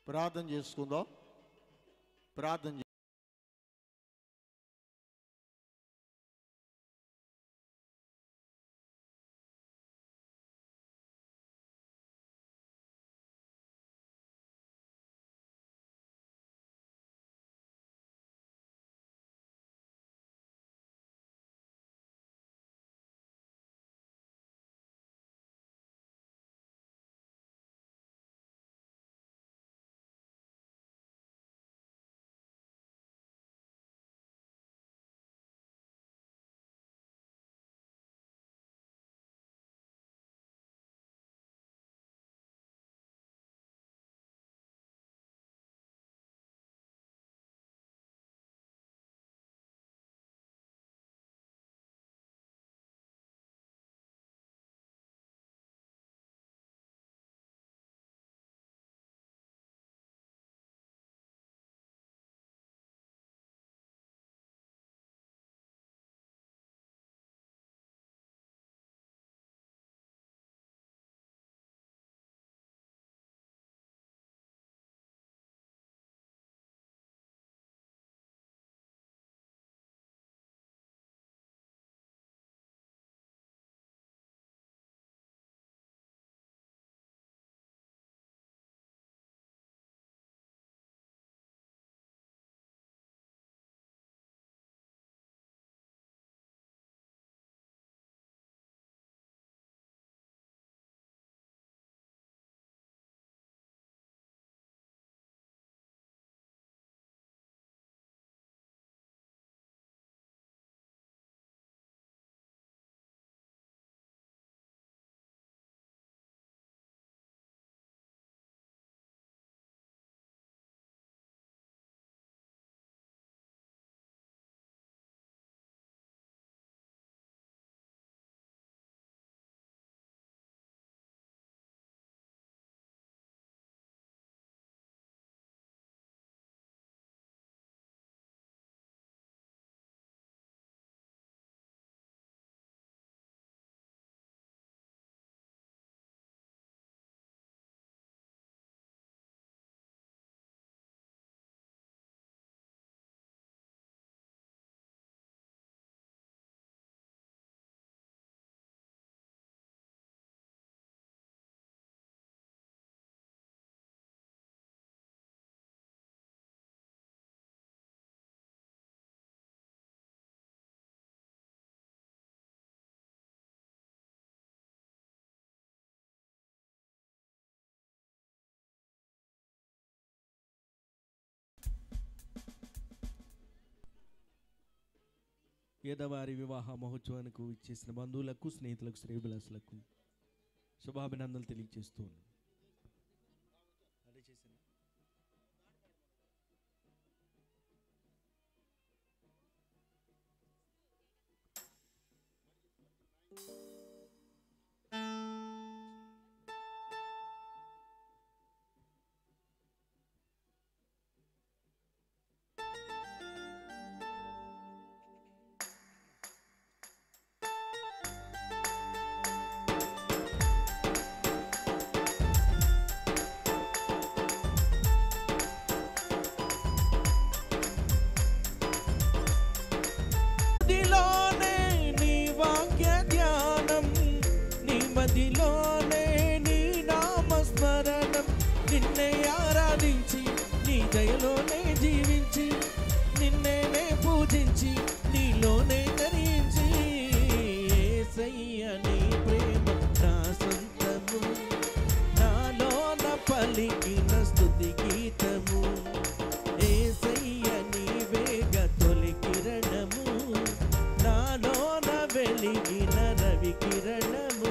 ప్రార్థన చేసుకుందాం ప్రార్థన చే- పేదవారి వివాహ మహోత్సవానికి ఇచ్చేసిన బంధువులకు స్నేహితులకు శ్రేయభిలాసులకు శుభాభినందనలు తెలియజేస్తూ ఉన్నాను అదే చేశాను మదిలోనే నీ వాక్య ధ్యానం నీ మదిలోనే నీ నామస్మరణం నిన్నే ఆరాధించి నీ దయలోనే జీవించి నిన్నేనే పూజించి నీలోనే ధరించి యేసయ్య నీ ప్రేమ నా సొంతము నాలోన పలికిన స్తుతి గీతము ఏసయ్య నీవేగ తొలి కిరణము నాలోన వెలిగిన రవి కిరణము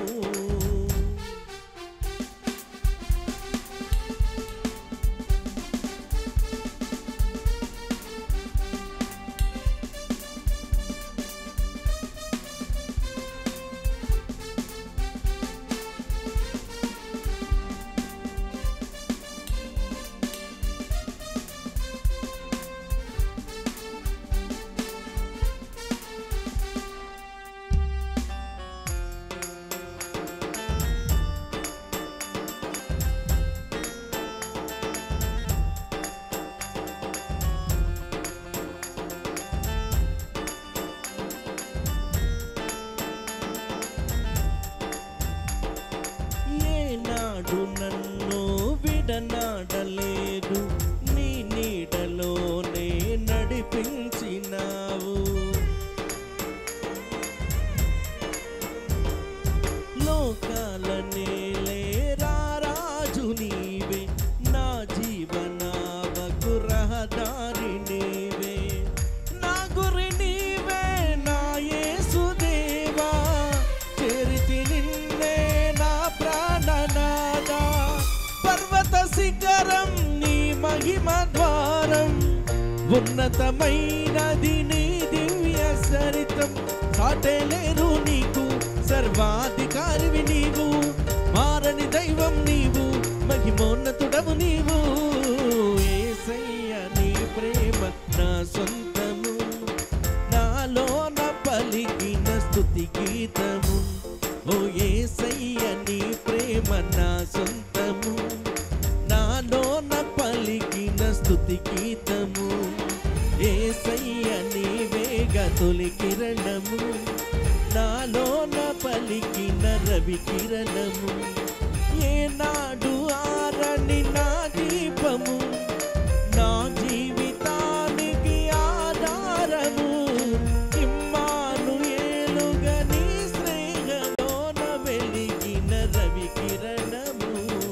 ఉన్నతమైనది నీ దివ్య సరితం సాటేలేరు నీకు సర్వాధికారివి నీవు మారని దైవం నీవు మహిమోన్నతుడవు నీవు ఏసయ్య నీ ప్రేమ నా సొంతము నాలోన పలికిన స్తుతి గీతము ఓ ఏసయ్య నీ ప్రేమ నా సొంతము నాలోన పలికిన స్తుతి గీతము ఏసయ్య నీవేగ తొలి కిరణము నాలోన పలికిన రవి కిరణము ఏనాడు ఆరని నా దీపము నా జీవితానికి ఆధారము ఇమ్మాను ఏలుగా నీ స్నేహలోన వెలిగిన రవి కిరణము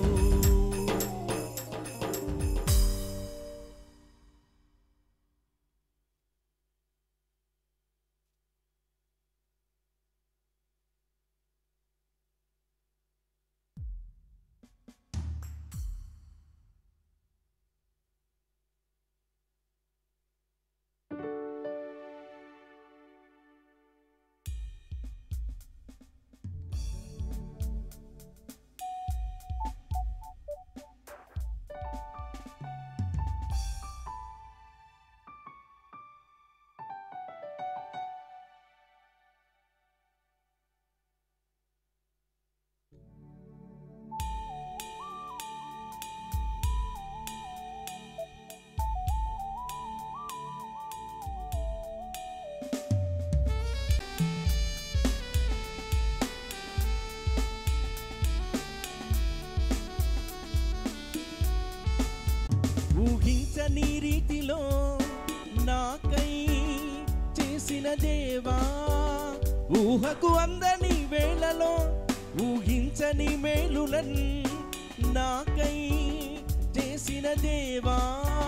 ఊహించని రీతిలో నాకై చేసిన దేవా ఊహకు అందని వేళలో ఊహించని మేలులన్ నాకై చేసిన దేవా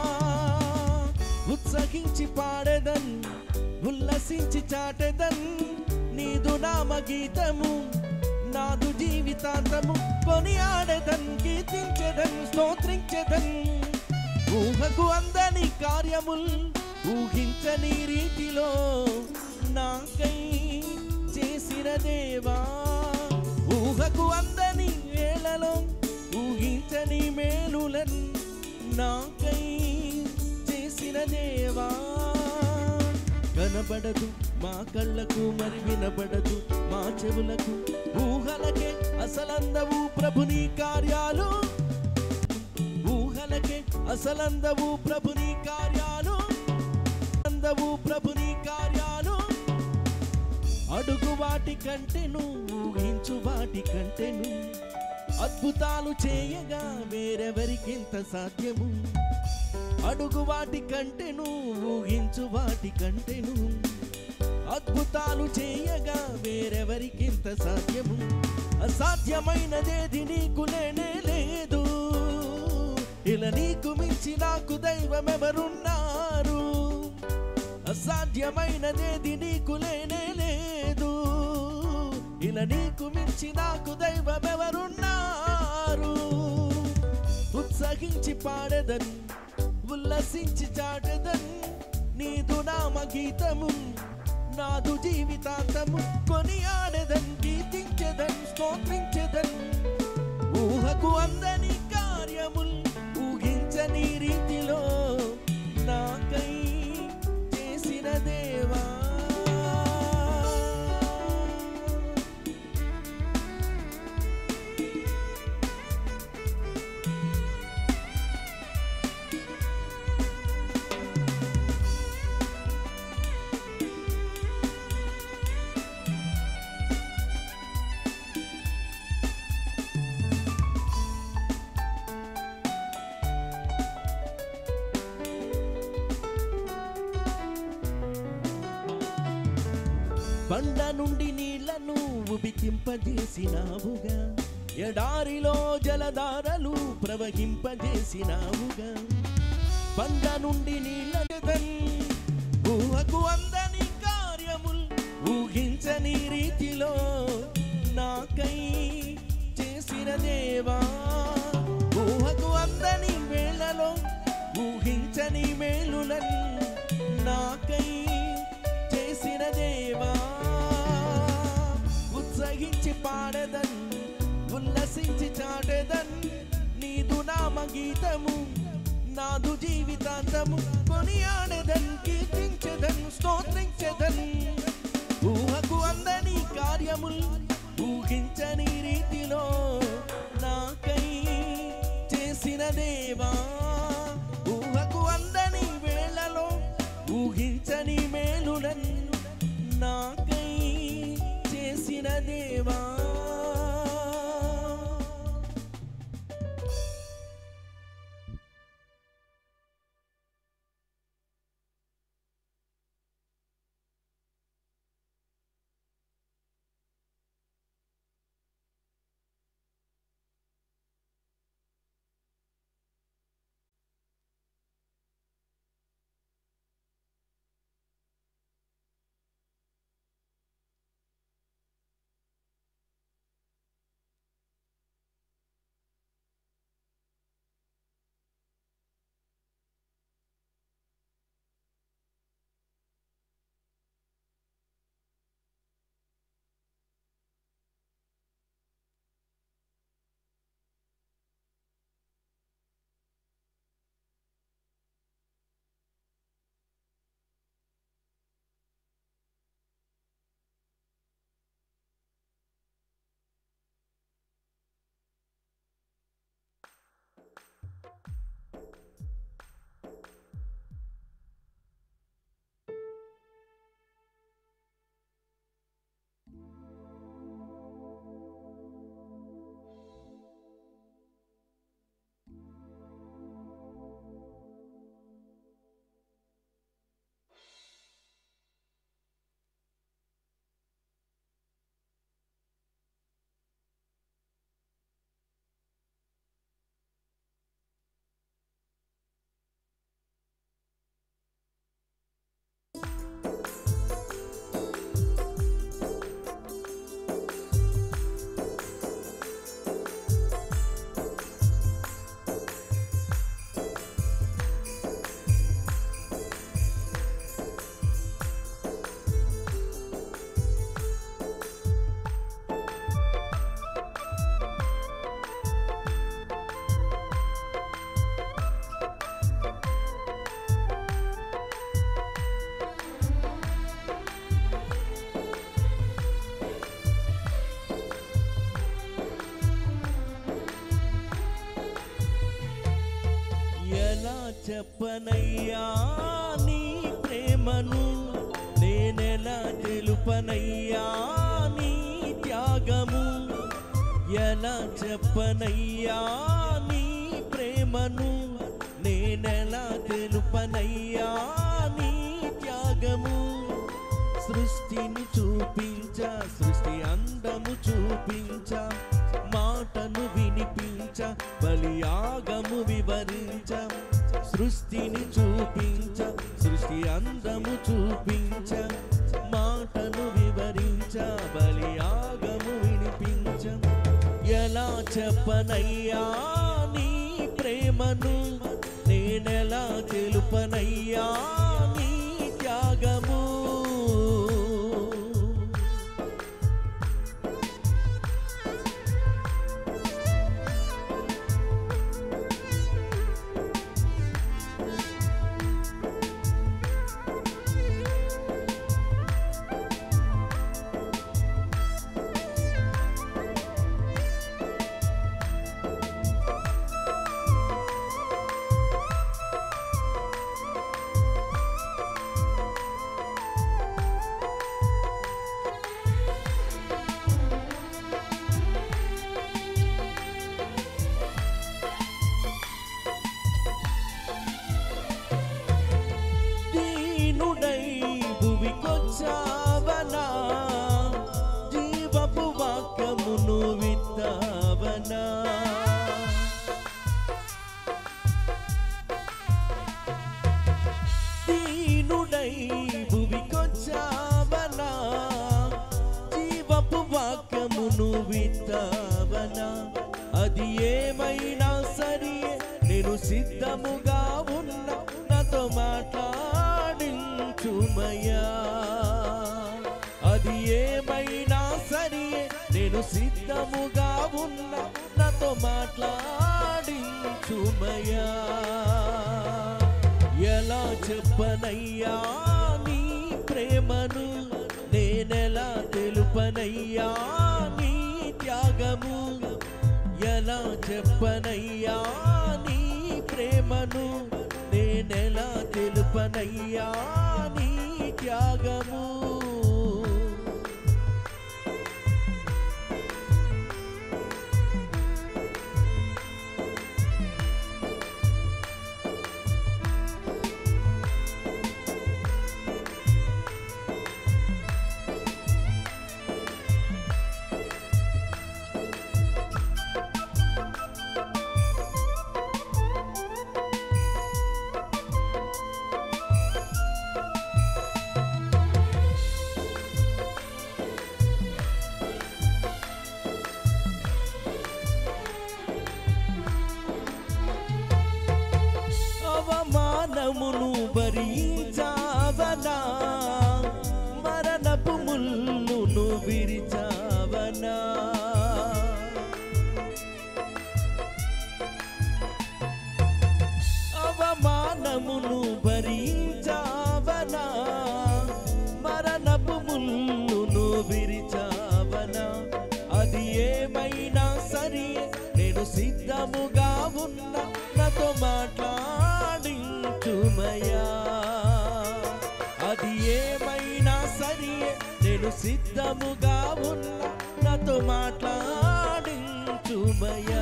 ఉత్సహించి పాడెదన్ ఉల్లసించి చాటెదన్ నీదు నామ గీతము నాదు జీవితాంతము కొని ఆడెదన్ కీర్తించెదన్ స్తోత్రించెదన్ ఊహకు అందని కార్యముల్ ఊహించని రీతిలో నాకై చేసిన దేవా ఊహకు అందని వేళలో ఊహించని మేలులన్ నాకై చేసిన దేవా కనబడదు మా కళ్ళకు మరి వినబడదు మా చెవులకు ఊహలకే అసలందవు ప్రభుని కార్యాలు ఊహలకే అసలందవు ప్రభుని కార్యాలు అందవు ప్రభుని కార్యాలు అడుగు వాటి కంటెను ఊహించు వాటి కంటెను అద్భుతాలు చేయగా వేరెవరికింత సాధ్యము అడుగు వాటి కంటెను ఊహించు వాటి కంటెను అద్భుతాలు చేయగా వేరెవరికింత సాధ్యము అసాధ్యమైనదేది నీకు లేనే లేదు ఇలా నీకు మించి నాకు దైవమెవరున్నారు అసాధ్యమైనదేది నీకు లేనే లేదు ఇలా నీకు మించి నాకు దైవమెవరున్నారు ఉత్సహించి పాడెదన్ ఉల్లసించి చాటెదన్ నీదు నామ గీతము నాదు జీవితాంతము కొని ఆడెదన్ గీతించెదన్ స్తోత్రించెదన్ ఊహకు అందని కార్యముల్ ఊహించని రీతిలో నాకై చేసిన దేవా బండ నుండి నీళ్లను ఉబికింపజేసినావుగా ఎడారిలో జలధారలు ప్రవహింపజేసినావుగా బండ నుండి నీళ్ళ జగన్ ఊహకు అందని కార్యముల్ ఊహించని రీతిలో నాకై చేసిన దేవా ఊహకు అందని వేళలో ఊహించని మేలులన్ ప్రేమ గీతము నాదు జీవితాంతము కొనియాడెదన్ కీర్తించెదన్ స్తోత్రించెదన్ ఊహకు అందని కార్యములు ఊహించని రీతిలో నాకై చేసిన దేవా ఊహకు అందని వేళలో ఊహించని మేలునన్ నాకై చేసిన దేవా ఎలా చెప్పనయ్యా నీ ప్రేమను నేనెలా తెలుపనయ్యా నీ త్యాగము ఎలా చెప్పనయ్యా నీ ప్రేమను నేనెలా తెలుపనయ్యా నీ త్యాగము సృష్టిని చూపించ సృష్టి అందము చూపించ మాటను వినిపించ బలియాగము వివరించ సృష్టిని చూపించ సృష్టి అందము చూపించ మాటను వివరించ బలియాగము వినిపించ ఎలా చెప్పనయ్యా నీ ప్రేమను నేనెలా తెలుపనయ్యా నీ త్యాగము దీనుడై భువికొచ్చావనా జీవపు వాక్యమును విత్తావనా దీనుడై భువికొచ్చావనా జీవపు వాక్యమును విత్తావనా అది ఏమైనా సరే నేను సిద్ధముగా ఉన్నా నాతో మాట్లాడించుమయ్యా అది ఏమైనా సరే నేను సిద్ధముగా ఉన్నా నాతో నాతో మాట్లాడించుమయ్యా ఎలా చెప్పనయ్యా నీ ప్రేమను నేనెలా తెలుపనయ్యా నీ త్యాగము ఎలా చెప్పనయ్యా నీ ప్రేమను నేనెలా తెలుపనయ్యా నీ త్యాగము అవమానమును భరించావనా మరణపు ముల్లును విరిచావనా అవమానమును భరించావనా మరణపు ముల్లును విరిచావనా అది ఏమైనా సరే నేను సిద్ధముగా ఉన్నా నాతో మాట్లాడించుమయ్యా అది ఏమైనా సరే నేను సిద్ధముగా ఉన్నా నాతో మాట్లాడించుమయ్యా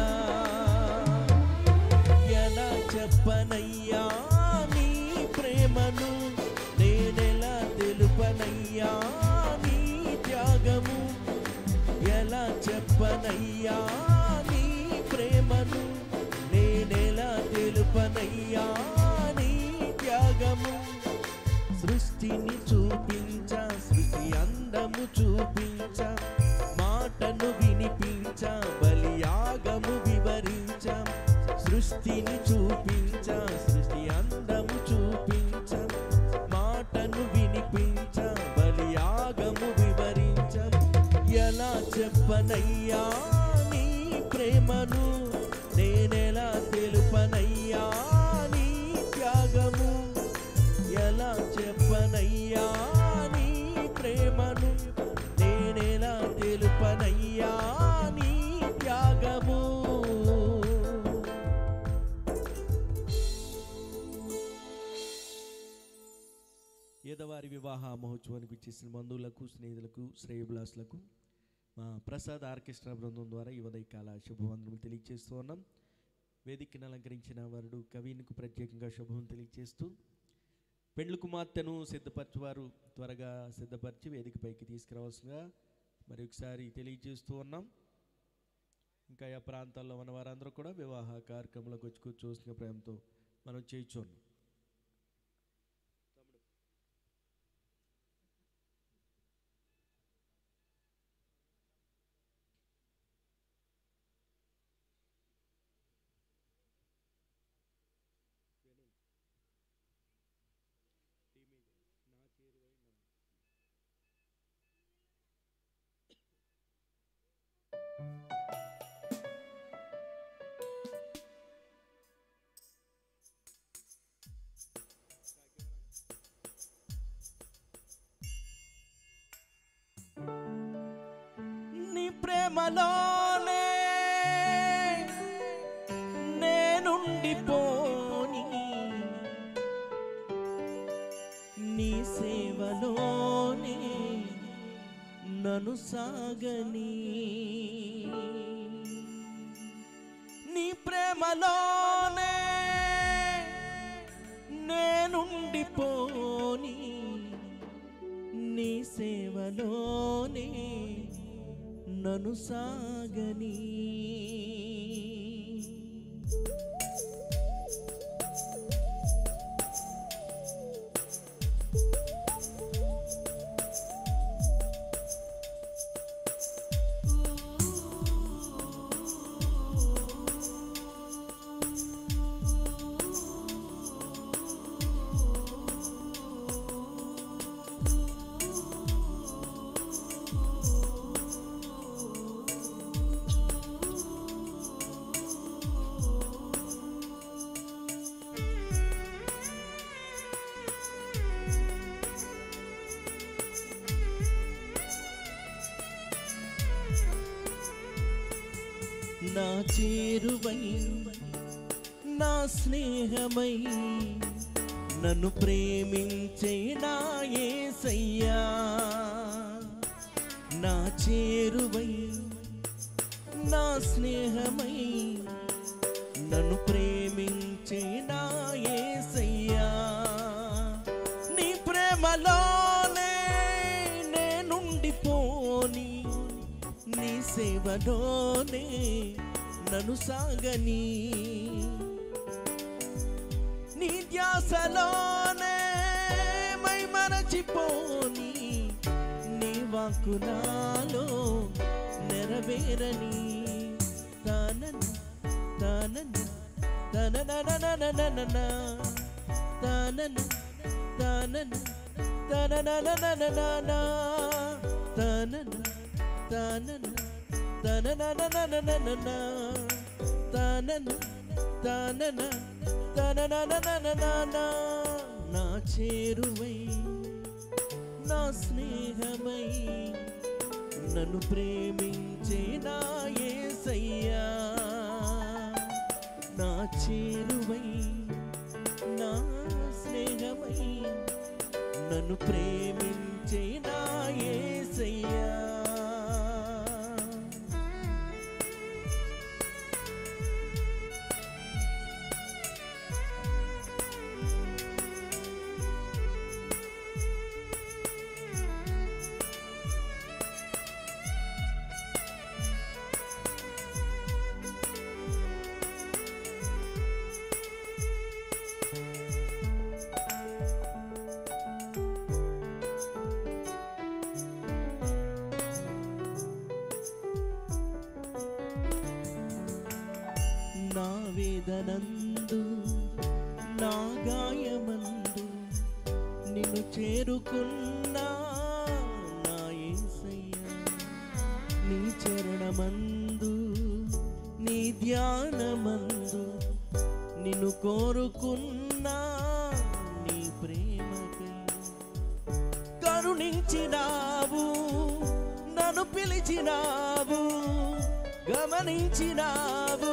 ఎలా చెప్పనయ్యా నీ ప్రేమను నేనెలా తెలుపనయ్యా నీ త్యాగము ఎలా చెప్పనయ్యా నీ ప్రేమను నేనెలా తెలుపనయ్యా నీ త్యాగము సృష్టిని చూపించ సృష్టి అందము చూపించ మాటను వినిపించ బలియాగము వివరించ సృష్టిని చూపించ సృష్టి అందము చూపించ మాటను వినిపించ బలియాగము వివరించ ఎలా చెప్పనయ్యా నీ ప్రేమను నేనెలా తెలుపనయ్యా నీ త్యాగము ఎలా చెప్పనయ్యా నీ ప్రేమను నేనెలా తెలుపనయ్యా నీ త్యాగము ఏదవారి వివాహ మహోత్సవానికి ఇచ్చేసిన బంధువులకు స్నేహితులకు శ్రేయభిలాసులకు మా ప్రసాద్ ఆర్కెస్ట్రా బృందం ద్వారా ఈ ఉదయకాల శుభవందనలు తెలియజేస్తూ ఉన్నాం వేదికను అలంకరించిన వరుడు కవిన్కు ప్రత్యేకంగా శుభం తెలియజేస్తూ పెండ్లు కుమార్తెను సిద్ధపరచువారు త్వరగా సిద్ధపరిచి వేదికపైకి తీసుకురావాల్సిందిగా మరి ఒకసారి తెలియజేస్తూ ఉన్నాం ఇంకా ఆ ప్రాంతాల్లో ఉన్న వారందరూ కూడా వివాహ కార్యక్రమంలోకి వచ్చి కూర్చోవలసిన ప్రేమతో మనం చేయించున్నాం నీ ప్రేమలోనే నేనుండిపోని నీ సేవలోనే నన్ను సాగని నీ ప్రేమలోనే నేనుండిపోని నీ సేవలోనే నన్ను సాగని నా చేరువై నా స్నేహమై నన్ను ప్రేమించే నా యేసయ్యా నా చేరువై నా స్నేహమై నన్ను ప్రేమించే నా యేసయ్యా నీ ప్రేమలోనే నేనుండిపోని నీ సేవలోనే నన్ను సాగని నీ ధ్యాసలోనే మై మరచిపోని నీ వాక్కు నాలో నెరవేరని తానన తానన తననననననన తానన తానన తనననననన తానన తానన తనననననన తానన తానన తనననననన నా చేరువై నా స్నేహమై నన్ను ప్రేమించే నా యేసయ్యా నా చేరువై నా స్నేహమై నన్ను ప్రేమించే నా యేసయ్యా నా వేదనందు నా గాయమందు నిన్ను చేరుకున్నా నా యేసయ్యా నీ చరణమందు నీ ధ్యానమందు నిన్ను కోరుకున్నా నీ ప్రేమకై కరుణించినావు నన్ను పిలిచినావు గమనించినావు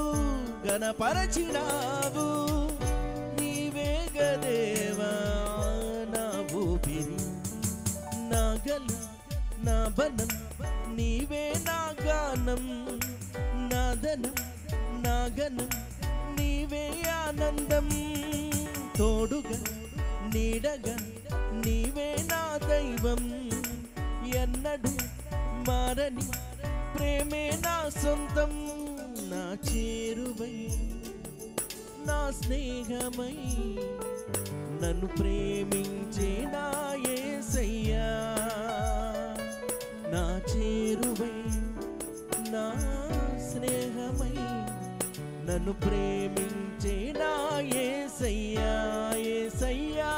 గణపరచినావు నీవే గదేవా నా ఊపిరి నా గల నా బలం నీవే నా గానం నా ధనం నా గనం నీవే ఆనందం తోడుగా నీడగా నీవే నా దైవం ఎన్నడు మారని ప్రేమే నా సొంతం నా చేరువై నా స్నేహమై నన్ను ప్రేమించే నా యేసయ్యా నా చేరువై నా స్నేహమై నన్ను ప్రేమించే నా యేసయ్యా యేసయ్యా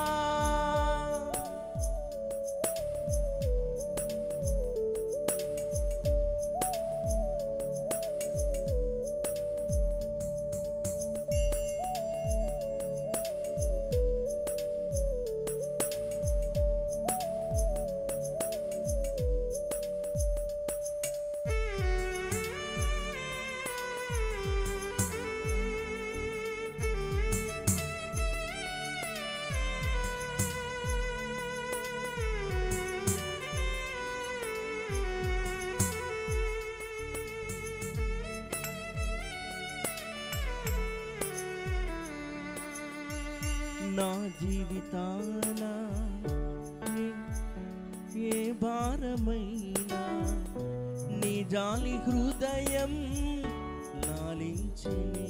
నా జీవితాన ఏ- ఏ భారమైనా నీ జాలి హృదయం లాలించిని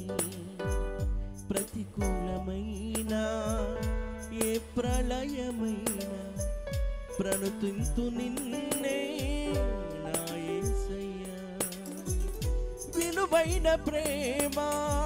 ప్రతికూలమైన ఏ ప్రళయమైన ప్రణుతింతు నిన్నే నా యేసయ్యా విలువైన ప్రేమ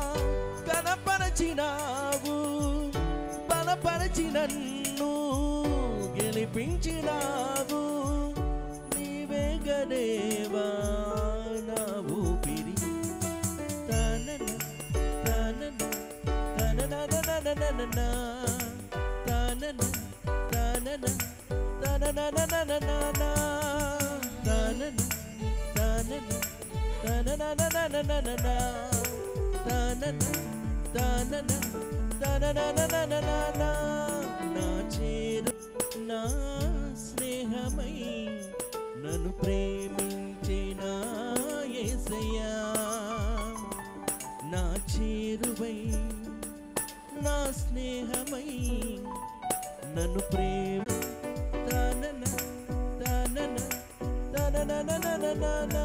కనపరచినావు బలపరచి నన్ను గెలిపించినావు నీవే గదేవా నా ఊపిరి తనన తనన తననననననన తనన తనన తనననననన తనన తనన తననననననననా, తనన, తనన, తనననననననా. నా చేరు నా స్నేహమై నన్ను ప్రేమించిన యేసయ్యా నా చేరువై నా స్నేహమై నన్ను ప్రేమ తనన తనన తనననననననా.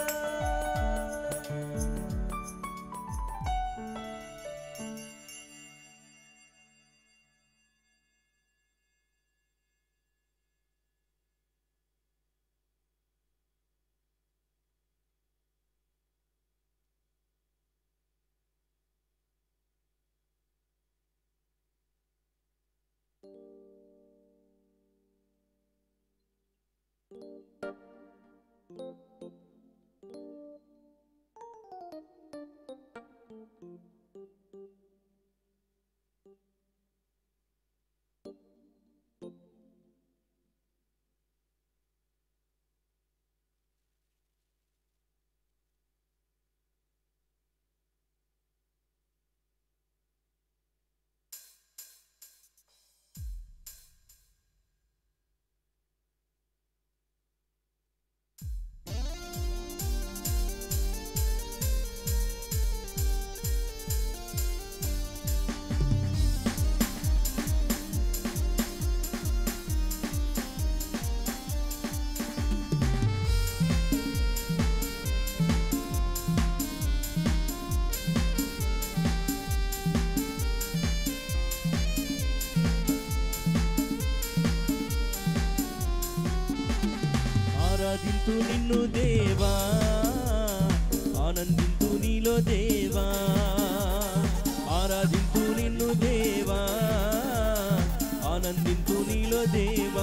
ఆరాధింతు నిన్ను దేవా ఆనందింతు నీలో దేవా ఆరాధింతు నిన్ను దేవా ఆనందింతు నీలో దేవా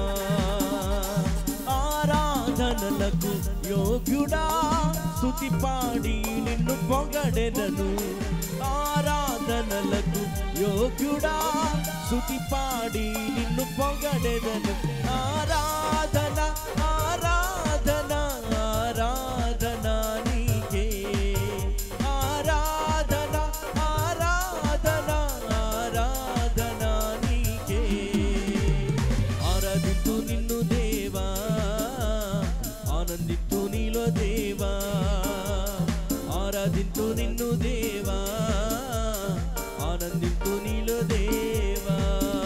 ఆరాధనలకు యోగ్యుడా స్తుతి పాడి నిన్ను పొగడెదను ఆరాధనలకు యోగ్యుడా స్తుతి పాడి నిన్ను పొగడెదను ఆరాధన ఆరాధన ఆరాధన నీకే ఆరాధన ఆరాధన ఆరాధన నీకే ఆరాధిస్తూ నిన్ను దేవా ఆనందిస్తూ నీలో దేవా ఆరాధిస్తూ నిన్ను దేవా ఆనందిస్తూ నీలో దేవా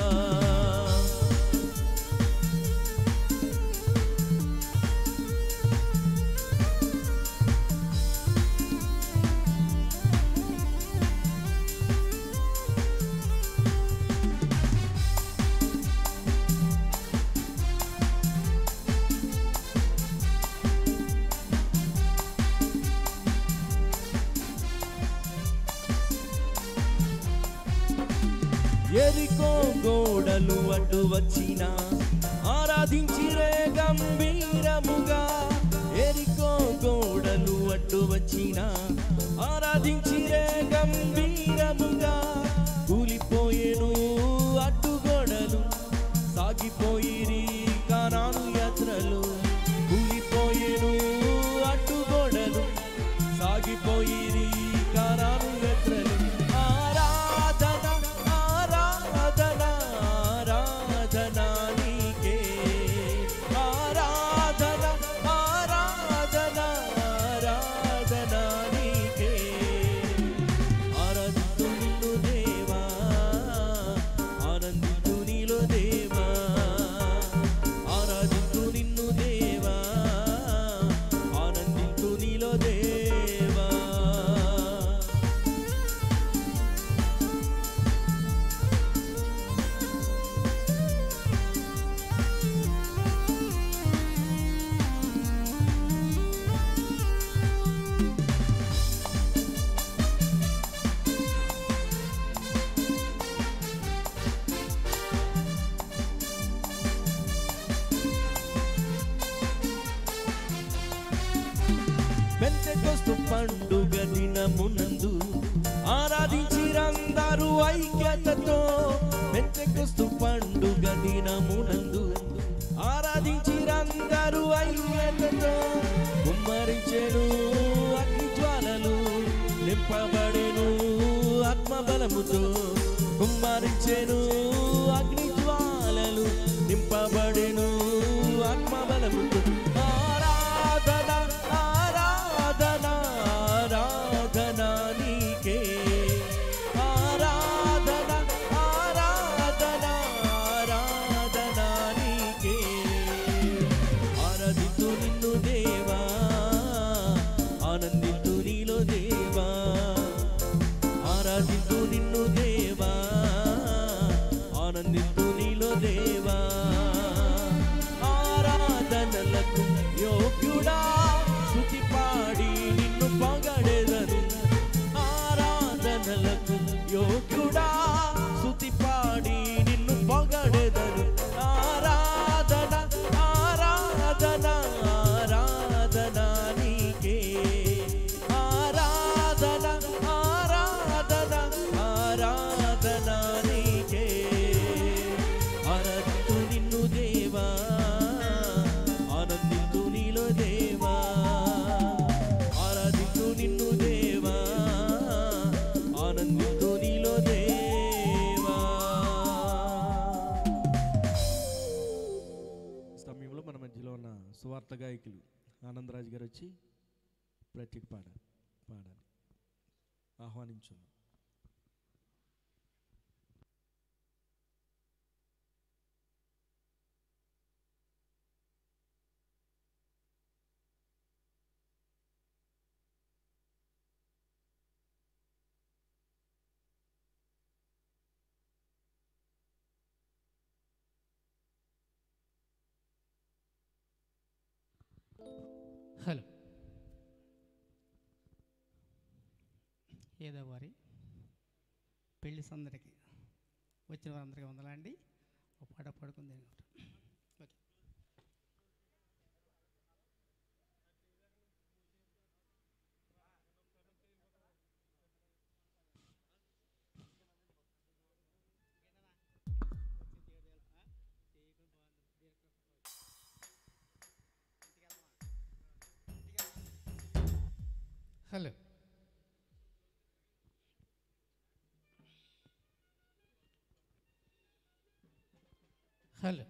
ఎరికో గోడలు అడ్డు వచ్చిన ఆరాధించిరే గంభీరముగా ఎరికో గోడలు అడ్డు వచ్చిన ఆరాధించిరే గంభీరముగా కూలిపోయేను అడ్డు గోడలు సాగిపోయిరి కానాను యాత్రలు కూలిపోయేను అడ్డు గోడలు సాగిపోయిరి కానాను యాత్రలు ఆరాధన ఆరాధన ఆరాధన నీకే ఆరాధన ఆరాధన ఆరాధన నీకే ఆరాధిస్తూ నిన్ను దేవా ఆనందిస్తూ నీలో దేవా ఆరాధిస్తూ నిన్ను దేవా ఆనందిస్తూ నీలో దేవా పెంతెకొస్తు పండుగ దినమునందు ఆరాధించిరందరూ ఐక్యతతో పెంతెకొస్తు పండుగ దినమునందు ఆరాధించిరందరూ ఐక్యతతో కుమ్మరించెను అగ్ని బలముతో కుమ్మరించెను అగ్ని జ్వాలలు నింపబడెను ఆత్మ బలముతో ఆరాధన ఆరాధన ఆరాధన నీకే ఆరాధన ఆరాధన ఆరాధన నీకే ఆరాధితు నిన్ను దేవా ఆనందితు నీలో దేవా ఆరాధితు నిన్ను దేవా ఆనందితు నీలో దేవా ఆరాధనలకు యోగ్యుడా శృతి పాడి నిన్ను పొగడెదను ఆరాధనలకు యోగ్యుడా శృతి పాడి నిన్ను పొగడెదను ఆరాధన ఆరాధన ఆరాధన నీకే ఆరాధన ఆరాధన ఆరాధన నీకే ఆరాధించు నిన్ను దేవా ఆనందించు నీలో దేవా ఆరాధించు నిన్ను దేవా ఆనందించు నీలో దేవా సమయంలో మన మధ్యలో ఉన్న సువార్త గాయకులు ఆనందరాజు గారు వచ్చి ప్రత్యేక పాడాలి పాడాలి ఆహ్వానించున్నాం హలో ఏదో వారి పెళ్లి సందడికి వచ్చిన వారందరికీ వందలండి ఒక పాట పాడుకుంది okay hello hello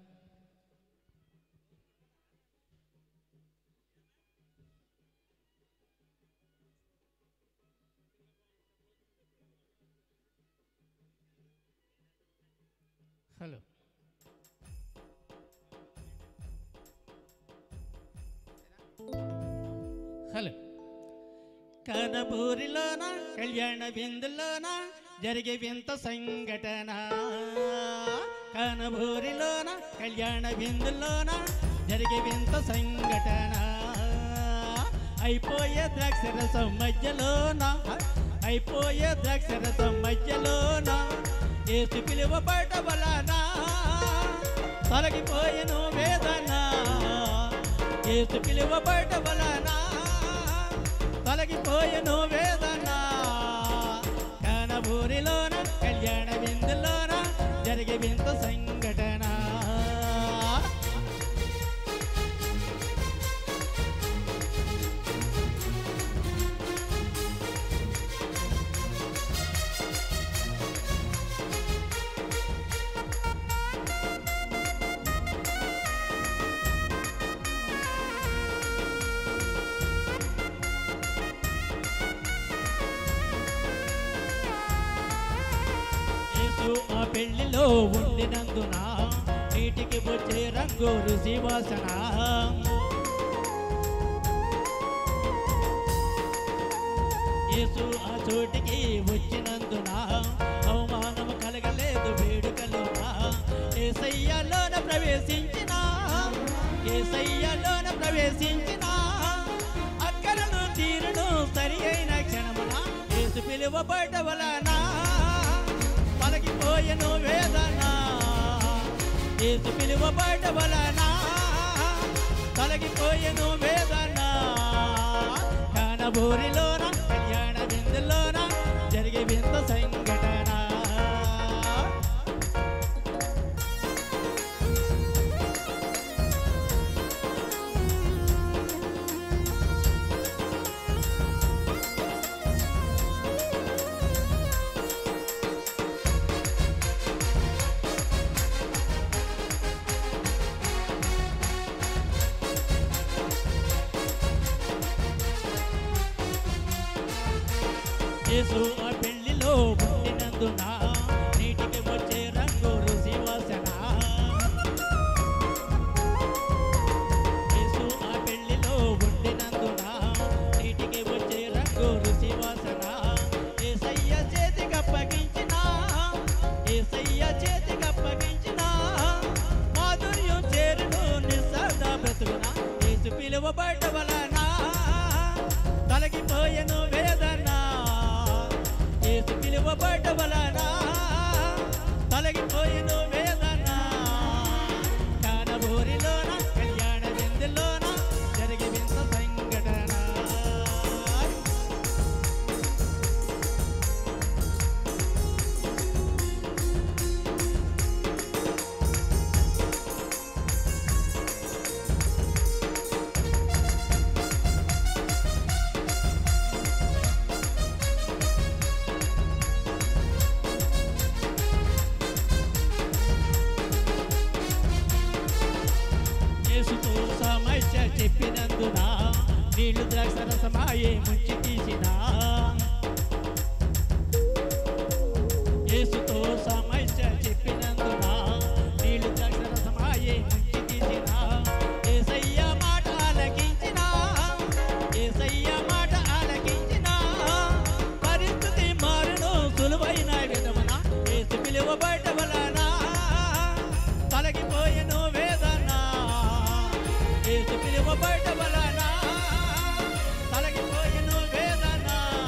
hello hello కనబూరిలోన కళ్యాణ విందులోన జరిగే వింత సంఘటన కనబూరిలోన కళ్యాణ విందులోన జరిగే వింత సంఘటన అయిపోయే ద్రాక్షరసం మధ్యలోన అయిపోయే ద్రాక్షరసం మధ్యలోన ఏసు పిలువ పడ్డ వలన తొలగిపోయెను వేదన ఏసు పిలువ పడ్డ వలన తొలగిపోయెను వేదన కనబూరిలోన కళ్యాణ విందులోన జరిగే వింత సంఘటన యేసు ఆ పెళ్లిలో ఉండినందున నీటికి వచ్చే రంగు రుచి వాసన యేసు ఆ చోటికి వచ్చినందున అవమానం కలగలేదు వేడుకలోన ఏసయ్యలోన ప్రవేశించిన ఏసయ్యలోన ప్రవేశించిన అక్కడను తీరును సరి అయిన క్షణమున యేసు పిలువబడ్డ వలన పలకిపోయెను వేదన యేసు పిలువబడ్డ వలన తొలగిపోయెను వేదన కానబూరిలోన కళ్యాణ విందులోన జరిగే వింత సంఘటన యేసు ఆ పెళ్లిలో పుట్టినందున నీటికి వచ్చే రంగు రుచి వాసన యేసు ఆ పెళ్లిలో పుట్టినందున నీటికి వచ్చే రంగు రుచి వాసన ఏసయ్య చేతికి అప్పగించిన ఏసయ్య చేతికి అప్పగించిన మాధుర్యం చేరును నిస్సార్థ బ్రతుకున యేసు పిలువబడ్డ వలన తొలగిపోయెను వేదన యేసు పిలువబడ్డ వలన తొలగిపోయెను వేదన కానబూరిలోన కళ్యాణ విందులోన జరిగి వింత సంఘటన యేసుతో సమస్య చెప్పినందున నీళ్లు ద్రాక్ష రసమాయే ముంచి తీసిన యేసుతో సమస్య చెప్పినందున నీళ్లు ద్రాక్ష రసమాయే ముంచి తీసిన ఏసయ్య మాట ఆలకించిన ఏసయ్య మాట ఆలకించిన పరిస్థితి మారును సులువైన విధమున యేసు పిలువబడ్డ వలన తొలగిపోయెను వేదన యేసు పిలువబడ్డ వలన తొలగిపోయెను వేదన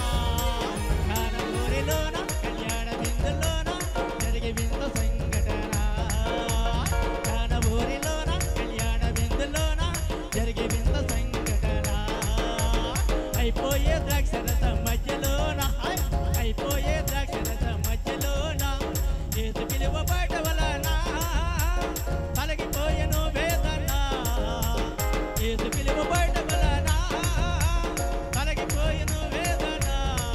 కానూరిలోన కళ్యాణ విందులోన జరిగి విందు సంఘటన కానూరిలోన కళ్యాణ విందులోన జరిగి విందు సంఘటన అయిపోయే ద్రాక్షరస మధ్యలోన హై, అయిపోయే ద్రాక్షరస మధ్యలోన యేసు పిలువబడ్డ వలన తొలగిపోయెను వేదన యేసు పిలువబడ్డ వలన తొలగిపోయెను వేదన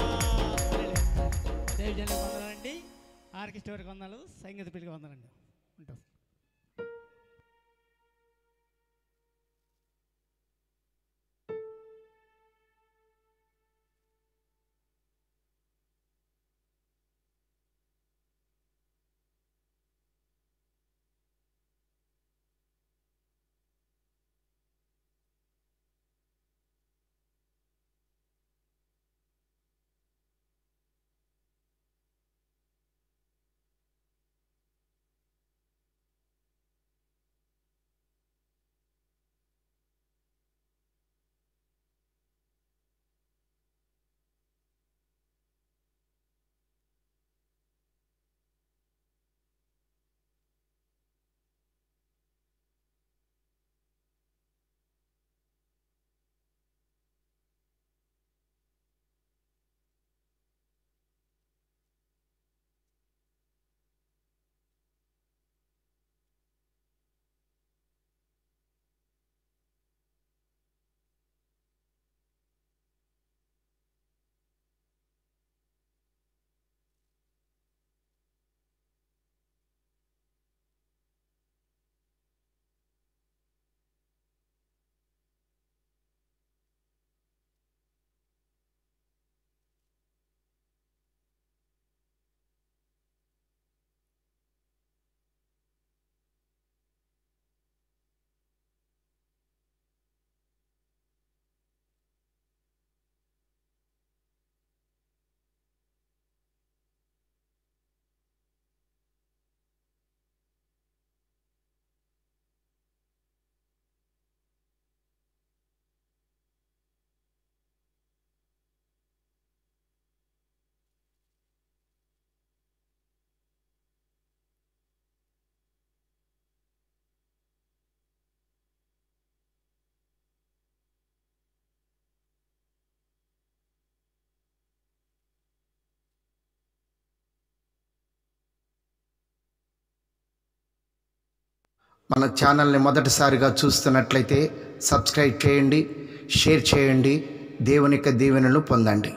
దేవజనులకు వందనాలండి ఆర్కెస్ట్రా వారికి వందనాలు సంగీత పిల్లకి వందనండి ఉంటాం మన ఛానల్ని మొదటిసారిగా చూస్తున్నట్లయితే సబ్స్క్రైబ్ చేయండి షేర్ చేయండి దేవుని యొక్క దీవెనలు పొందండి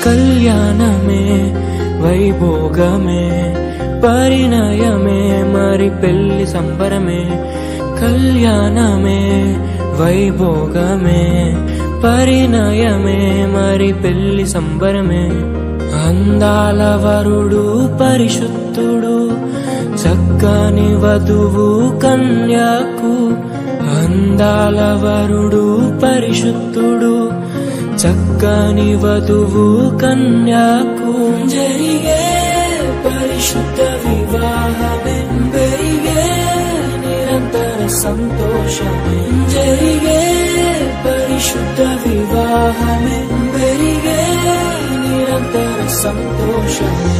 కళ్యాణమే వైభోగమే పరిణయమే మరి పెళ్లి సంబరమే కళ్యాణమే వైభోగమే పరిణయమే మరి పెళ్లి సంబరమే అందాల వరుడు పరిశుద్ధుడు చక్కని వధువు కన్యాకు అందాల వరుడు పరిశుద్ధుడు చక్కని వధువు కన్యాకు జరిగే పరిశుద్ధ వివాహమే పెరిగే నిరంతర సంతోషమే జరిగే పరిశుద్ధ వివాహమే పెరిగే నిరంతర సంతోషమే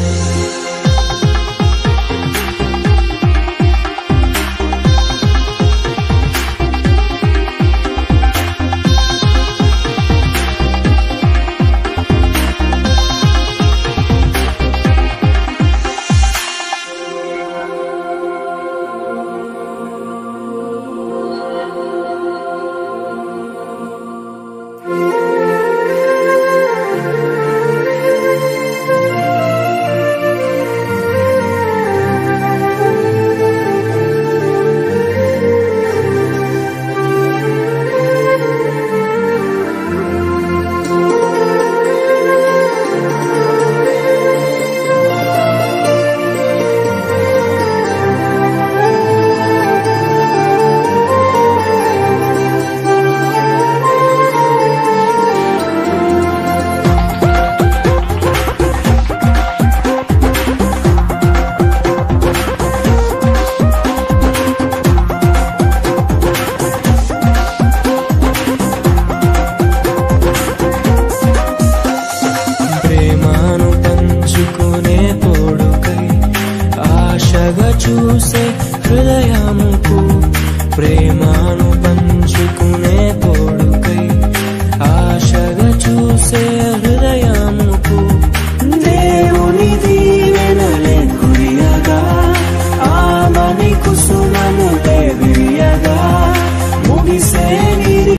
ప్రేమను పంచుకునే తోడుకై ఆశగా చూసే హృదయముకు ప్రేమను పంచుకునే తోడుకై ఆశగా చూసే హృదయముకు దేవుని దీవెనలే కురియగా ఆమని కుసుమను దేవియగా ముగిసే నిరి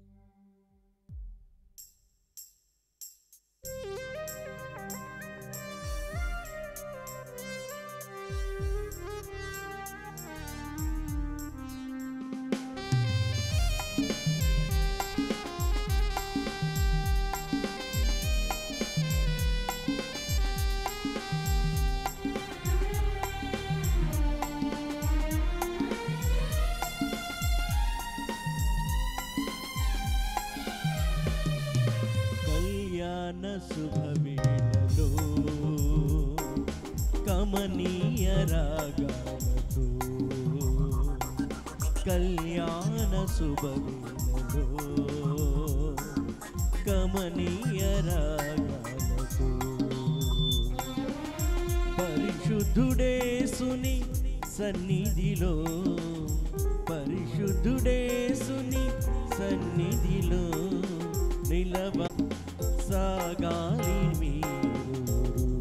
కళ్యాణ శుభవేళలో కమనీయ రాగాలతో కళ్యాణ శుభవేళలో కమనీయ రాగాలతో పరిశుద్ధుడే సుని సన్నిధిలో పరిశుద్ధుడే సుని సన్నిధిలో నిలవ సాగాలి మీరు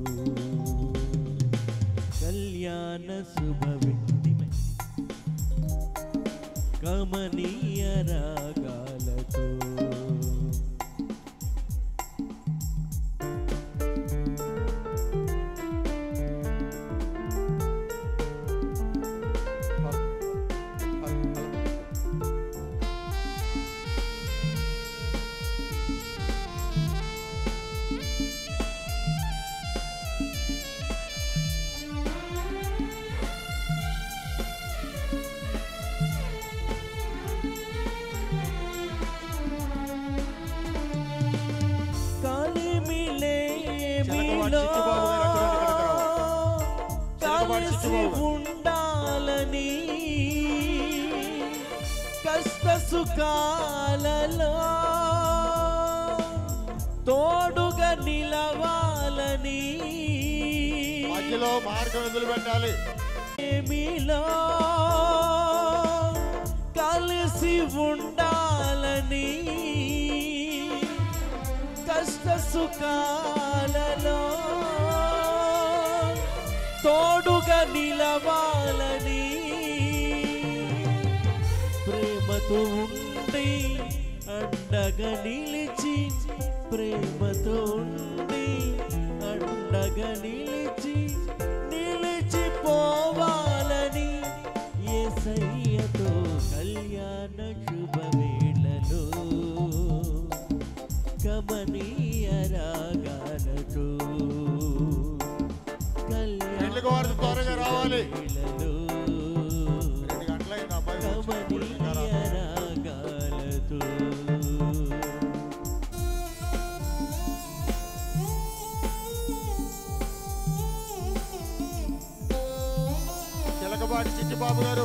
కళ్యాణ శుభ వ్యక్తి కమనీయ రాగాలతో కలిమిలే చిలకవాడి చిట్టుబాబు గారు అక్కడ నుండి ఇక్కడికి రావాలి. చిలకవాడి కలిసి చిట్టుబాబు. ఉండాలని కష్ట సుఖాలలో తోడుగా నిలవాలని మధ్యలో మార్గం వదిలిపెట్టాలి మీలో కలిసి ఉండాలని కష్ట సుఖాలలో తోడుగా నిలవాలని ప్రేమతో ఉండి అండగా నిలిచి ప్రేమతో ఉండి అండగా నిలిచి నిలిచిపోవాలని యేసయ్యతో కళ్యాణ శుభవేళలో కమనీయ రాగాలతో పెళ్లి కుమార్తె త్వరగా రావాలి. వేళలో రెండు గంటలైంది అబ్బాయి వచ్చి ఇప్పుడు ఇంకా కమనీయ రాలేదు. రాగాలతో చిలకపాటి చిట్టిబాబు గారు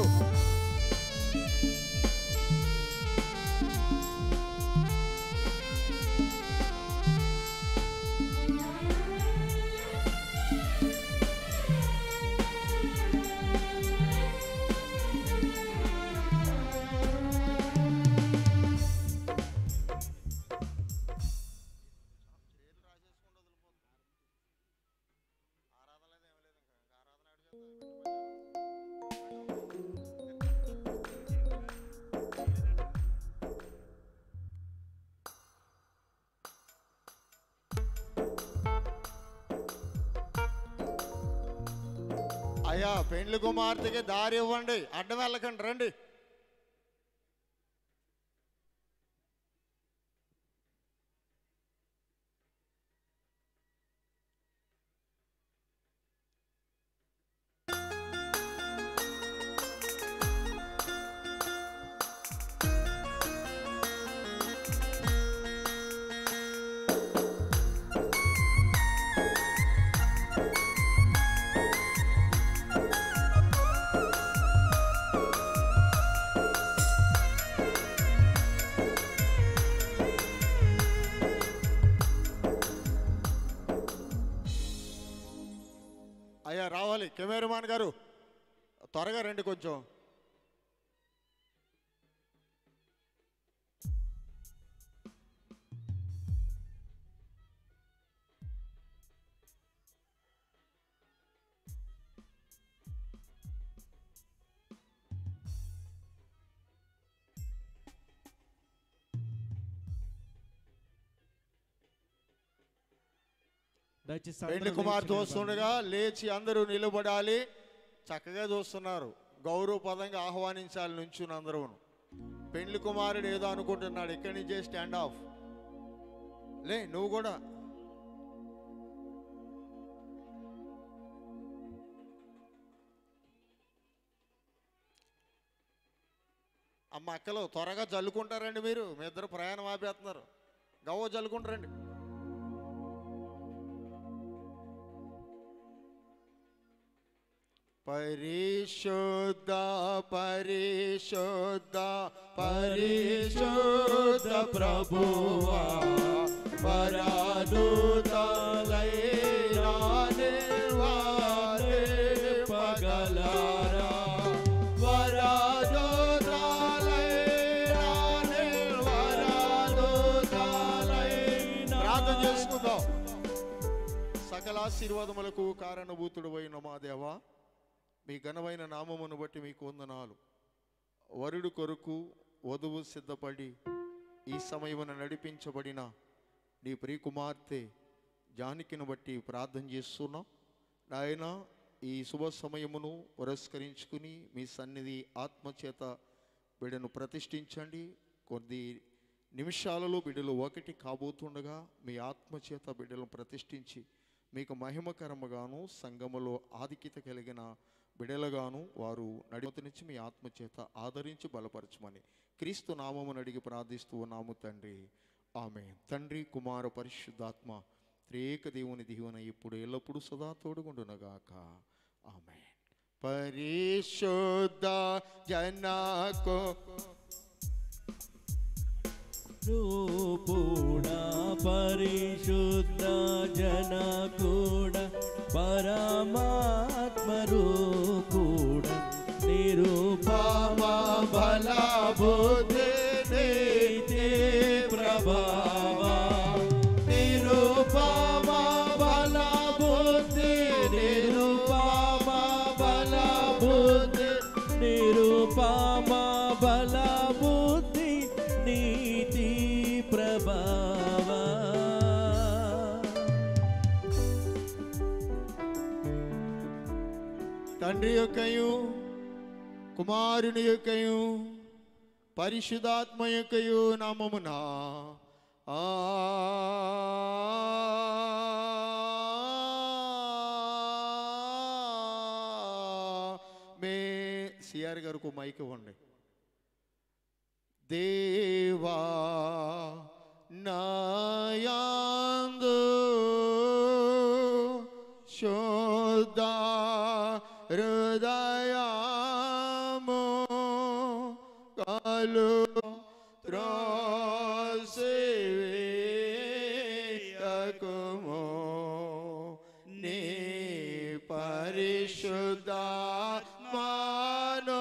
అయ్యా పెండ్లి కుమార్తెకి దారి ఇవ్వండి అడ్డం వెళ్ళకండి రండి అయ్యా రావాలి కెమెరామాన్ గారు త్వరగా రండి కొంచెం దయచేసి పెండ్లి అందరూ కుమార్తె లేచి వస్తుండగా లేచి అందరూ నిలబడాలి చక్కగా చూస్తున్నారు గౌరవపదంగా ఆహ్వానించాలి నుంచుని అందరూ పెండ్లి కుమారుడు ఏదో అనుకుంటున్నాడు ఇక్కడి నుంచే స్టాండ్ ఆఫ్ లే నువ్వు కూడా అమ్మ అక్కలు త్వరగా జల్లుకుంటారండి మీరు మీ ఇద్దరు ప్రయాణం ఆపేస్తున్నారు గవ్వ జల్లుకుంటారండి పరిశుద్ధ పరిశుద్ధ పరిశుద్ధ ప్రభువా పరాదుతలైనా నిర్వాణే పగలారా వరాదుతలైనా నిర్వరాదుతలైనా ప్రార్థన చేసుకుందాం సకల ఆశీర్వాదములకు కారణభూతుడు అయిన మా దేవా మీ ఘనమైన నామమును బట్టి మీకు వందనాలు వరుడు కొరకు వధువు సిద్ధపడి ఈ సమయమున నడిపించబడిన నీ ప్రియకుమార్తె జానకిని బట్టి ప్రార్థన చేస్తున్నాం నాయన ఈ శుభ సమయమును పురస్కరించుకుని మీ సన్నిధి ఆత్మచేత బిడ్డను ప్రతిష్ఠించండి కొద్ది నిమిషాలలో బిడ్డలు ఒకటి కాబోతుండగా మీ ఆత్మచేత బిడ్డలను ప్రతిష్ఠించి మీకు మహిమకరముగాను సంఘములో ఆధిక్యత కలిగిన బిడలగాను వారు నడిమతి నుంచి మీ ఆత్మచేత ఆదరించి బలపరచమని క్రీస్తు నామమును అడిగి ప్రార్థిస్తూ ఉన్నాము తండ్రి ఆమె తండ్రి కుమార పరిశుద్ధాత్మ త్రేక దేవుని దీవెన ఇప్పుడు ఎల్లప్పుడూ సదా తోడుగుండునగాక ఆమె పరిశుద్ధ జనకో రూపుడా పరిశుద్ధ జన కూడా పరమాత్మ రూపుడ నిరూపమ బల బుద్ధి నీతి ప్రభావ నిరూపమ బల బుద్ధి నిరూపమ బల బుద్ధి నిరూపమ బల బుద్ధి నీతి ప్రభావ తండ్రి యొక్కయు కుమారుని యొక్కయు పరిశుధాత్మ యొక్కయు నామమున మే సిఆర్ గారికి ఒక మైక్ ఇవ్వండి దేవా నాయాందు శోధ హృదయము కలు త్రోసివేయకుము నీ పరిశుద్ధాత్మను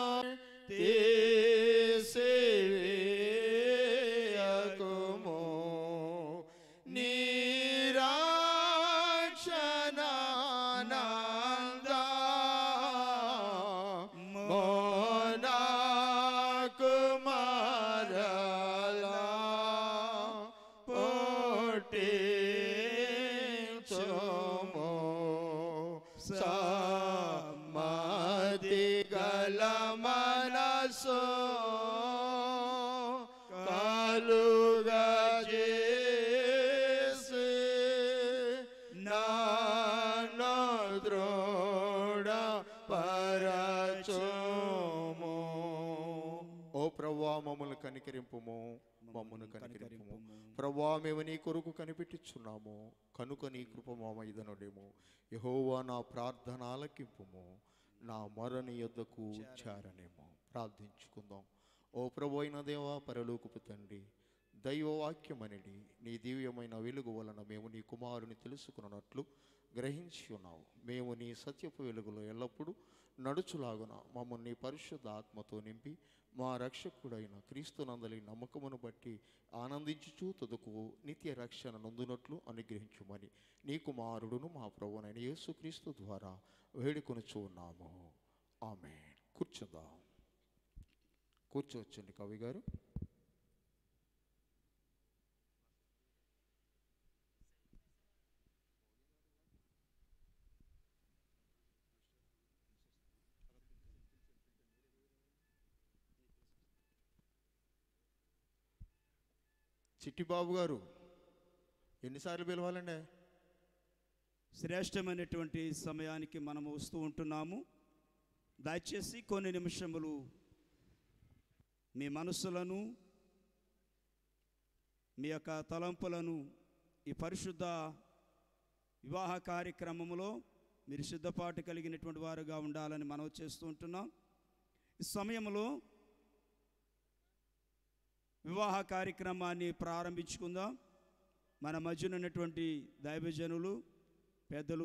తీసివేయకుము నిరాక్షణానంద మోనా కుమారలా పొట్టించుము సమ్మతి గల మనసు కలుగా చేసి నాన్న ద్రోడ పరచుము ఓ ప్రవ్వా మమ్మల్ని కనికరింపుము మమ్మల్ని కనికరింపుము ప్రవ్వా మేము నీ కొరకు కనిపెట్టుచున్నాము కనుక నీ కృప మా మీదనుడేము యహోవా నా ప్రార్థన ఆలకింపుము నా మరణి యొద్దకు చారనేమో ప్రార్థించుకుందాం ఓ ప్రభు అయిన దేవా పరలోకపు తండ్రి దైవవాక్యమనిడి నీ దివ్యమైన వెలుగు వలన మేము నీ కుమారుని తెలుసుకున్నట్లు గ్రహించి ఉన్నావు మేము నీ సత్యపు వెలుగులో ఎల్లప్పుడూ నడుచులాగున మమ్మల్ని నీ పరిశుద్ధ ఆత్మతో నింపి మా రక్షకుడైన క్రీస్తునందలి నమ్మకమును బట్టి ఆనందించుచూ తుదకు నిత్య రక్షణ నొందునట్లు అనుగ్రహించుమని నీ కుమారుడును మా ప్రభునైన యేసుక్రీస్తు ద్వారా వేడుకొనుచూ ఉన్నాము ఆమె కూర్చుందాం కూర్చోవచ్చండి కవి గారు చిట్టిబాబు గారు ఎన్నిసార్లు పిలవాలండి శ్రేష్టమైనటువంటి సమయానికి మనము వస్తూ ఉంటున్నాము దయచేసి కొన్ని నిమిషములు మీ మనస్సులను మీ యొక్క తలంపులను ఈ పరిశుద్ధ వివాహ కార్యక్రమంలో మీరు సిద్ధపాటు కలిగినటువంటి వారుగా ఉండాలని మనం చేస్తూ ఉంటున్నాం ఈ సమయంలో వివాహ కార్యక్రమాన్ని ప్రారంభించుకుందాం మన మధ్యన ఉన్నటువంటి దైవజనులు పెద్దలు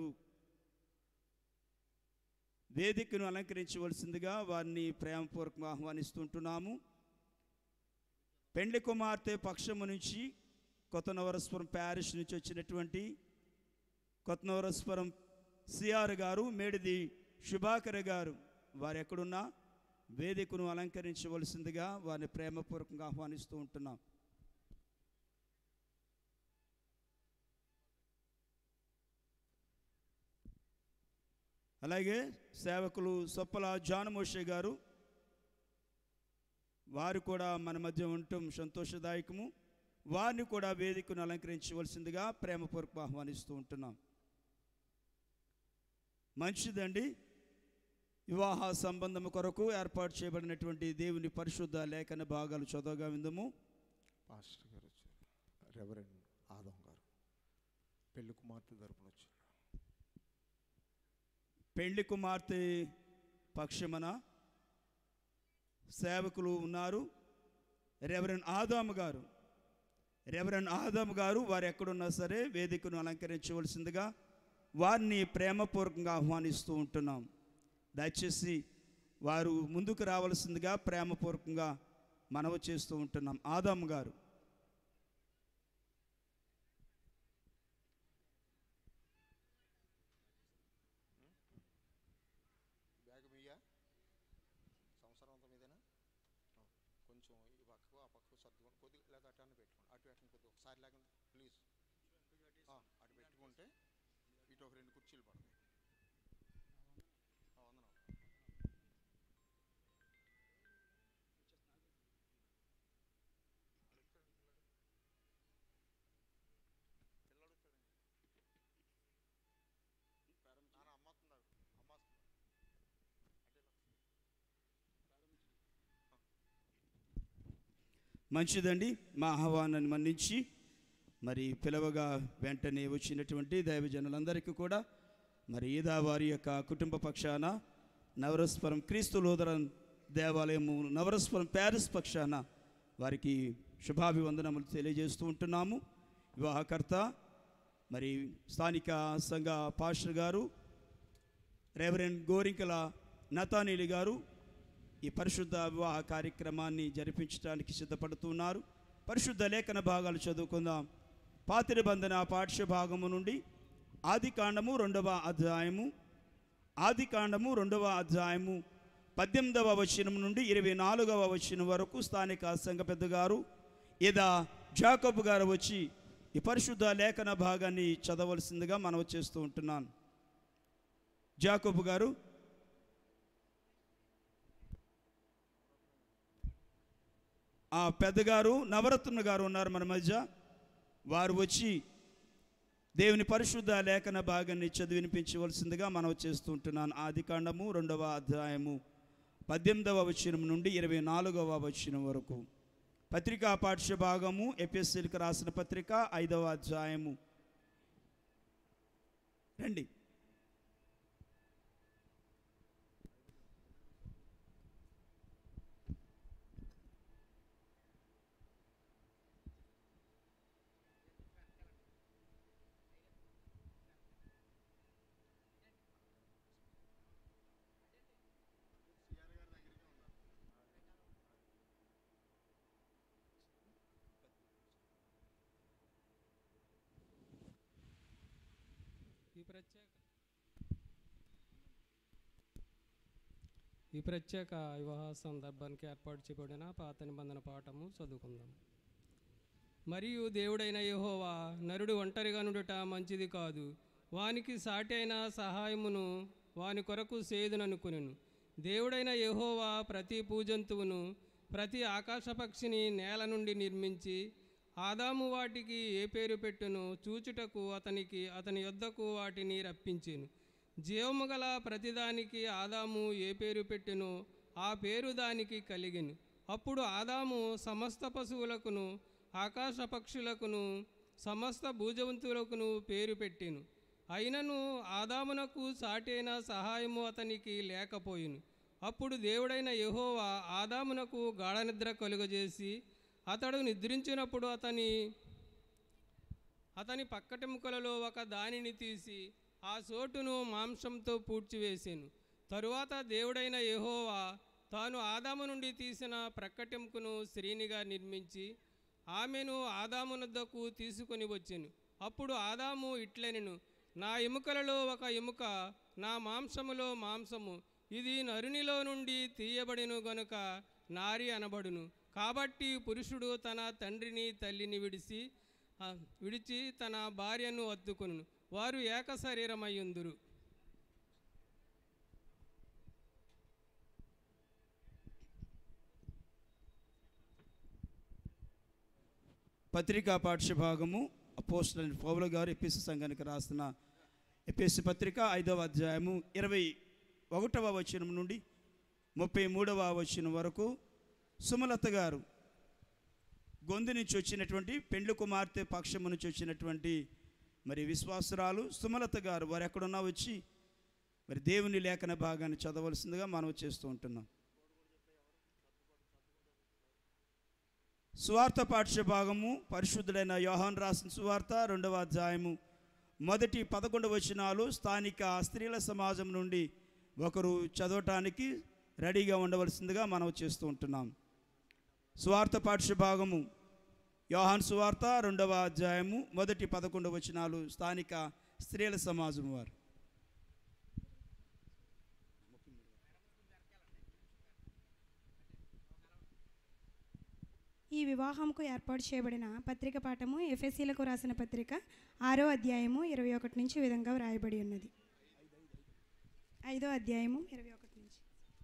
వేదికను అలంకరించవలసిందిగా వారిని ప్రేమపూర్వకంగా ఆహ్వానిస్తుంటున్నాము పెండ్లి కుమార్తె పక్షము నుంచి కొత్త నవరస్వరం ప్యారిస్ నుంచి వచ్చినటువంటి కొత్త నవరస్వరం సిఆర్ గారు మేడిది శుభాకర్ గారు వారు ఎక్కడున్నా వేదికను అలంకరించవలసిందిగా వారిని ప్రేమపూర్వకంగా ఆహ్వానిస్తూ ఉంటున్నాం అలాగే సేవకులు సొప్పల జానమోషే గారు వారు కూడా మన మధ్య ఉండటం సంతోషదాయకము వారిని కూడా వేదికను అలంకరించవలసిందిగా ప్రేమపూర్వక ఆహ్వానిస్తూ ఉంటున్నాం మంచిదండి వివాహ సంబంధము కొరకు ఏర్పాటు చేయబడినటువంటి దేవుని పరిశుద్ధ లేఖన భాగాలు చదవగా విందము పాస్టర్ గారు వచ్చారు రెవరెండ్ ఆదం గారు పెళ్లి కుమార్తె తరపున వచ్చారు పెండ్లి కుమార్తె పక్షమన సేవకులు ఉన్నారు రెవరెన్ ఆదాము గారు రెవరెన్ ఆదాము గారు వారు ఎక్కడున్నా సరే వేదికను అలంకరించవలసిందిగా వారిని ప్రేమపూర్వకంగా ఆహ్వానిస్తూ ఉంటున్నాం దయచేసి వారు ముందుకు రావాల్సిందిగా ప్రేమపూర్వకంగా మనవి చేస్తూ ఉంటున్నాం ఆదాము గారు బ్యాగ్ మీయా సంవత్సరం అంతా మీదేనా కొంచెం ఈ పక్కకు ఆ పక్కకు సర్దుకొని కొద్దిగా లేదా అటు అన్న పెట్టుకోండి అటు పెట్టండి కొద్దిగా ఒకసారి లేకుండా ప్లీజ్ అటు పెట్టుకుంటే ఇటు ఒక రెండు కుర్చీలు పడతాయి ఆ, వందనం మంచిదండి మా ఆహ్వానాన్ని మన్నించి మరి పిలవగా వెంటనే వచ్చినటువంటి దైవజనులందరికీ కూడా మరి ఈదా వారి యొక్క కుటుంబ పక్షాన నవరస్వరం క్రీస్తు లోదరం దేవాలయము నవరస్వరం ప్యారిస్ పక్షాన వారికి శుభాభివందనములు తెలియజేస్తూ ఉంటున్నాము వివాహకర్త మరి స్థానిక సంఘ పాస్టర్ గారు రెవరెండ్ గోరింకల నతానీలి గారు ఈ పరిశుద్ధ వివాహ కార్యక్రమాన్ని జరిపించడానికి సిద్ధపడుతున్నారు పరిశుద్ధ లేఖన భాగాలు చదువుకుందాం పాతిరి బంధన పాఠ్య భాగము నుండి ఆది కాండము రెండవ అధ్యాయము ఆది కాండము రెండవ అధ్యాయము పద్దెనిమిదవ వచనం నుండి ఇరవై నాలుగవ వచనం వరకు స్థానిక సంఘ పెద్ద గారు ఇదా జాకబ్ గారు వచ్చి ఈ పరిశుద్ధ లేఖన భాగాన్ని చదవలసిందిగా మనం చేస్తూ ఉంటున్నాను జాకబ్ గారు ఆ పెద్దగారు నవరత్న గారు ఉన్నారు మన మధ్య వారు వచ్చి దేవుని పరిశుద్ధ లేఖన భాగాన్ని చదివినిపించవలసిందిగా మనం చేస్తూ ఉంటున్నాను ఆది కాండము రెండవ అధ్యాయము పద్దెనిమిదవ వచనం నుండి ఇరవై నాలుగవ వచనం వరకు పత్రికా పాఠ్య భాగము ఎపిఎస్సీలకు రాసిన పత్రిక ఐదవ అధ్యాయము రండి ఈ ప్రత్యేక ఈ ప్రత్యేక వివాహ సందర్భానికి ఏర్పాటు చేయబడిన పాత నిబంధన పాఠము చదువుకుందాం మరియు దేవుడైన యెహోవా నరుడు ఒంటరిగా నుండుట మంచిది కాదు వానికి సాటి అయిన సహాయమును వాని కొరకు సేదుననుకునెను దేవుడైన యెహోవా ప్రతి పూజంతువును ప్రతి ఆకాశపక్షిని నేల నుండి నిర్మించి ఆదాము వాటికి ఏ పేరు పెట్టును చూచుటకు అతనికి అతని యొద్దకు వాటిని రప్పించెను జీవము గల ప్రతిదానికి ఆదాము ఏ పేరు పెట్టెనో ఆ పేరు దానికి కలిగెను అప్పుడు ఆదాము సమస్త పశువులకును ఆకాశ పక్షులకును సమస్త భూజవంతులకును పేరు పెట్టెను అయినను ఆదామునకు సాటైన సహాయము అతనికి లేకపోయిను అప్పుడు దేవుడైన యెహోవా ఆదామునకు గాఢనిద్ర కలుగజేసి అతడు నిద్రించినప్పుడు అతని అతని పక్కటెముకలలో ఒక దానిని తీసి ఆ చోటును మాంసంతో పూడ్చివేసాను తరువాత దేవుడైన యెహోవా తాను ఆదాము నుండి తీసిన ప్రక్కటెముకను స్త్రీనిగా నిర్మించి ఆమెను ఆదామునద్దకు తీసుకొని వచ్చెను అప్పుడు ఆదాము ఇట్లనెను నా ఎముకలలో ఒక ఎముక నా మాంసములో మాంసము ఇది నరునిలో నుండి తీయబడిను గనుక నారి అనబడును కాబట్టి పురుషుడు తన తండ్రిని తల్లిని విడిచి ఆ, విడిచి తన భార్యను అద్దుకొను వారు ఏక శరీరమయ్యుందురు పత్రికా పాఠ్య భాగము అపోస్టల్ పౌల గారు ఎపిసి సంఘానికి రాసిన ఎపిసి పత్రిక ఐదవ అధ్యాయము ఇరవై ఒకటవ వచనం నుండి ముప్పై మూడవ వచనం వరకు సుమలత గారు గొంతు నుంచి వచ్చినటువంటి పెండ్లి కుమార్తె పక్షము నుంచి వచ్చినటువంటి మరి విశ్వాసురాలు సుమలత గారు వారు ఎక్కడున్నా వచ్చి మరి దేవుని లేఖన భాగాన్ని చదవలసిందిగా మనం చేస్తూ ఉంటున్నాం సువార్త పాఠ్య భాగము పరిశుద్ధుడైన యోహాన్ రాసిన సువార్త రెండవ అధ్యాయము మొదటి పదకొండు వచనాలు స్థానిక స్త్రీల సమాజం నుండి ఒకరు చదవటానికి రెడీగా ఉండవలసిందిగా మనం చేస్తూ ఉంటున్నాం సువార్త పాఠ్య భాగము యోహాన్ సువార్త రెండవ అధ్యాయము మొదటి పదకొండు వచనాలు స్థానిక స్త్రీల సమాజం వారు ఈ వివాహంకు ఏర్పాటు చేయబడిన పత్రిక పాఠము ఎఫ్ఎస్సీలకు రాసిన పత్రిక ఆరో అధ్యాయము ఇరవై ఒకటి నుంచి ఈ విధంగా వ్రాయబడి ఉన్నది ఐదో అధ్యాయము ఇరవై ఒకటి నుంచి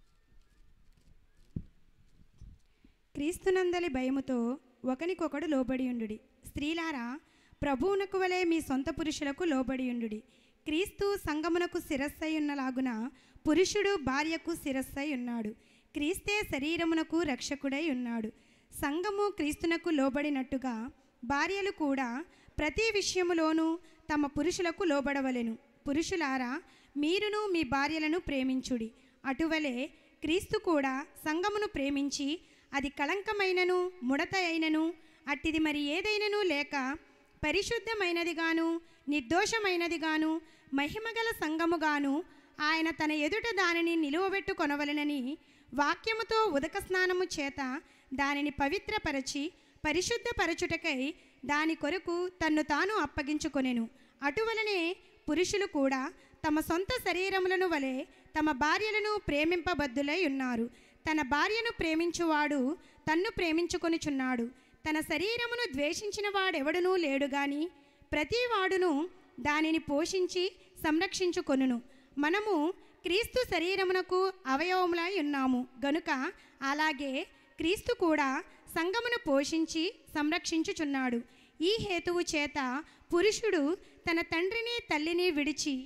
క్రీస్తునందలి భయముతో ఒకనికొకడు లోబడి ఉండుడి స్త్రీలారా ప్రభువునకు వలె మీ సొంత పురుషులకు లోబడి ఉండుడి క్రీస్తు సంగమునకు శిరస్సై ఉన్నలాగున పురుషుడు భార్యకు శిరస్సై ఉన్నాడు క్రీస్తే శరీరమునకు రక్షకుడై ఉన్నాడు సంఘము క్రీస్తునకు లోబడినట్టుగా భార్యలు కూడా ప్రతి విషయములోనూ తమ పురుషులకు లోబడవలెను పురుషులారా మీరును మీ భార్యలను ప్రేమించుడి అటువలే క్రీస్తు కూడా సంఘమును ప్రేమించి అది కళంకమైనను ముడత అయినను అట్టిది మరి ఏదైనను లేక పరిశుద్ధమైనదిగాను నిర్దోషమైనదిగాను మహిమగల సంఘముగాను ఆయన తన ఎదుట దానిని నిలువబెట్టుకొనవలెనని వాక్యముతో ఉదక స్నానము చేత దానిని పవిత్రపరచి పరిశుద్ధపరచుటకై దాని కొరకు తన్ను తాను అప్పగించుకొనెను అటువలనే పురుషులు కూడా తమ సొంత శరీరములను వలె తమ భార్యలను ప్రేమింపబద్దులై ఉన్నారు తన భార్యను ప్రేమించువాడు తన్ను ప్రేమించుకొనిచున్నాడు తన శరీరమును ద్వేషించిన వాడెవడునూ లేడు గాని ప్రతి వాడును దానిని పోషించి సంరక్షించుకొనును మనము క్రీస్తు శరీరమునకు అవయవములై ఉన్నాము గనుక అలాగే క్రీస్తు కూడా సంఘమును పోషించి సంరక్షించుచున్నాడు ఈ హేతువు చేత పురుషుడు తన తండ్రిని తల్లిని విడిచి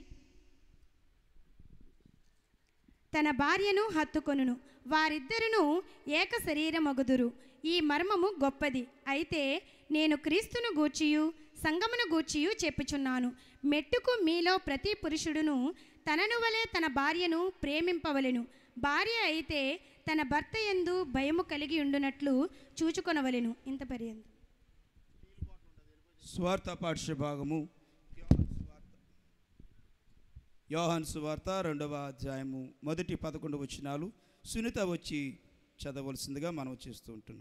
తన భార్యను హత్తుకొనును వారిద్దరును ఏక శరీరమగుదురు ఈ మర్మము గొప్పది అయితే నేను క్రీస్తును గూర్చియు సంగమును గూర్చియు చెప్పుచున్నాను మెట్టుకు మీలో ప్రతి పురుషుడును తనను వలె తన భార్యను ప్రేమింపవలెను భార్య అయితే తన భర్త ఎందు భయము కలిగి ఉండునట్లు చూచుకొనవలెను ఇంత పర్యంతం స్వార్థ పాఠ్య భాగము యోహాన్ సువార్త రెండవ అధ్యాయము మొదటి పదకొండు వచనాలు సునీత వచ్చి చదవలసిందిగా మనం చేస్తూ ఉంటున్నాం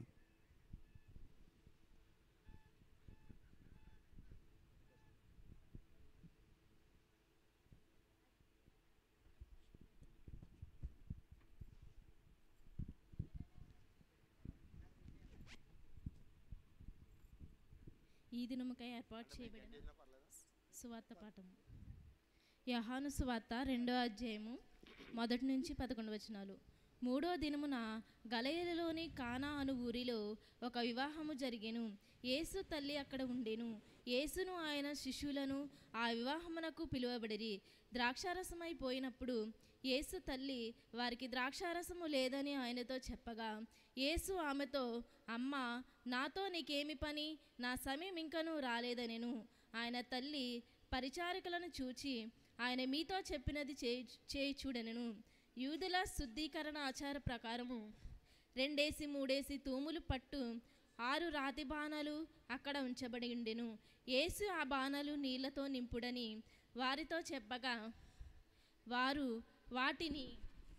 ఈ దినముకై ఏర్పాటు చేయబడిన సువార్త పాఠము యహాను సువార్త రెండో అధ్యాయము మొదటి నుంచి పదకొండు వచనాలు మూడో దినమున గలయలలోని కానా అను ఊరిలో ఒక వివాహము జరిగెను యేసు తల్లి అక్కడ ఉండెను యేసును ఆయన శిష్యులను ఆ వివాహమునకు పిలువబడిరి ద్రాక్షారసమైపోయినప్పుడు యేసు తల్లి వారికి ద్రాక్షారసము లేదని ఆయనతో చెప్పగా యేసు ఆమెతో అమ్మ నాతో నీకేమి పని నా సమయం ఇంకనూ రాలేదనెను ఆయన తల్లి పరిచారికలను చూచి ఆయన మీతో చెప్పినది చేయి చేయి చూడనెను యూదుల శుద్ధీకరణ ఆచార ప్రకారము రెండేసి మూడేసి తూములు పట్టు ఆరు రాతి బాణాలు అక్కడ ఉంచబడి ఉండెను యేసు ఆ బాణాలు నీళ్లతో నింపుడని వారితో చెప్పగా వారు వాటిని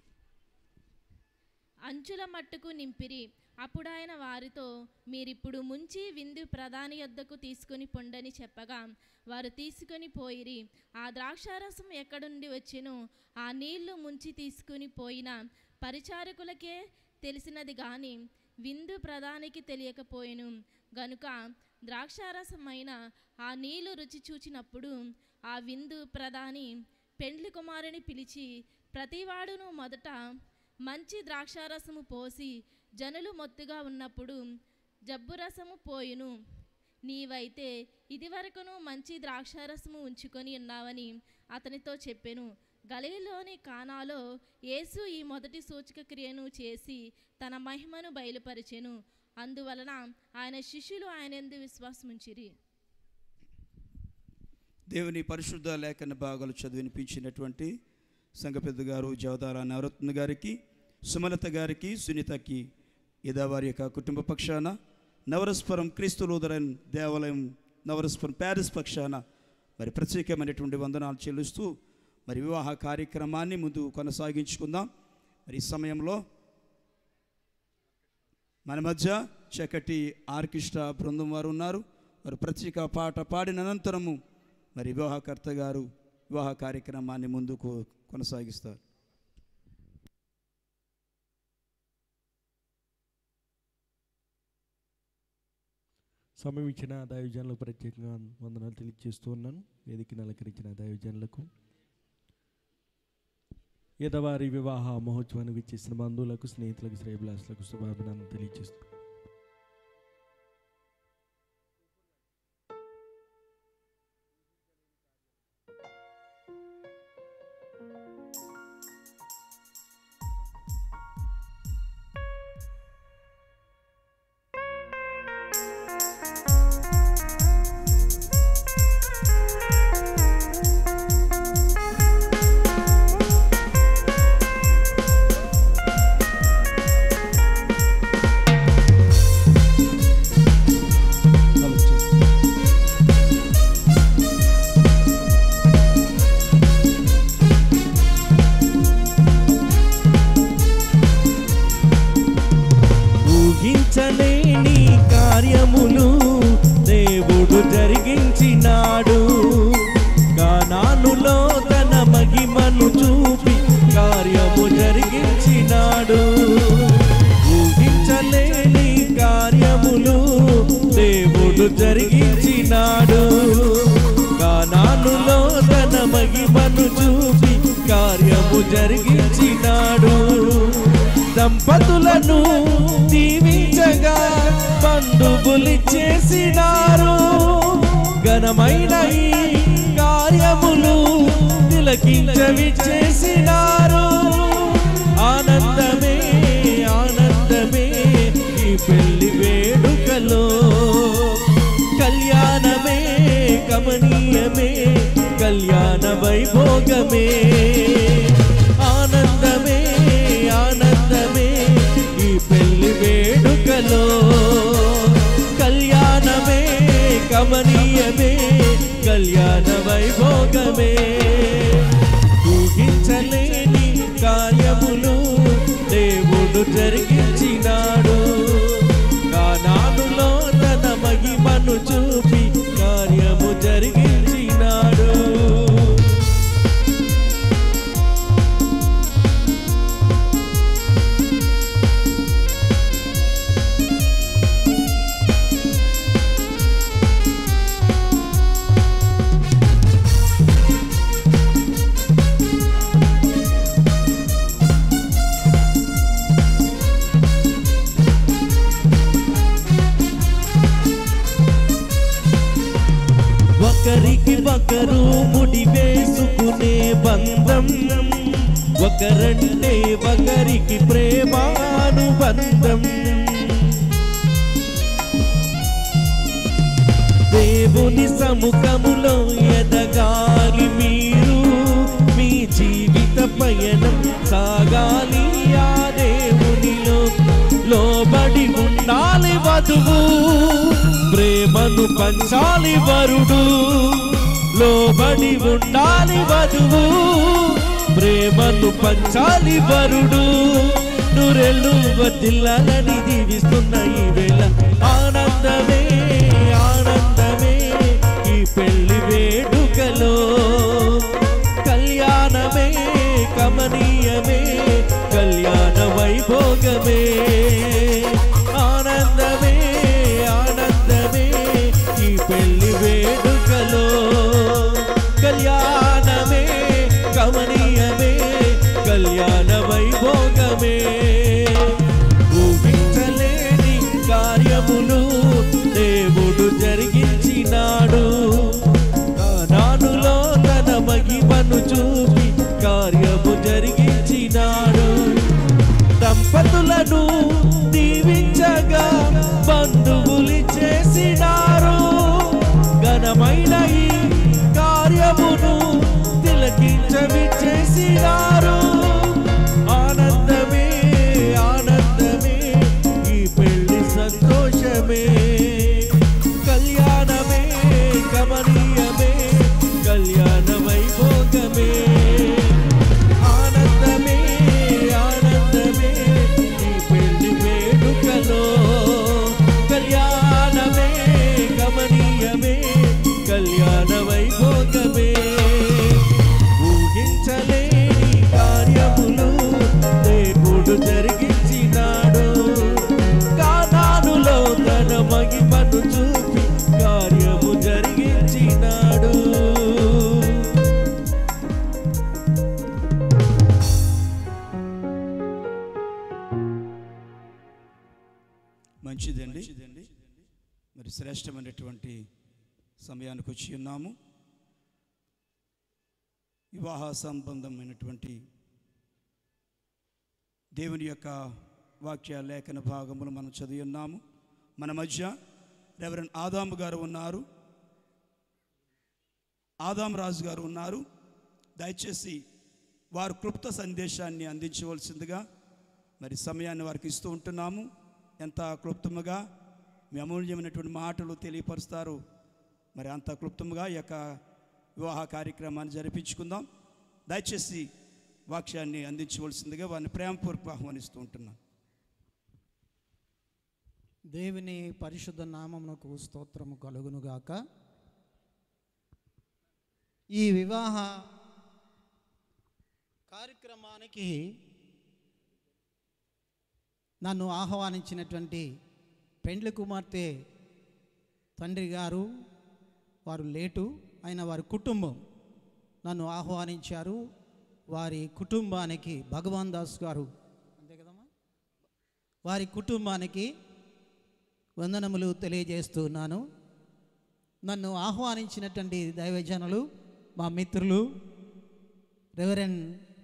అంచుల మట్టుకు నింపిరి అప్పుడు ఆయన వారితో మీరిప్పుడు ముంచి విందు ప్రధాని యొద్దకు తీసుకొని పొండని చెప్పగా వారు తీసుకొని పోయిరి ఆ ద్రాక్షారసం ఎక్కడుండి వచ్చెనో ఆ నీళ్లు ముంచి తీసుకుని పోయిన పరిచారకులకే తెలిసినది గాని విందు ప్రధానికి తెలియకపోయెను గనుక ద్రాక్షారసమైన ఆ నీళ్లు రుచి చూచినప్పుడు ఆ విందు ప్రధాని పెండ్లి కుమారుని పిలిచి ప్రతివాడును మొదట మంచి ద్రాక్షారసము పోసి జనులు మొత్తుగా ఉన్నప్పుడు జబ్బురసము పోయును నీవైతే ఇదివరకును మంచి ద్రాక్షారసము ఉంచుకొని ఉన్నావని అతనితో చెప్పెను గలిలోని కానాలో యేసు ఈ మొదటి సూచక క్రియను చేసి తన మహిమను బయలుపరిచెను అందువలన ఆయన శిష్యులు ఆయన ఎందు విశ్వాసముంచిరి దేవుని పరిశుద్ధ లేఖన భాగాలు చదివినిపించినటువంటి సంఘ పెద్ద గారు జవదారా నవరత్న గారికి సుమలత గారికి సునీతకి ఇదా వారి యొక్క కుటుంబ పక్షాన నవరస్పురం క్రీస్తు లూథరన్ దేవాలయం నవరస్పురం ప్యారిస్ పక్షాన మరి ప్రత్యేకమైనటువంటి వందనాలు చెల్లిస్తూ మరి వివాహ కార్యక్రమాన్ని ముందు కొనసాగించుకుందాం మరి ఈ సమయంలో మన మధ్య చక్కటి ఆర్కెస్ట్రా బృందం వారు ఉన్నారు వారు ప్రత్యేక పాట పాడిన అనంతరము మరి వివాహకర్త గారు వివాహ కార్యక్రమాన్ని ముందుకు కొనసాగిస్తారు సమయం ఇచ్చిన దైవజనులకు ప్రత్యేకంగా వందనాలు తెలియజేస్తూ ఉన్నాను వేదికను అలంకరించిన దైవజనులకు ఎదవారి వివాహ మహోత్సవానికి విచ్చేసిన బంధువులకు స్నేహితులకు శ్రేయభిలాసులకు శుభాభినందనలు తెలియజేస్తూ ఆ జరిగించినాడు ఊహించలేని కార్యములు దేవుడు జరిగించినాడు కానానులో తన మహిమను చూపి కార్యము జరిగించినాడు దంపతులను దీవించగా బంధువులిచ్చేసినారు ఘనమైన ఈ కార్యములు తిలకించవిచ్చేసినారు ఆనందమే ఆనందమే ఈ పెళ్లి వేడుకలో కళ్యాణమే కమనీయమే కళ్యాణ వైభోగమే ఆనందమే ఆనందమే ఈ పెళ్లి వేడుకలో కళ్యాణమే కమనీయమే కళ్యాణ వైభోగమే ఊహించలేని కార్యములు దేవుడు జరిగించినాడు కానానులో తన మహిమను చూపి కార్యము జరిగించినాడు ఒకరికి ఒకరు ముడి వేసుకునే బంధం ఒకరంటే ఒకరికి ప్రేమానుబంధం దేవుని సముఖములో ఎదగాలి మీరు మీ జీవిత పయనం సాగాలి ఆ దేవునిలో లోబడి ఉండాలి వధువు ప్రేమను పంచాలి వరుడు లోబడి ఉండాలి వధువు ప్రేమను పంచాలి వరుడు నూరెళ్ళు వదిల్లాలని దీవిస్తున్న ఈ వేళ ఆనందమే ఆనందమే ఈ పెళ్లి వేడుకలో కళ్యాణమే కమనీయమే కళ్యాణ వైభోగమే ఆనందమే ఆనందమే ఈ పెళ్లి వేడుకలో కళ్యాణమే కమనీయమే కళ్యాణ వైభోగమే ఊహించలేని కార్యములు దేవుడు జరిగించినాడు నానులో తన మహిమను చూపి కార్యము జరిగించినాడు దంపతులను దీవించగా బంధువులు చేసినారు ఘనమైన ఈ కార్యమును తిలకించవి చేసినారు ఆనందమే ఆనందమే ఈ పెళ్లి సంతోషమే కళ్యాణమే కమనీయమే కళ్యాణ వైభోగమే ఆనందమే ఆనందమే ఈ పెళ్లి వేడుకలో కళ్యాణమే గమనీయమే కళ్యాణ వైభోగమే ఊహించలేని కార్యములు దేవుడు జరిగించినాడు కానానులో తన మహిమను చూపి కార్యము జరిగించినాడు మంచిదండి మరి శ్రేష్టమైనటువంటి సమయానికి వచ్చి ఉన్నాము వివాహ సంబంధమైనటువంటి దేవుని యొక్క వాక్య లేఖన భాగములు మనం చదివి ఉన్నాము మన మధ్య రెవరెండ్ ఆదాము గారు ఉన్నారు ఆదాం రాజు గారు ఉన్నారు దయచేసి వారు క్లుప్త సందేశాన్ని అందించవలసిందిగా మరి సమయాన్ని వారికి ఇస్తూ ఉంటున్నాము ఎంత క్లుప్తముగా మీ అమూల్యమైనటువంటి మాటలు తెలియపరుస్తారు మరి అంత క్లుప్తముగా ఈ యొక్క వివాహ కార్యక్రమాన్ని జరిపించుకుందాం దయచేసి వాక్యాన్ని అందించవలసిందిగా వారిని ప్రేమపూర్వక ఆహ్వానిస్తూ ఉంటున్నాను దేవుని పరిశుద్ధ నామమునకు స్తోత్రము కలుగునుగాక ఈ వివాహ కార్యక్రమానికి నన్ను ఆహ్వానించినటువంటి పెండ్లి కుమార్తె తండ్రి గారు వారు లేటు అయిన వారి కుటుంబం నన్ను ఆహ్వానించారు వారి కుటుంబానికి భగవాన్ దాస్ గారు అంతే కదమ్మా వారి కుటుంబానికి వందనములు తెలియజేస్తున్నాను నన్ను ఆహ్వానించినటువంటి దైవజనులు మా మిత్రులు రెవరెండ్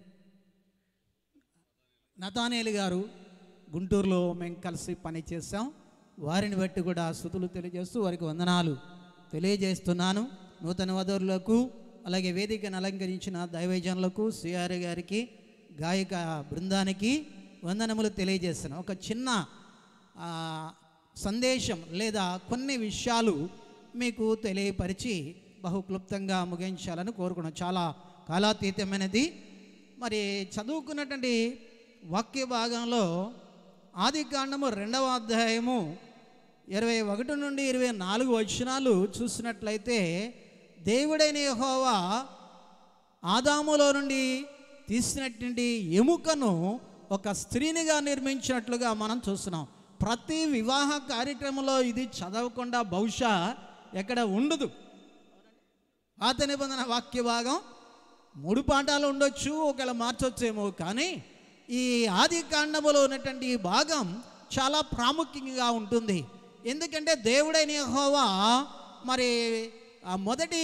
నతానేలు గారు గుంటూరులో మేము కలిసి పనిచేసాం వారిని బట్టి కూడా స్థుతులు తెలియజేస్తూ వారికి వందనాలు తెలియజేస్తున్నాను నూతన వధువులకు అలాగే వేదికను అలంకరించిన దైవజనులకు సిఆర్ గారికి గాయక బృందానికి వందనములు తెలియజేస్తున్నాను ఒక చిన్న ఆ, సందేశం లేదా కొన్ని విషయాలు మీకు తెలియపరిచి బహుక్లుప్తంగా ముగించాలని కోరుకున్నాను చాలా కాలాతీతమైనది మరి చదువుకున్నటువంటి వాక్య భాగంలో ఆది కాండము రెండవ అధ్యాయము ఇరవై ఒకటి నుండి ఇరవై నాలుగు వచనాలు చూసినట్లయితే దేవుడైన యెహోవా ఆదాములో నుండి తీసినటువంటి ఎముకను ఒక స్త్రీనిగా నిర్మించినట్లుగా మనం చూస్తున్నాం ప్రతి వివాహ కార్యక్రమంలో ఇది చదవకుండా బహుశా ఎక్కడ ఉండదు పాత నిబంధన వాక్య భాగం మూడు పాఠాలు ఉండొచ్చు ఒకవేళ మార్చొచ్చేమో కానీ ఈ ఆది కాండములో ఉన్నటువంటి ఈ భాగం చాలా ప్రాముఖ్యంగా ఉంటుంది ఎందుకంటే దేవుడైన యెహోవా మరి ఆ మొదటి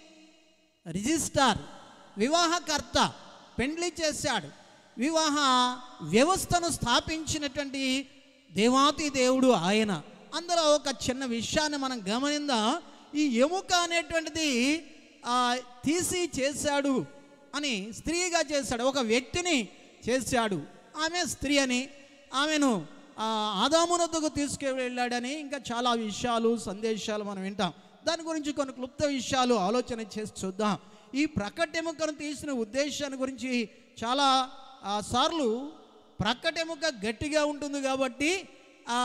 రిజిస్టార్ వివాహకర్త పెండ్లి చేశాడు వివాహ వ్యవస్థను స్థాపించినటువంటి దేవాతి దేవుడు ఆయన అందులో ఒక చిన్న విషయాన్ని మనం గమనిందాం ఈ ఎముక అనేటువంటిది ఆ, తీసి చేశాడు అని స్త్రీగా చేశాడు ఒక వ్యక్తిని చేశాడు ఆమె స్త్రీ అని ఆమెను ఆ, ఆదామునొద్దకు తీసుకువెళ్ళాడని ఇంకా చాలా విషయాలు సందేశాలు మనం వింటాం దాని గురించి కొన్ని క్లుప్త విషయాలు ఆలోచన చేసి చూద్దాం ఈ ప్రకటెముకను తీసిన ఉద్దేశాన్ని గురించి చాలా ఆ, సార్లు ప్రకటెముక గట్టిగా ఉంటుంది కాబట్టి ఆ,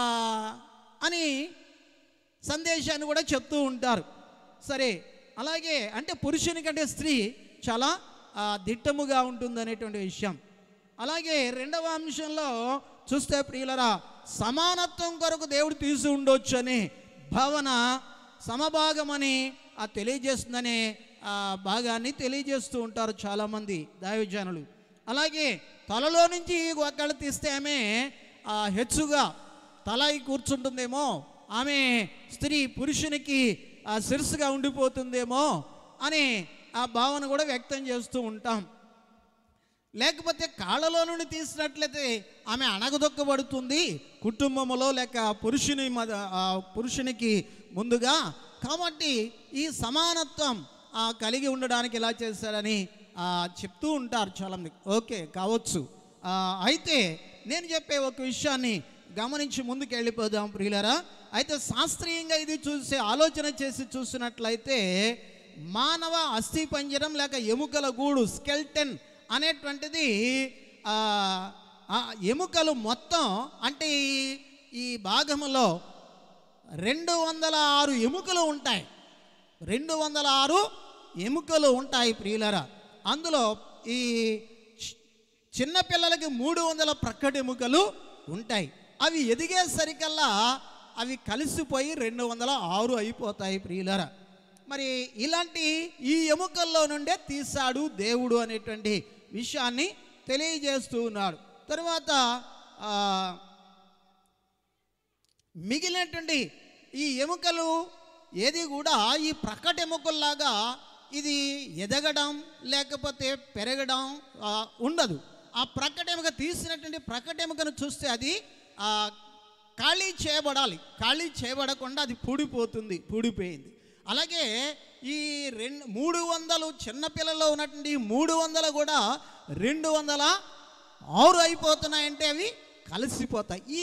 అని సందేశాన్ని కూడా చెప్తూ ఉంటారు సరే అలాగే అంటే పురుషుని కంటే స్త్రీ చాలా ఆ, దిట్టముగా ఉంటుంది అనేటువంటి విషయం అలాగే రెండవ అంశంలో చూస్తే ప్రియులరా సమానత్వం కొరకు దేవుడు తీసి ఉండొచ్చు అని భావన సమభాగమని ఆ తెలియజేస్తుందనే ఆ భాగాన్ని తెలియజేస్తూ ఉంటారు చాలామంది దైవజనులు అలాగే తలలో నుంచి ఒకళ్ళు తీస్తే ఆమె ఆ, హెచ్చుగా తల అయి కూర్చుంటుందేమో ఆమె స్త్రీ పురుషునికి ఆ శిరస్సుగా ఉండిపోతుందేమో అని ఆ భావన కూడా వ్యక్తం చేస్తూ ఉంటాం లేకపోతే కాళ్ళలో నుండి తీసినట్లయితే ఆమె అణగదొక్కబడుతుంది కుటుంబంలో లేక పురుషుని మద ఆ పురుషునికి ముందుగా కాబట్టి ఈ సమానత్వం ఆ, కలిగి ఉండడానికి ఎలా చేశారని ఆ, చెప్తూ ఉంటారు చాలామంది ఓకే కావచ్చు ఆ, అయితే నేను చెప్పే ఒక విషయాన్ని గమనించి ముందుకు వెళ్ళిపోదాం ప్రియులరా అయితే శాస్త్రీయంగా ఇది చూసి ఆలోచన చేసి చూసినట్లయితే మానవ అస్థి పంజరం లేక ఎముకల గూడు స్కెల్టన్ అనేటువంటిది ఆ, ఆ ఎముకలు మొత్తం అంటే ఈ ఈ భాగంలో రెండు వందల ఆరు ఎముకలు ఉంటాయి రెండు వందల ఆరు ఎముకలు ఉంటాయి ప్రియులరా అందులో ఈ చి- చిన్న పిల్లలకి మూడు వందల ప్రక్కటి ఎముకలు ఉంటాయి అవి ఎదిగేసరికల్లా అవి కలిసిపోయి రెండు వందల ఆరు అయిపోతాయి ప్రియులరా మరి ఇలాంటి ఈ ఎముకల్లో నుండే తీశాడు దేవుడు అనేటువంటి విషయాన్ని తెలియజేస్తూ ఉన్నాడు తర్వాత ఆ, మిగిలినటువంటి ఈ ఎముకలు ఏది కూడా ఈ ప్రకట ఎముకల్లాగా ఇది ఎదగడం లేకపోతే పెరగడం ఆ, ఉండదు ఆ ప్రకట ఎముక తీసినటువంటి ప్రకట ఎముకను చూస్తే అది ఆ, ఖాళీ చేయబడాలి ఖాళీ చేయబడకుండా అది పూడిపోతుంది పూడిపోయింది అలాగే ఈ రెండు మూడు వందలు చిన్నపిల్లలో ఉన్నటువంటి ఈ మూడు వందలు కూడా రెండు వందల ఆరు అయిపోతున్నాయంటే అవి కలిసిపోతాయి ఈ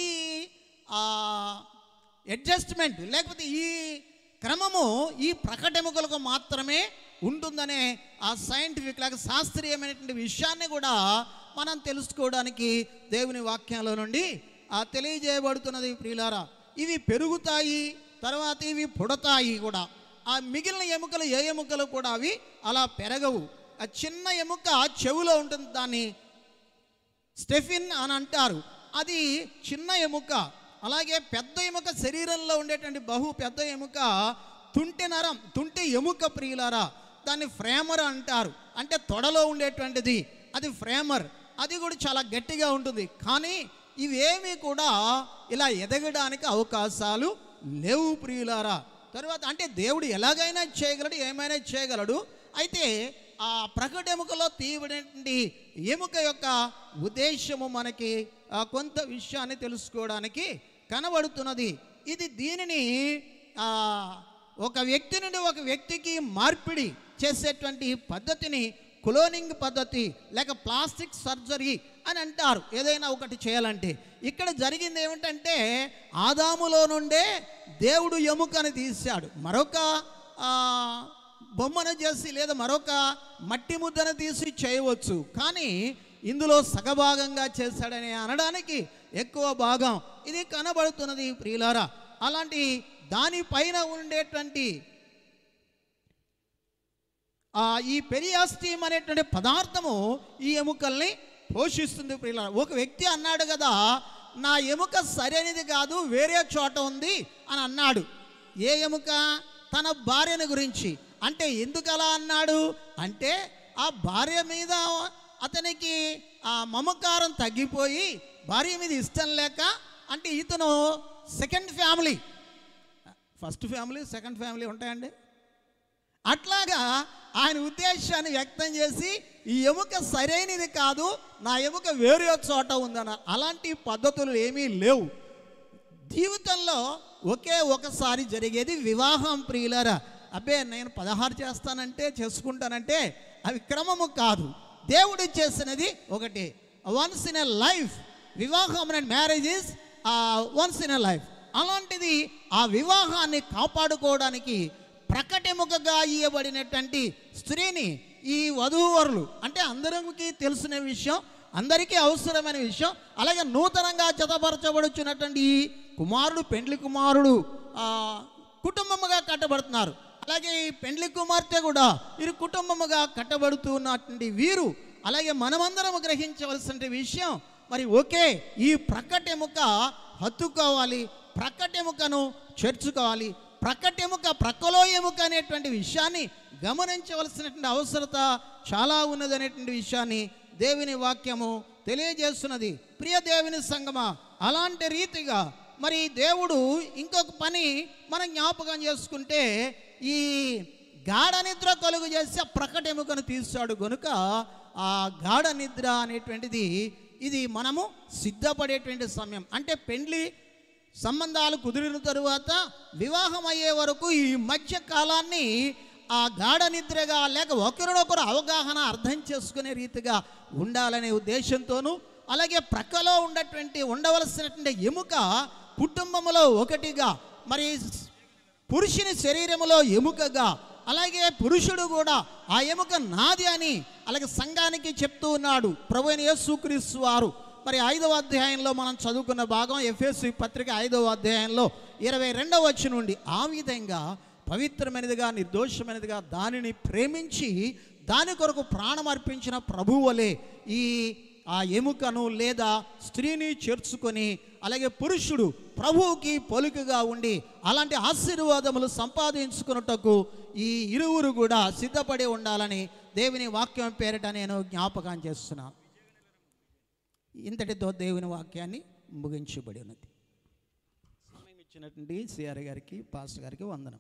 అడ్జస్ట్మెంట్ లేకపోతే ఈ క్రమము ఈ ప్రకటెముకలకు మాత్రమే ఉంటుందనే ఆ సైంటిఫిక్ లేక శాస్త్రీయమైనటువంటి విషయాన్ని కూడా మనం తెలుసుకోవడానికి దేవుని వాక్యంలో నుండి ఆ తెలియజేయబడుతున్నది ప్రియులారా ఇవి పెరుగుతాయి తర్వాత ఇవి పుడతాయి కూడా ఆ మిగిలిన ఎముకలు ఏ ఎముకలు కూడా అవి అలా పెరగవు ఆ చిన్న ఎముక చెవులో ఉంటుంది దాన్ని స్టెఫిన్ అని అంటారు అది చిన్న ఎముక అలాగే పెద్ద ఎముక శరీరంలో ఉండేటువంటి బహు పెద్ద ఎముక తుంటి నరం తుంటి ఎముక ప్రియులారా దాన్ని ఫ్రేమర్ అంటారు అంటే తొడలో ఉండేటువంటిది అది ఫ్రేమర్ అది కూడా చాలా గట్టిగా ఉంటుంది కానీ ఇవేమీ కూడా ఇలా ఎదగడానికి అవకాశాలు లేవు ప్రియులారా తర్వాత అంటే దేవుడు ఎలాగైనా చేయగలడు ఏమైనా చేయగలడు అయితే ఆ ప్రకట ఎముకలో తీయబడినటువంటి ఎముక యొక్క ఉద్దేశము మనకి ఆ, కొంత విషయాన్ని తెలుసుకోవడానికి కనబడుతున్నది ఇది దీనిని ఆ, ఒక వ్యక్తి నుండి ఒక వ్యక్తికి మార్పిడి చేసేటువంటి పద్ధతిని క్లోనింగ్ పద్ధతి లేక ప్లాస్టిక్ సర్జరీ అని అంటారు ఏదైనా ఒకటి చేయాలంటే ఇక్కడ జరిగింది ఏమిటంటే ఆదాములో నుండే దేవుడు ఎముకని తీశాడు మరొక ఆ, బొమ్మను చేసి లేదా మరొక మట్టి ముద్దను తీసి చేయవచ్చు కానీ ఇందులో సగభాగంగా చేశాడని అనడానికి ఎక్కువ భాగం ఇది కనబడుతున్నది ప్రియులారా అలాంటి దానిపైన ఉండేటువంటి ఆ ఈ పెరియాస్టీమ్ అనేటువంటి పదార్థము ఈ ఎముకల్ని పోషిస్తుంది ప్రియులారా ఒక వ్యక్తి అన్నాడు కదా నా ఎముక సరైనది కాదు వేరే చోట ఉంది అని అన్నాడు ఏ ఎముక తన భార్యను గురించి అంటే ఎందుకు అలా అన్నాడు అంటే ఆ భార్య మీద అతనికి ఆ మమకారం తగ్గిపోయి భార్య మీద ఇష్టం లేక అంటే ఇతను second family first family second family ఉంటాయండి అట్లాగా ఆయన ఉద్దేశాన్ని వ్యక్తం చేసి ఈ ఎముక సరైనది కాదు నా ఎముక వేరే చోట ఉందన్న అలాంటి పద్ధతులు ఏమీ లేవు జీవితంలో ఒకే ఒకసారి జరిగేది వివాహం ప్రియులరా అబ్బే నేను పదహారు చేస్తానంటే చేసుకుంటానంటే అవి క్రమము కాదు దేవుడు చేసినది ఒకటి వన్స్ ఇన్ ఎ లైఫ్ వివాహం and marriage is once in a life అలాంటిది ఆ వివాహాన్ని కాపాడుకోవడానికి ప్రకటెముకగా ఇయ్యబడినటువంటి స్త్రీని ఈ వధూవరులు అంటే అందరికి తెలిసిన విషయం అందరికీ అవసరమైన విషయం అలాగే నూతనంగా జతపరచబడుచున్నటువంటి ఈ కుమారుడు పెండ్లి కుమారుడు ఆ, కుటుంబముగా కట్టబడుతున్నారు అలాగే ఈ పెండ్లి కుమార్తె కూడా వీరు కుటుంబముగా కట్టబడుతూ ఉన్నటువంటి వీరు అలాగే మనమందరం గ్రహించవలసిన విషయం మరి ఓకే ఈ ప్రకటెముక హత్తుకోవాలి ప్రకటెముకను చేర్చుకోవాలి ప్రకటెముక ప్రక్కలో ఎముక అనేటువంటి విషయాన్ని గమనించవలసినటువంటి అవసరత చాలా ఉన్నదనేటువంటి విషయాన్ని దేవుని వాక్యము తెలియజేస్తున్నది ప్రియ దేవుని సంగమా అలాంటి రీతిగా మరి దేవుడు ఇంకొక పని మనం జ్ఞాపకం చేసుకుంటే ఈ గాఢ నిద్ర కలుగు చేసి ఆ ప్రకట ఎముకను తీస్తాడు గనుక ఆ గాఢ నిద్ర అనేటువంటిది ఇది మనము సిద్ధపడేటువంటి సమయం అంటే పెండ్లి సంబంధాలు కుదిరిన తరువాత వివాహం అయ్యే వరకు ఈ మధ్య కాలాన్ని ఆ గాఢ నిద్రగా లేక ఒకరినొకరు అవగాహన అర్థం చేసుకునే రీతిగా ఉండాలనే ఉద్దేశంతోనూ అలాగే ప్రక్కలో ఉన్నటువంటి ఉండవలసినటువంటి ఎముక కుటుంబంలో ఒకటిగా మరి పురుషుని శరీరములో ఎముకగా అలాగే పురుషుడు కూడా ఆ ఎముక నాది అని అలాగే సంఘానికి చెప్తూ ఉన్నాడు ప్రభు అయిన యేసుక్రీస్తు వారు మరి ఐదవ అధ్యాయంలో మనం చదువుకున్న భాగం ఎఫ్ఎస్సి పత్రిక ఐదవ అధ్యాయంలో ఇరవై రెండవ వచ్చి నుండి ఆ విధంగా పవిత్రమైనదిగా నిర్దోషమైనదిగా దానిని ప్రేమించి దాని కొరకు ప్రాణం అర్పించిన ప్రభువలే ఈ ఆ ఎముకను లేదా స్త్రీని చేర్చుకొని అలాగే పురుషుడు ప్రభువుకి పొలుకుగా ఉండి అలాంటి ఆశీర్వాదములు సంపాదించుకున్నటకు ఈ ఇరువురు కూడా సిద్ధపడి ఉండాలని దేవుని వాక్యం పేరిట నేను జ్ఞాపకం చేస్తున్నాను ఇంతటితో దేవుని వాక్యాన్ని ముగించబడి ఉన్నది సమయం ఇచ్చినటువంటి సిఆర్ గారికి పాస్టర్ గారికి వందనం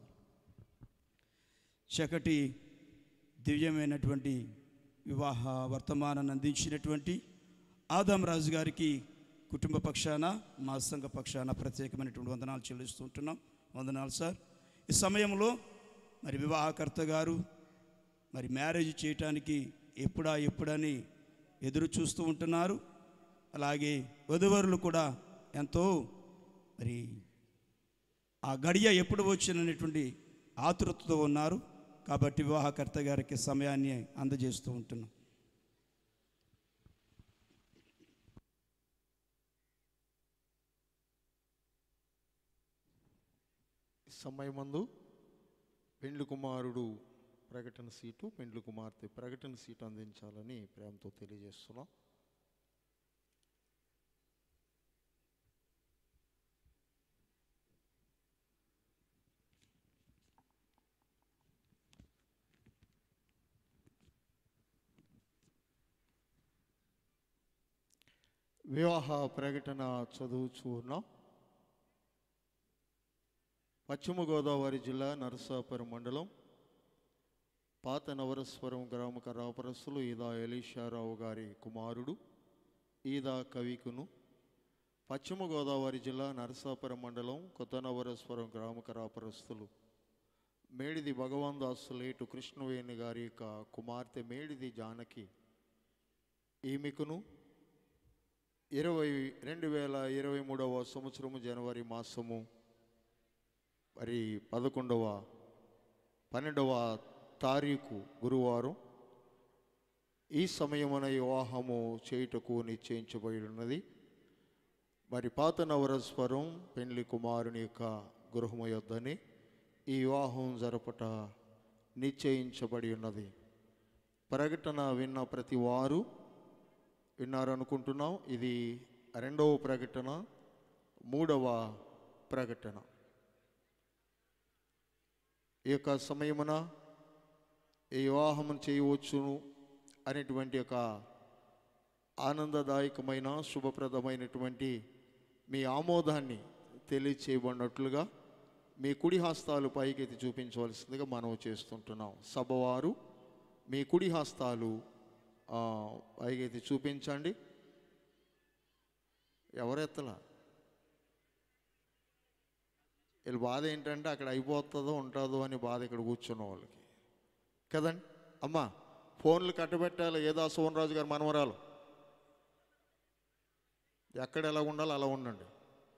చక్కటి దివ్యమైనటువంటి వివాహ వర్తమానాన్ని అందించినటువంటి ఆదాం రాజు గారికి కుటుంబ పక్షాన మా సంఘ పక్షాన ప్రత్యేకమైనటువంటి వందనాలు చెల్లిస్తూ ఉంటున్నాం వందనాలు సార్ ఈ సమయంలో మరి వివాహకర్త గారు మరి మ్యారేజ్ చేయటానికి ఎప్పుడా ఎప్పుడని ఎదురు చూస్తూ ఉంటున్నారు అలాగే వధువరులు కూడా ఎంతో మరి ఆ గడియ ఎప్పుడు వచ్చినటువంటి ఆతృతతో ఉన్నారు కాబట్టి వివాహకర్త గారికి సమయాన్ని అందజేస్తూ ఉంటున్నాం సమయమందు పెండ్లి కుమారుడు ప్రకటన సీటు పెండ్లి కుమార్తె ప్రకటన సీటు అందించాలని ప్రేమతో తెలియజేస్తున్నాం వివాహ ప్రకటన చదువుచూ ఉన్నాం పశ్చిమ గోదావరి జిల్లా నరసాపురం మండలం పాత నవరస్వరం గ్రామ కరాపరస్సులు ఈదా ఎలీషారావు గారి కుమారుడు ఈదా కవికును పశ్చిమ గోదావరి జిల్లా నరసాపురం మండలం కొత్త నవరస్వరం గ్రామ కరాపరస్తులు మేడిది భగవాన్ దాసు లేటు కృష్ణవేణి గారి యొక్క కుమార్తె మేడిది జానకి ఈమెకును ఇరవై రెండు వేల ఇరవై మూడవ సంవత్సరము జనవరి మాసము మరి పదకొండవ పన్నెండవ తారీఖు గురువారం ఈ సమయమున వివాహము చేయుటకు నిశ్చయించబడి ఉన్నది మరి పాత నవరస్వరం పెండ్లి కుమారుని యొక్క గృహము యొద్దని ఈ వివాహం జరపట నిశ్చయించబడి ఉన్నది ప్రకటన విన్న ప్రతి వారు విన్నారనుకుంటున్నాం ఇది రెండవ ప్రకటన మూడవ ప్రకటన ఈ యొక్క సమయమున ఈ వివాహం చేయవచ్చును అనేటువంటి ఒక ఆనందదాయకమైన శుభప్రదమైనటువంటి మీ ఆమోదాన్ని తెలియచేయబడినట్లుగా మీ కుడి హస్తాలు పైకెత్తి చూపించవలసిందిగా మనం చేస్తుంటున్నాం సభవారు మీ కుడి హస్తాలు ఆ, పైకెత్తి చూపించండి ఎవరెత్తలా వీళ్ళ బాధ ఏంటంటే అక్కడ అయిపోతుందో ఉంటుందో అని బాధ ఇక్కడ కూర్చున్న వాళ్ళకి కదండి అమ్మా ఫోన్లు కట్టబెట్టాలి ఏదో సోమరాజు గారు మనవరాలు ఎక్కడ ఎలా ఉండాలో అలా ఉండండి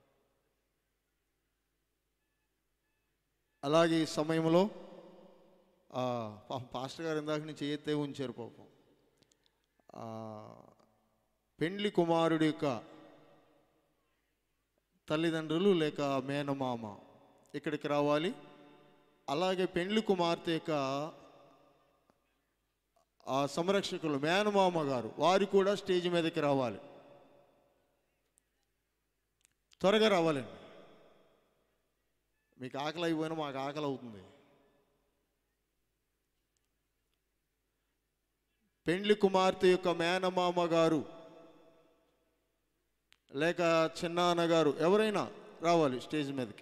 అలాగే ఈ సమయంలో ఆ, పాపం పాస్టర్ గారు ఇందాక నుంచి ఎత్తే ఉంచారు పాపం ఆ, పెండ్లి కుమారుడి యొక్క తల్లిదండ్రులు లేక మేనమామ ఇక్కడికి రావాలి అలాగే పెండ్లి కుమార్తె యొక్క ఆ సంరక్షకులు మేనమామ గారు వారు కూడా స్టేజ్ మీదకి రావాలి త్వరగా రావాలండి మీకు ఆకలి అయిపోయినా మాకు ఆకలి అవుతుంది పెండ్లి కుమార్తె యొక్క మేనమామ గారు లేక చిన్నాన్న గారు ఎవరైనా రావాలి స్టేజ్ మీదకి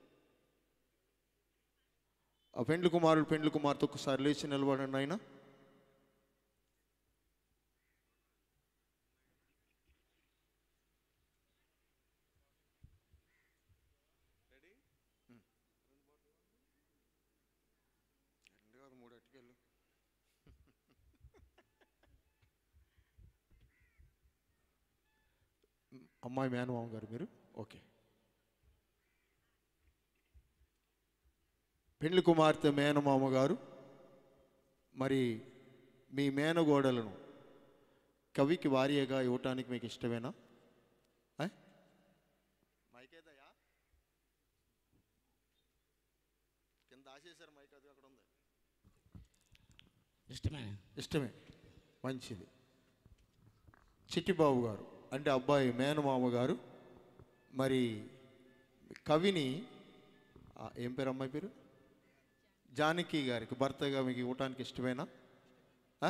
ఆ పెండ్లి కుమారుడు పెండ్లి కుమార్తె ఒక్కసారి లేచి నిలబడండి ఆయన అమ్మాయి మేనమామ గారు మీరు ఓకే పెండ్లి కుమార్తె మేనమామ గారు మరి మీ మేనగోడలను కవికి వారియగా ఇవ్వటానికి మీకు ఇష్టమేనా ఆ? మైకేదయ్యా కింద ఆశేశారు మైక్ అది అక్కడ ఉంది ఇష్టమే ఇష్టమే మంచిది చిట్టిబాబు గారు అంటే అబ్బాయి మేనమామ గారు మరి కవిని ఆ, ఏం పేరు అమ్మాయి పేరు జానకి గారికి భర్తగా మీకు ఇవ్వటానికి ఇష్టమేనా ఆ?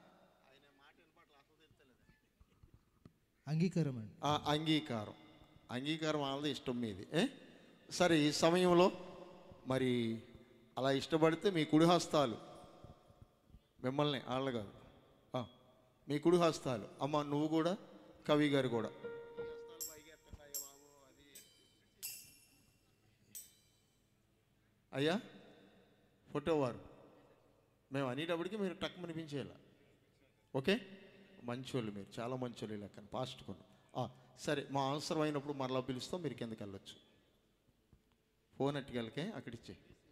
అంగీకారం అండి ఆ, అంగీకారం అంగీకారం వాళ్ళది ఇష్టం మీది ఏ? సరే ఈ సమయంలో మరి అలా ఇష్టపడితే మీ కుడి హస్తాలు మిమ్మల్ని వాళ్ళ కాదు ఆ, మీ కుడి హస్తాలు అమ్మ నువ్వు కూడా కవి గారు కూడా అయ్యా ఫోటో వారు మేము అనేటప్పటికి మీరు టక్ అనిపించేలా ఓకే మంచోళ్ళు మీరు చాలా మంచోళ్ళు లెక్కన పాస్ట్ కొను సరే మా అవసరం అయినప్పుడు మరలా పిలుస్తాం మీరు కిందకి వెళ్ళొచ్చు ఫోన్ అట్టుకెళ్ళకే అక్కడిచ్చే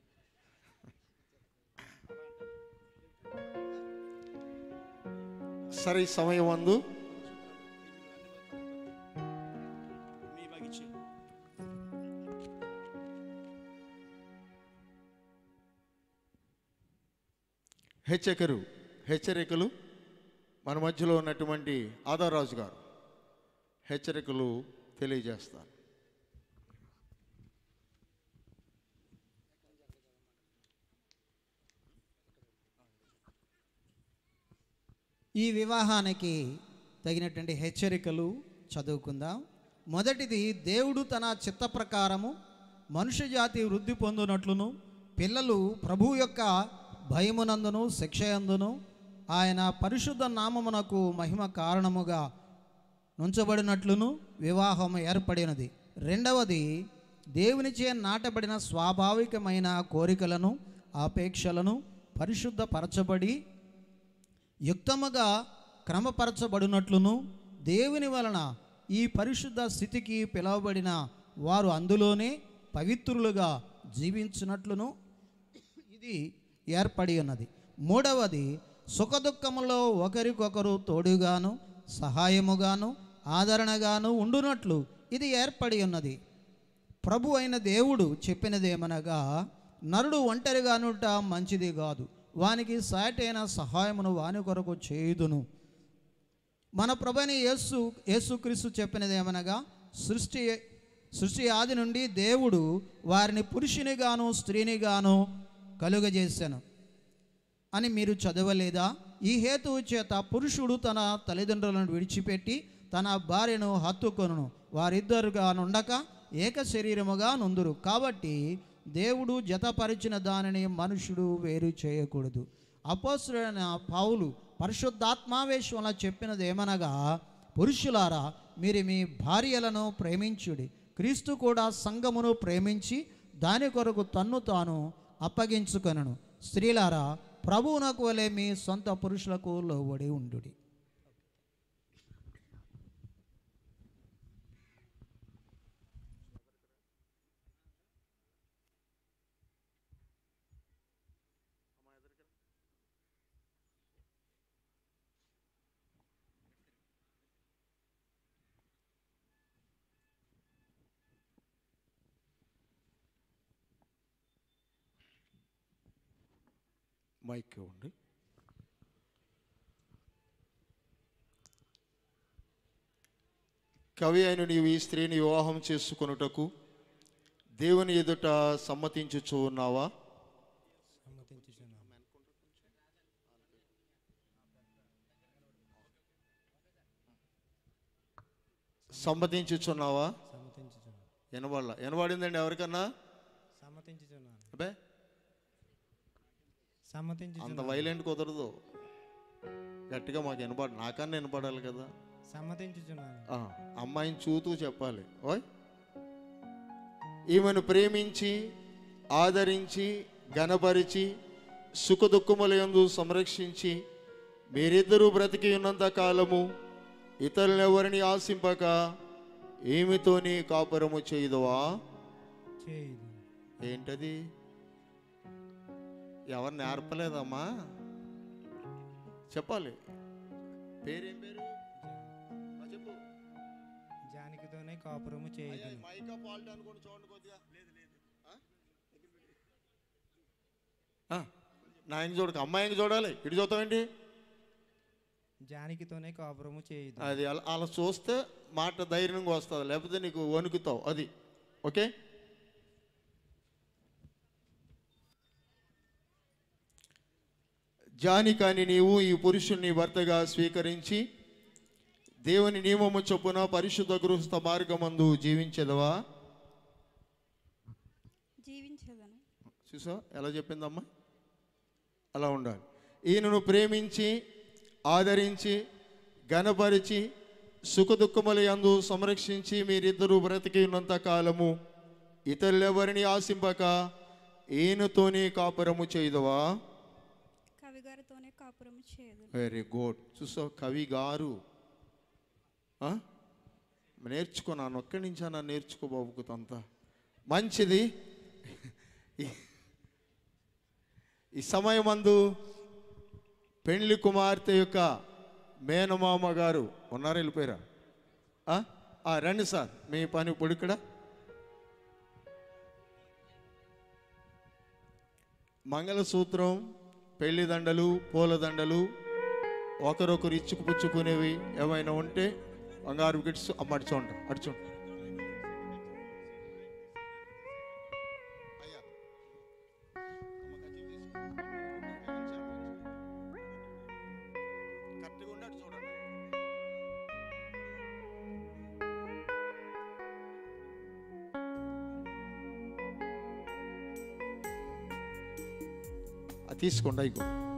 సరే ఈ సమయం అందు మీ బాగిచ్చి హెచ్చరికలు హెచ్చరికలు మన మధ్యలో ఉన్నటువంటి ఆదారాజు గారు హెచ్చరికలు తెలియజేస్తారు ఈ వివాహానికి తగినటువంటి హెచ్చరికలు చదువుకుందాం మొదటిది దేవుడు తన చిత్త ప్రకారము మనుష్య జాతి వృద్ధి పొందినట్లును పిల్లలు ప్రభు యొక్క భయమునందును శిక్షయందును ఆయన పరిశుద్ధ నామమునకు మహిమ కారణముగా నుంచబడినట్లును వివాహం ఏర్పడినది రెండవది దేవునిచే నాటబడిన స్వాభావికమైన కోరికలను ఆపేక్షలను పరిశుద్ధపరచబడి యుక్తముగా క్రమపరచబడినట్లును దేవుని వలన ఈ పరిశుద్ధ స్థితికి పిలువబడిన వారు అందులోనే పవిత్రులుగా జీవించినట్లును ఇది ఏర్పడి ఉన్నది మూడవది సుఖదుఖములో ఒకరికొకరు తోడుగాను సహాయముగాను ఆదరణగాను ఉండునట్లు ఇది ఏర్పడి ఉన్నది ప్రభు అయిన దేవుడు చెప్పినదేమనగా నరుడు ఒంటరిగానుట మంచిది కాదు వానికి సాటైన సహాయమును వాని కొరకు చేయుదును మన ప్రభుని యేసు యేసుక్రీస్తు చెప్పినది ఏమనగా సృష్టి సృష్టి ఆది నుండి దేవుడు వారిని పురుషునిగాను స్త్రీనిగాను కలుగజేశాను అని మీరు చదవలేదా ఈ హేతువు చేత పురుషుడు తన తల్లిదండ్రులను విడిచిపెట్టి తన భార్యను హత్తుకొను వారిద్దరుగా నుండక ఏక శరీరముగా నుందురు కాబట్టి దేవుడు జతపరిచిన దానిని మనుషుడు వేరు చేయకూడదు అపోసుడైన పావులు పరిశుద్ధాత్మావేశంలో చెప్పినది ఏమనగా పురుషులారా మీరు మీ భార్యలను ప్రేమించుడి క్రీస్తు కూడా సంఘమును ప్రేమించి దాని కొరకు తన్ను తాను అప్పగించుకొనను స్త్రీలారా ప్రభువునకు వలె మీ సొంత పురుషులకు లోబడి ఉండుడి మైక్ ఇవ్వండి కవి అయిన నీవు ఈ స్త్రీని వివాహం చేసుకొనుటకు దేవుని ఎదుట సమ్మతించుచూ ఉన్నావా సమ్మతించుచున్నావా వినబడాల వినబడిందండి ఎవరికన్నా సమ్మతించుచున్నాను అబ్బే సమ్మతించు అంత వైలెంట్ కుదరదు గట్టిగా మాకు వినపడ నాకన్నా వినపడాలి కదా సమ్మతించుచున్నాను ఆ, అమ్మాయిని చూతూ చెప్పాలి ఓయ్ ఈమెను ప్రేమించి ఆదరించి గనపరిచి సుఖదుఖములందు సంరక్షించి మీరిద్దరూ బ్రతికి ఉన్నంత కాలము ఇతరులెవరిని ఆశింపక ఏమితోని కాపురము చేయదువా చేయదు ఏంటది ఎవరు నేర్పలేదమ్మా చెప్పాలి పేరేం పేరు ఆ, చెప్పు జానకితోనే కాపురము చేయదు మైకా పాల్ట్ అనుకోండి చూడండి కొద్దిగా ఆ? నా ఇంక చూడక అమ్మాయికి చూడాలి ఇటు చూస్తామేంటి జానకితోనే కాపురము చేయదు అది అలా అలా చూస్తే మాట ధైర్యంగా వస్తుంది లేకపోతే నీకు వణుకుతావు అది ఓకే జాని కాని నీవు ఈ పురుషుణ్ణి భర్తగా స్వీకరించి దేవుని నియమము చొప్పున పరిశుద్ధ గృహస్థ మార్గమందు జీవించదవా జీవించదను చూసా ఎలా చెప్పిందమ్మా అలా ఉండాలి ఈయనను ప్రేమించి ఆదరించి గనపరిచి సుఖదుఖముల యందు సంరక్షించి మీరిద్దరూ బ్రతికి ఉన్నంత కాలము ఇతరులెవరిని ఆశింపక ఈయనతోనే కాపురము చేయదవా కవి గారితోనే కాపురము చేయదు వెరీ గుడ్ చూసావు కవి గారు ఆ? నేర్చుకున్నాను ఒక్కడి నుంచా నా నేర్చుకో బాబుకు అంతా మంచిది ఈ- ఈ సమయమందు పెండ్లి కుమార్తె యొక్క మేనమామ గారు ఉన్నారు వెళ్ళిపోయారా ఆ? ఆ, రండి సార్ మీ పని ఇప్పుడు ఇక్కడ మంగళసూత్రం పెళ్లి దండలు పూలదండలు ఒకరొకరు ఇచ్చుకు పుచ్చుకునేవి ఏమైనా ఉంటే బంగారు గిట్స్ అమ్మ అటు చూడండి అటు చూడండి తీసుకోండి అయిపో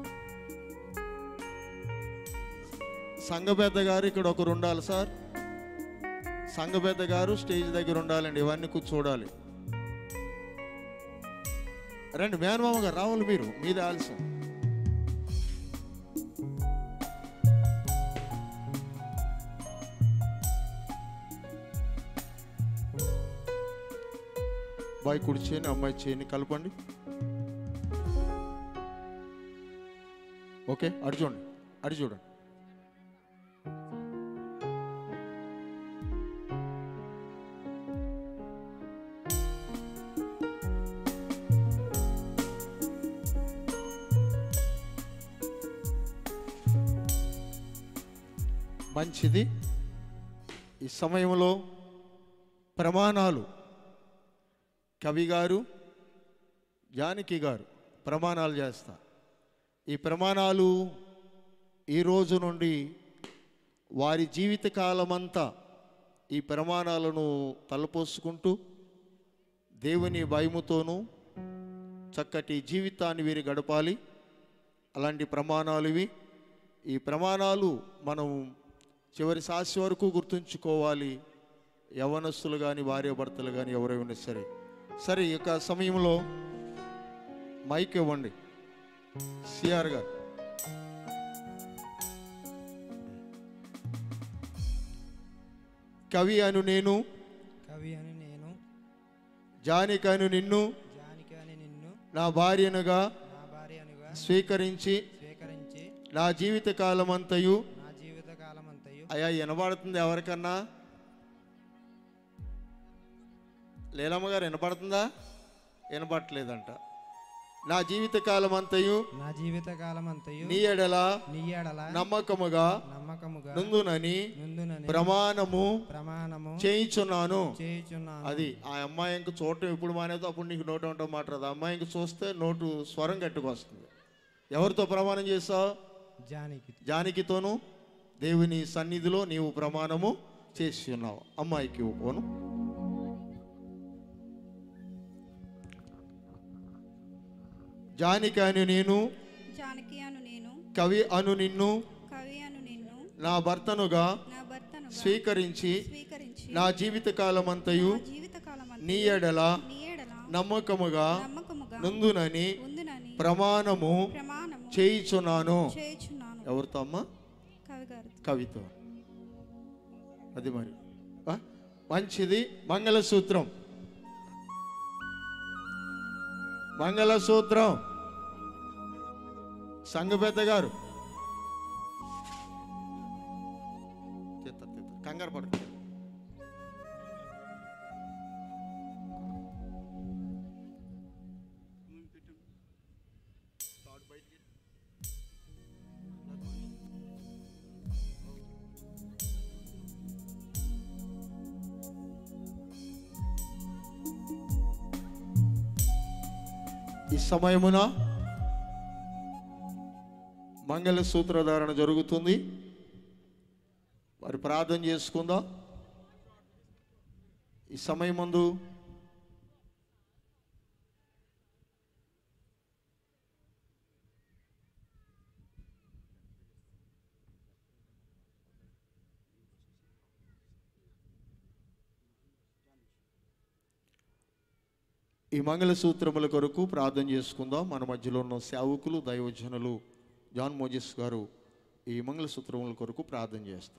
సంఘ పెద్ద గారు ఇక్కడ ఒకరు ఉండాలి సార్ సంఘ పెద్ద గారు స్టేజ్ దగ్గర ఉండాలండి ఇవన్నీ కూర్చోడాలి రండి మేనమామ గారు రావాలి మీరు మీదే ఆలస్యం బాయ్ కుడి చేయని అమ్మాయి చేయని కలపండి ఓకే అటు చూడండి అటు చూడండి మంచిది ఈ సమయంలో ప్రమాణాలు కవి గారు జానకి గారు ప్రమాణాలు చేస్తా ఈ ప్రమాణాలు ఈ రోజు నుండి వారి జీవిత కాలమంతా ఈ ప్రమాణాలను తలపోసుకుంటూ దేవుని భయముతోనూ చక్కటి జీవితాన్ని వీరు గడపాలి అలాంటి ప్రమాణాలు ఇవి ఈ ప్రమాణాలు మనం చివరి సాసి వరకు గుర్తుంచుకోవాలి యవనస్తులు కానీ భార్యాభర్తలు కానీ ఎవరైనా సరే సరే ఈ యొక్క సమయంలో మైక్ ఇవ్వండి సిఆర్ గారు కవి అను నేను కవి అని నేను జానికను నిన్ను జానికి అని నిన్ను నా భార్యనుగా నా భార్యనుగా స్వీకరించి స్వీకరించి నా జీవిత కాలమంతయు నా జీవిత కాలమంతయు అయ్యా వినబడుతుంది ఎవరికన్నా లీలమ్మ గారు వినపడుతుందా వినపడట్లేదంట నా జీవిత కాలమంతయు నా జీవిత కాలమంతయు నీ ఎడల నీ ఎడల నమ్మకముగా నమ్మకముగా నుందునని నుందునని ప్రమాణము ప్రమాణము చేయించున్నాను చేయుచున్నాను అది ఆ అమ్మాయి ఇంక చూడటం ఎప్పుడు మానేదో అప్పుడు నీకు నోట ఉంటాం మాట రాదు ఆ అమ్మాయి ఇంక చూస్తే నోటు స్వరం గట్టుకొస్తుంది ఎవరితో ప్రమాణం చేస్తావు జానికి జానకితోను దేవుని సన్నిధిలో నీవు ప్రమాణము చేసి ఉన్నావు అమ్మాయికి ఇవ్వను జానికి అని నేను జానకి అను నేను కవి అను నిన్ను కవి అను నిన్ను నా భర్తనుగా నా భర్తనుగా స్వీకరించి స్వీకరించి నా జీవిత కాలమంతయు జీవితకాలమంతయు నీ ఎడల నీ ఎడల నమ్మకముగా నమ్మకముగా నుందునని ఉందునని ప్రమాణము ప్రమాణము చేయుచున్నాను చేయుచున్నాను ఎవరితో అమ్మా కవి గారు కవితో అది మరి ఆ? మంచిది మంగళసూత్రం మంగళసూత్రం సంఘ పెద్ద గారు తీత్త, తీత్త. కంగారు పడక ఈ సమయమున మంగళ సూత్రధారణ జరుగుతుంది మరి ప్రార్థన చేసుకుందాం ఈ సమయం ముందు ఈ మంగళ సూత్రముల కొరకు ప్రార్థన చేసుకుందాం మన మధ్యలో ఉన్న సేవకులు దైవజనులు జాన్ మోజెస్ గారు ఈ మంగళ సూత్రముల కొరకు ప్రార్థన చేస్తారు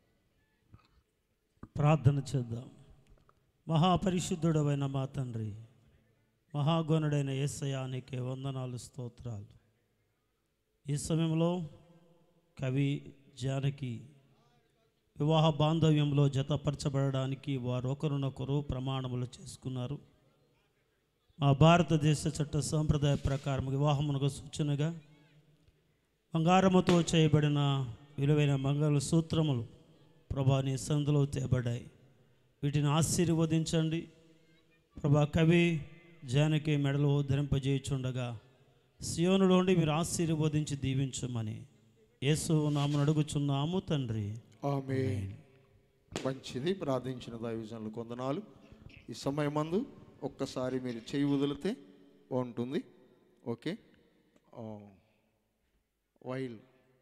ప్రార్థన చేద్దాం మహాపరిశుద్ధుడమైన మా తండ్రి మహాగణుడైన యేసయానికి వందనాలు స్తోత్రాలు ఈ సమయంలో కవి జానకి వివాహ బాంధవ్యంలో జతపరచబడడానికి వారు ఒకరినొకరు ప్రమాణములు చేసుకున్నారు మా భారతదేశ చట్ట సాంప్రదాయ ప్రకారం వివాహమునకు సూచనగా బంగారముతో చేయబడిన విలువైన మంగళ సూత్రములు ప్రభా నీ సందులో తేబడ్డాయి వీటిని ఆశీర్వదించండి ప్రభా కవి జానకి మెడలో ధరింపజేయుచుండగా సియోనులోండి మీరు ఆశీర్వదించి దీవించమని యేసు నామను అడుగుచున్నాము తండ్రి ఆమె మంచిది ప్రార్థించిన దైవజనులు కొందనాలు ఈ సమయమందు ఒక్కసారి మీరు చేయి వదిలితే బాగుంటుంది ఓకే వైల్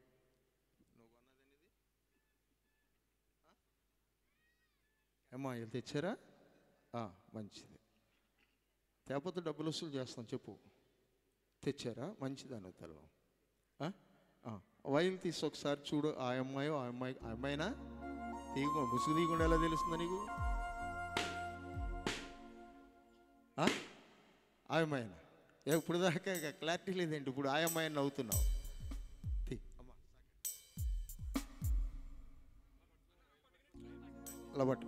ఏమ్మా ఇది తెచ్చారా ఆ, మంచిది తేపోతే డబ్బులు వసూలు చేస్తాం చెప్పు తెచ్చారా మంచిది అన్న తల్లం వైల్ తీసి ఒకసారి చూడు ఆ అమ్మాయో ఆ అమ్మాయి ఆ అమ్మాయినా తీయకుండా ముసుగు తీయకుండా ఎలా తెలుస్తుందా నీకు ఆ? ఆ అమ్మాయినా ఇప్పుడు దాకా క్లారిటీ లేదేంటి ఇప్పుడు ఆ అమ్మాయిని నవ్వుతున్నావు తీ అమ్మా అలా పట్టుకో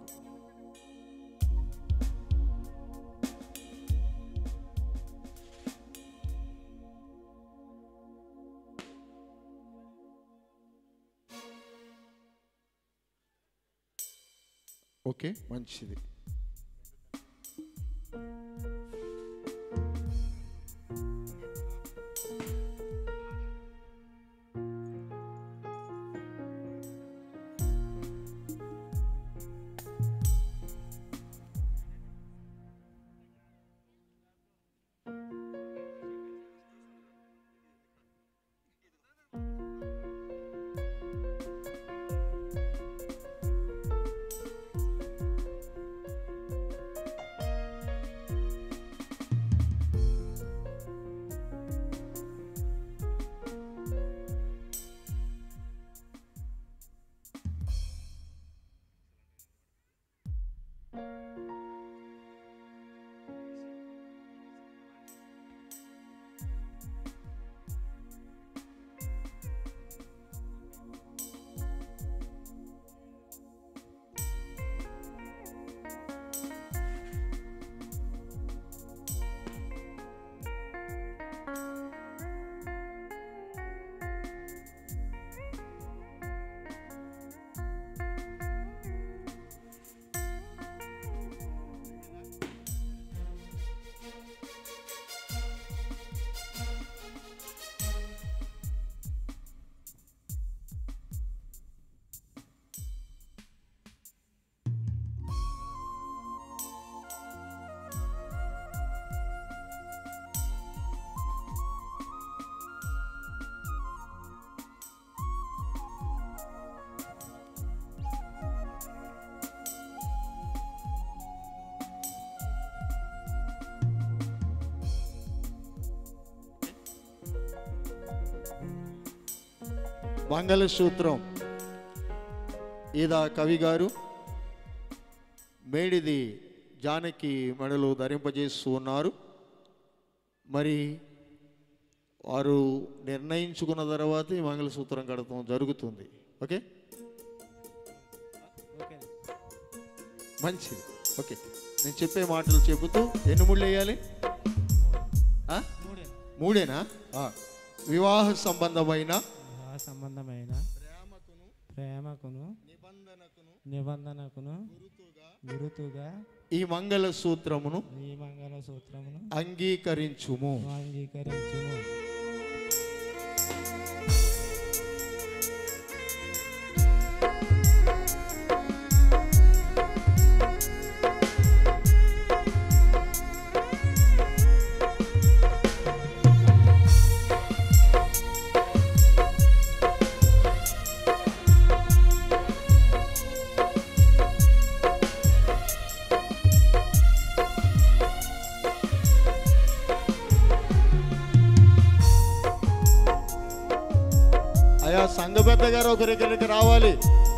ఓకే మంచిది మంగళసూత్రం ఈదా కవి గారు మేడిది జానకి మెడలు ధరింపజేస్తూ ఉన్నారు మరి వారు నిర్ణయించుకున్న తర్వాత ఈ మంగళసూత్రం కడతాం జరుగుతుంది ఓకే మంచిది ఓకే నేను చెప్పే మాటలు చెబుతూ ఎన్ని ముళ్ళు వేయాలి ఆ? మూడేనా ఆ. వివాహ సంబంధమైన వివాహ సంబంధమైన ప్రేమకును నిబంధనకును గురుతుగా ఈ మంగళ సూత్రమును ఈ మంగళ సూత్రమును అంగీకరించుము అంగీకరించుము అయా సంఘ పెద్ద గారు ఒకరి ఇక్కడికి రావాలి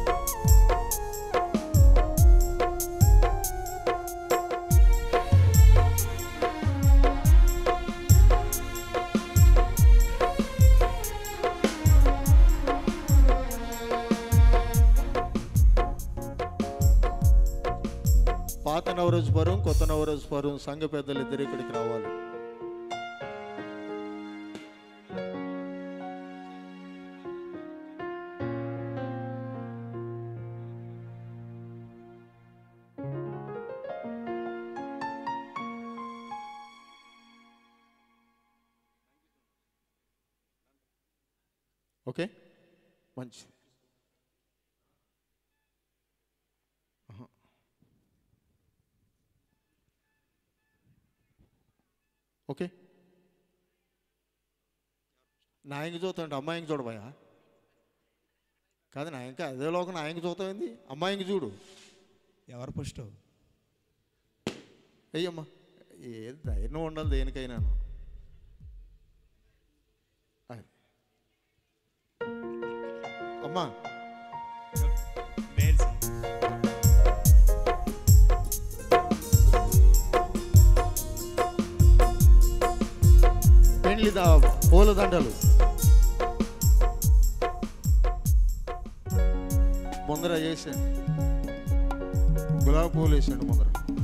పాత నవరోజుపురం కొత్త నవరోజుపురం సంఘ పెద్దలు ఇద్దరు ఇక్కడికి రావాలి ఓకే మంచి ఓకే నాయకి చూస్తాంటే అమ్మాయికి చూడబోయా కాదు నా ఇంకా అదే లోకం నాయకి చూస్తాయింది అమ్మాయికి చూడు ఎవరు ఫస్ట్ అయ్యమ్మా ఏ ధైర్యం ఉండాలి దేనికైనా అది. అమ్మా పెండ్లి దా పూల దండలు ముందర చేసాడు గులాబీ పూలు వేసాడు ముందర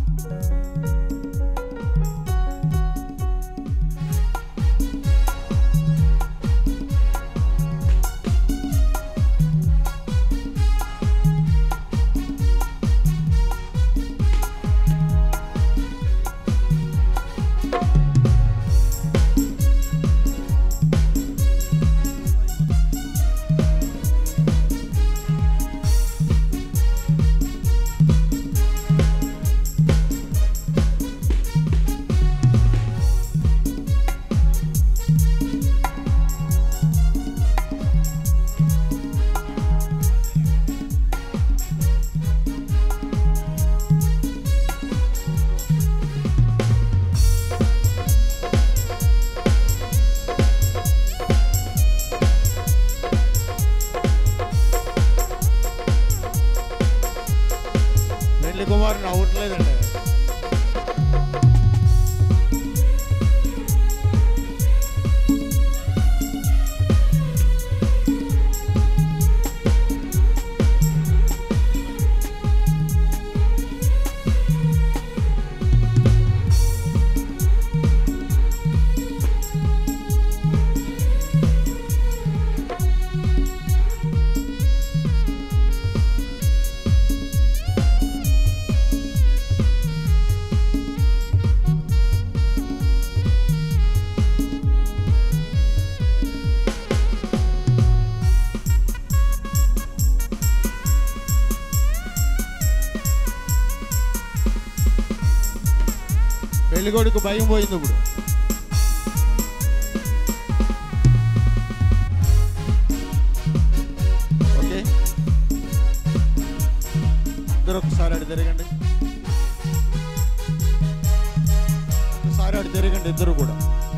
పెళ్లి కుమారుని అవ్వట్లేదండి పెళ్లి కొడుకు భయం పోయింది ఇప్పుడు ఓకే ఇద్దరు ఒకసారి అడి తిరగండి ఒకసారి అడి తిరగండి ఇద్దరు కూడా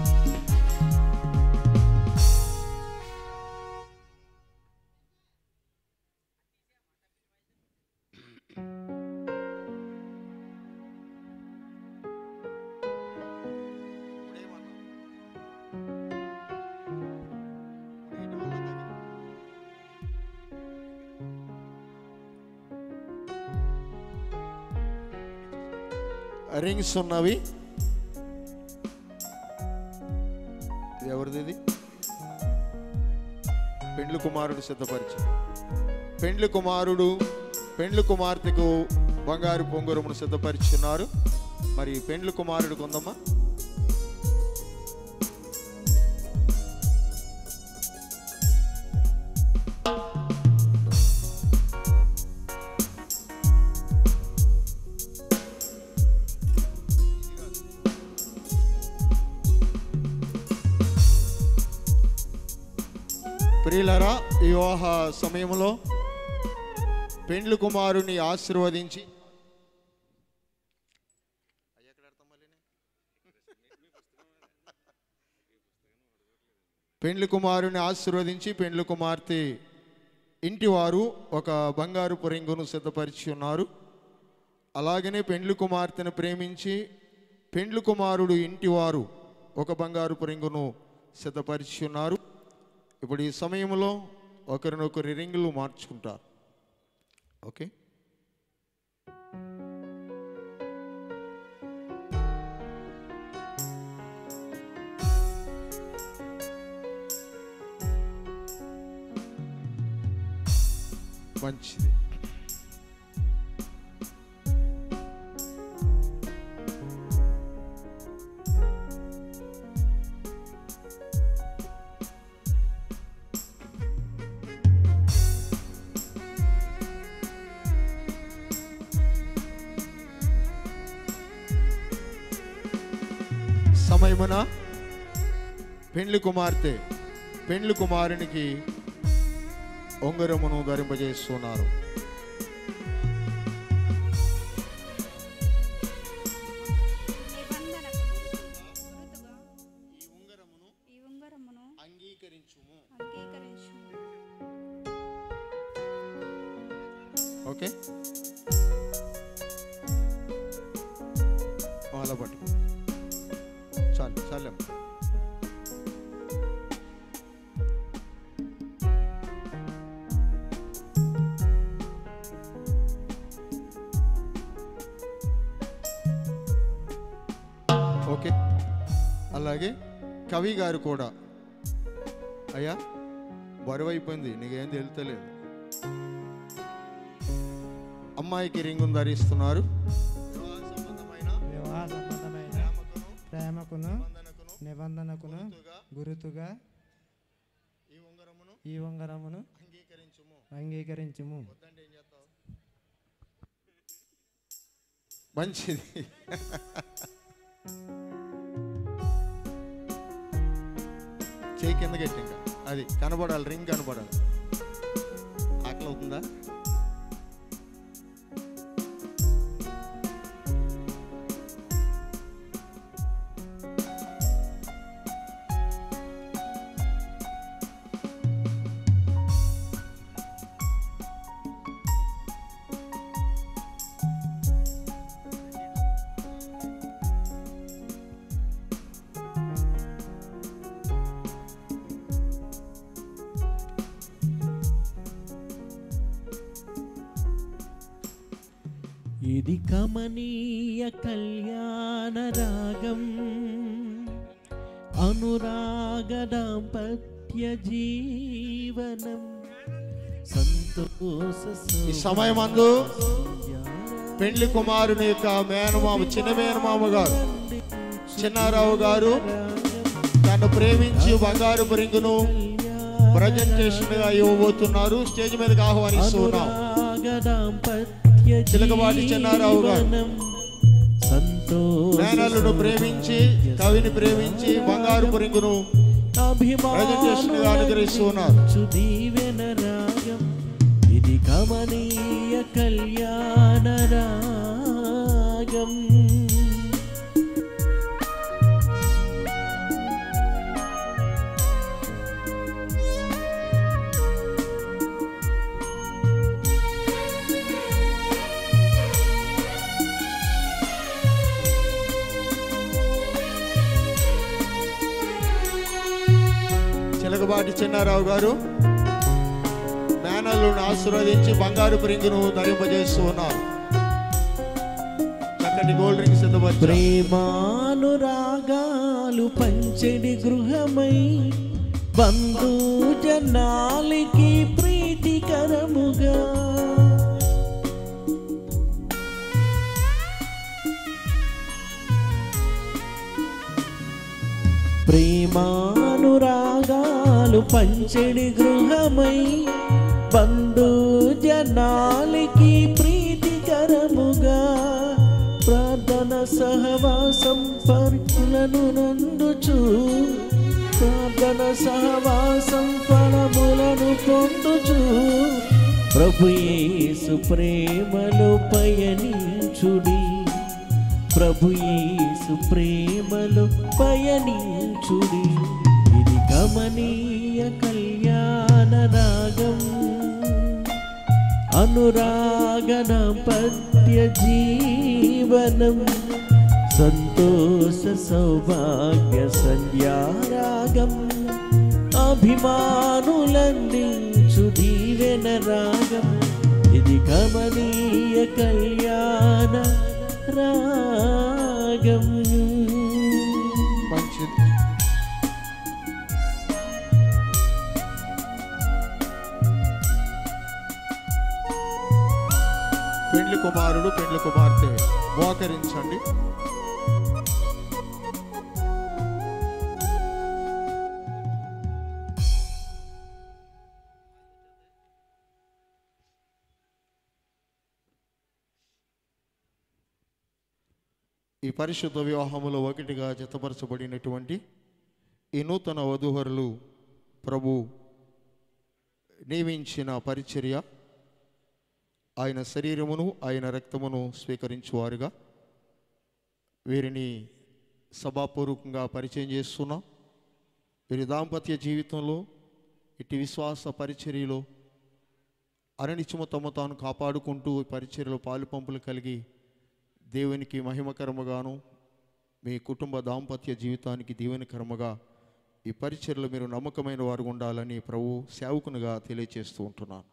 రింగ్స్ ఉన్నవి ఇది ఎవరిది ఇది పెండ్లి కుమారుడు సిద్ధపరిచి పెండ్లి కుమారుడు పెండ్లి కుమార్తెకు బంగారు పొంగురమును సిద్ధపరిచున్నారు మరి పెండ్లి కుమారుడికి ఉందమ్మా ప్రియులరా ఈ వివాహ సమయంలో పెండ్లి కుమారుని ఆశీర్వదించి పెండ్లి కుమారుని ఆశీర్వదించి పెండ్లి కుమార్తె ఇంటి వారు ఒక బంగారు రింగును సిద్ధపరిచి ఉన్నారు అలాగనే పెండ్లి కుమార్తెను ప్రేమించి పెండ్లి కుమారుడు ఇంటి వారు ఒక బంగారు రింగును సిద్ధపరిచి ఉన్నారు ఇప్పుడు ఈ సమయంలో ఒకరినొకరి రింగులు మార్చుకుంటారు ఓకే మంచిది సమయమున పెండ్లి కుమార్తె పెండ్లి కుమారునికి ఉంగరమును ధరింపజేస్తున్నారు ఈ ఉంగరమును అంగీకరించుము అంగీకరించుము ఓకే అలా పట్టు చాలు చాలేం ఓకే అలాగే కవి గారు కూడా అయ్యా బరువు అయిపోయింది నీకేం తెలుతలేదు అమ్మాయికి రింగును ధరిస్తున్నారు వివాహ సంబంధమైన ప్రేమకును నిబంధనకును గురుతుగా ఈ ఉంగరమును అంగీకరించుము మంచిది చేయి కింద గట్టి ఇంకా అది కనబడాలి రింగ్ కనబడాలి ఆకలి అవుతుందా ఇది కమనీయ కళ్యాణ రాగం అనురాగ దాంపత్య జీవనం సంతోష ఈ సమయమందు పెండ్లి కుమారుని యొక్క మేనమామ చిన్న మేనమామ గారు చిన్నారావు గారు తను ప్రేమించి బంగారు రింగును ప్రజెంటేషన్ గా ఇవ్వబోతున్నారు స్టేజ్ మీదకి ఆహ్వానిస్తున్నాం చిలకపాటి చిన్నారావు గారు మేనల్లును ప్రేమించి కవిని ప్రేమించి బంగారు రింగును ప్రజెంటేషన్ గా అనుగ్రహిస్తున్నారు దీవెన రాగం ఇది కమనీయ కళ్యాణ రాగం చిలకబాటి చిన్నారావు గారు మేనల్లును ఆశీర్వదించి బంగారు రింగును ధరింపజేస్తూ ఉన్నారు చక్కటి గోల్డ్ రింగ్ సిద్ధపరిచారు ప్రేమానురాగాలు పంచెడి గృహమై బంధు జనాలికి ప్రీతికరముగా ప్రేమానురాగాలు పంచెడి గృహమై బంధు జనాలికి ప్రీతికరముగా ప్రార్థన సహవాసం పరులను నందుచు ప్రార్థన సహవాసం ఫలములను పొందుచు ప్రభు యేసు ప్రేమలో పయనించుడి ప్రభు యేసు ప్రేమలో పయనించుడి ఇది కమనీయ కళ్యాణ రాగం అనురాగన పద్య జీవనం సంతోష సౌభాగ్య సంధ్యారాగం అభిమానులందించు దీవెన రాగం ఇది కమనీయ కళ్యాణ రాగం మంచిది పెండ్లి కుమారుడు పెండ్లి కుమార్తె మోకరించండి ఈ పరిశుద్ధ వివాహములో ఒకటిగా జతపరచబడినటువంటి ఈ నూతన వధూవరులు ప్రభు నియమించిన పరిచర్య ఆయన శరీరమును ఆయన రక్తమును స్వీకరించువారుగా వీరిని సభాపూర్వకంగా పరిచయం చేస్తున్నాం వీరి దాంపత్య జీవితంలో ఇటు విశ్వాస పరిచర్యలో అరణిత్యము తమ తాను కాపాడుకుంటూ ఈ పరిచర్యలో పాలు పంపులు కలిగి దేవునికి మహిమకరముగాను మీ కుటుంబ దాంపత్య జీవితానికి దీవెనకరముగా ఈ పరిచర్యలో మీరు నమ్మకమైన వారు ఉండాలని ప్రభు సేవకునిగా తెలియచేస్తూ ఉంటున్నాను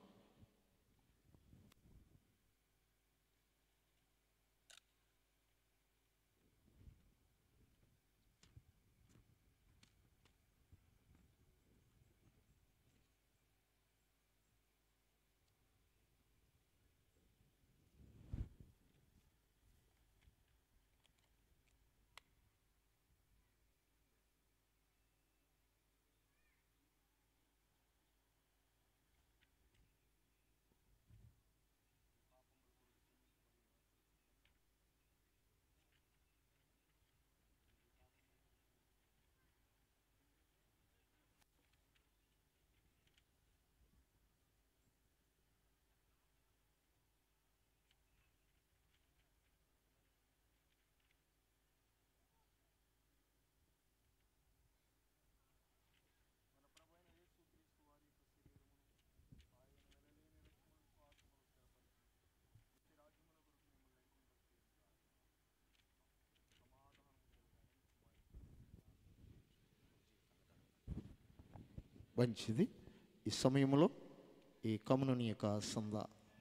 మంచిది ఈ సమయంలో ఈ కమ్యూని యొక్క సంద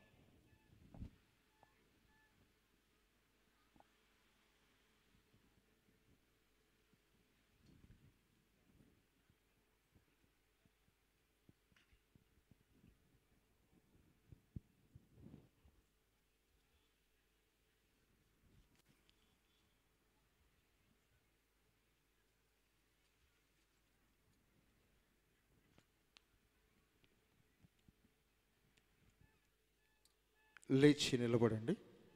లేచి నిలబడండి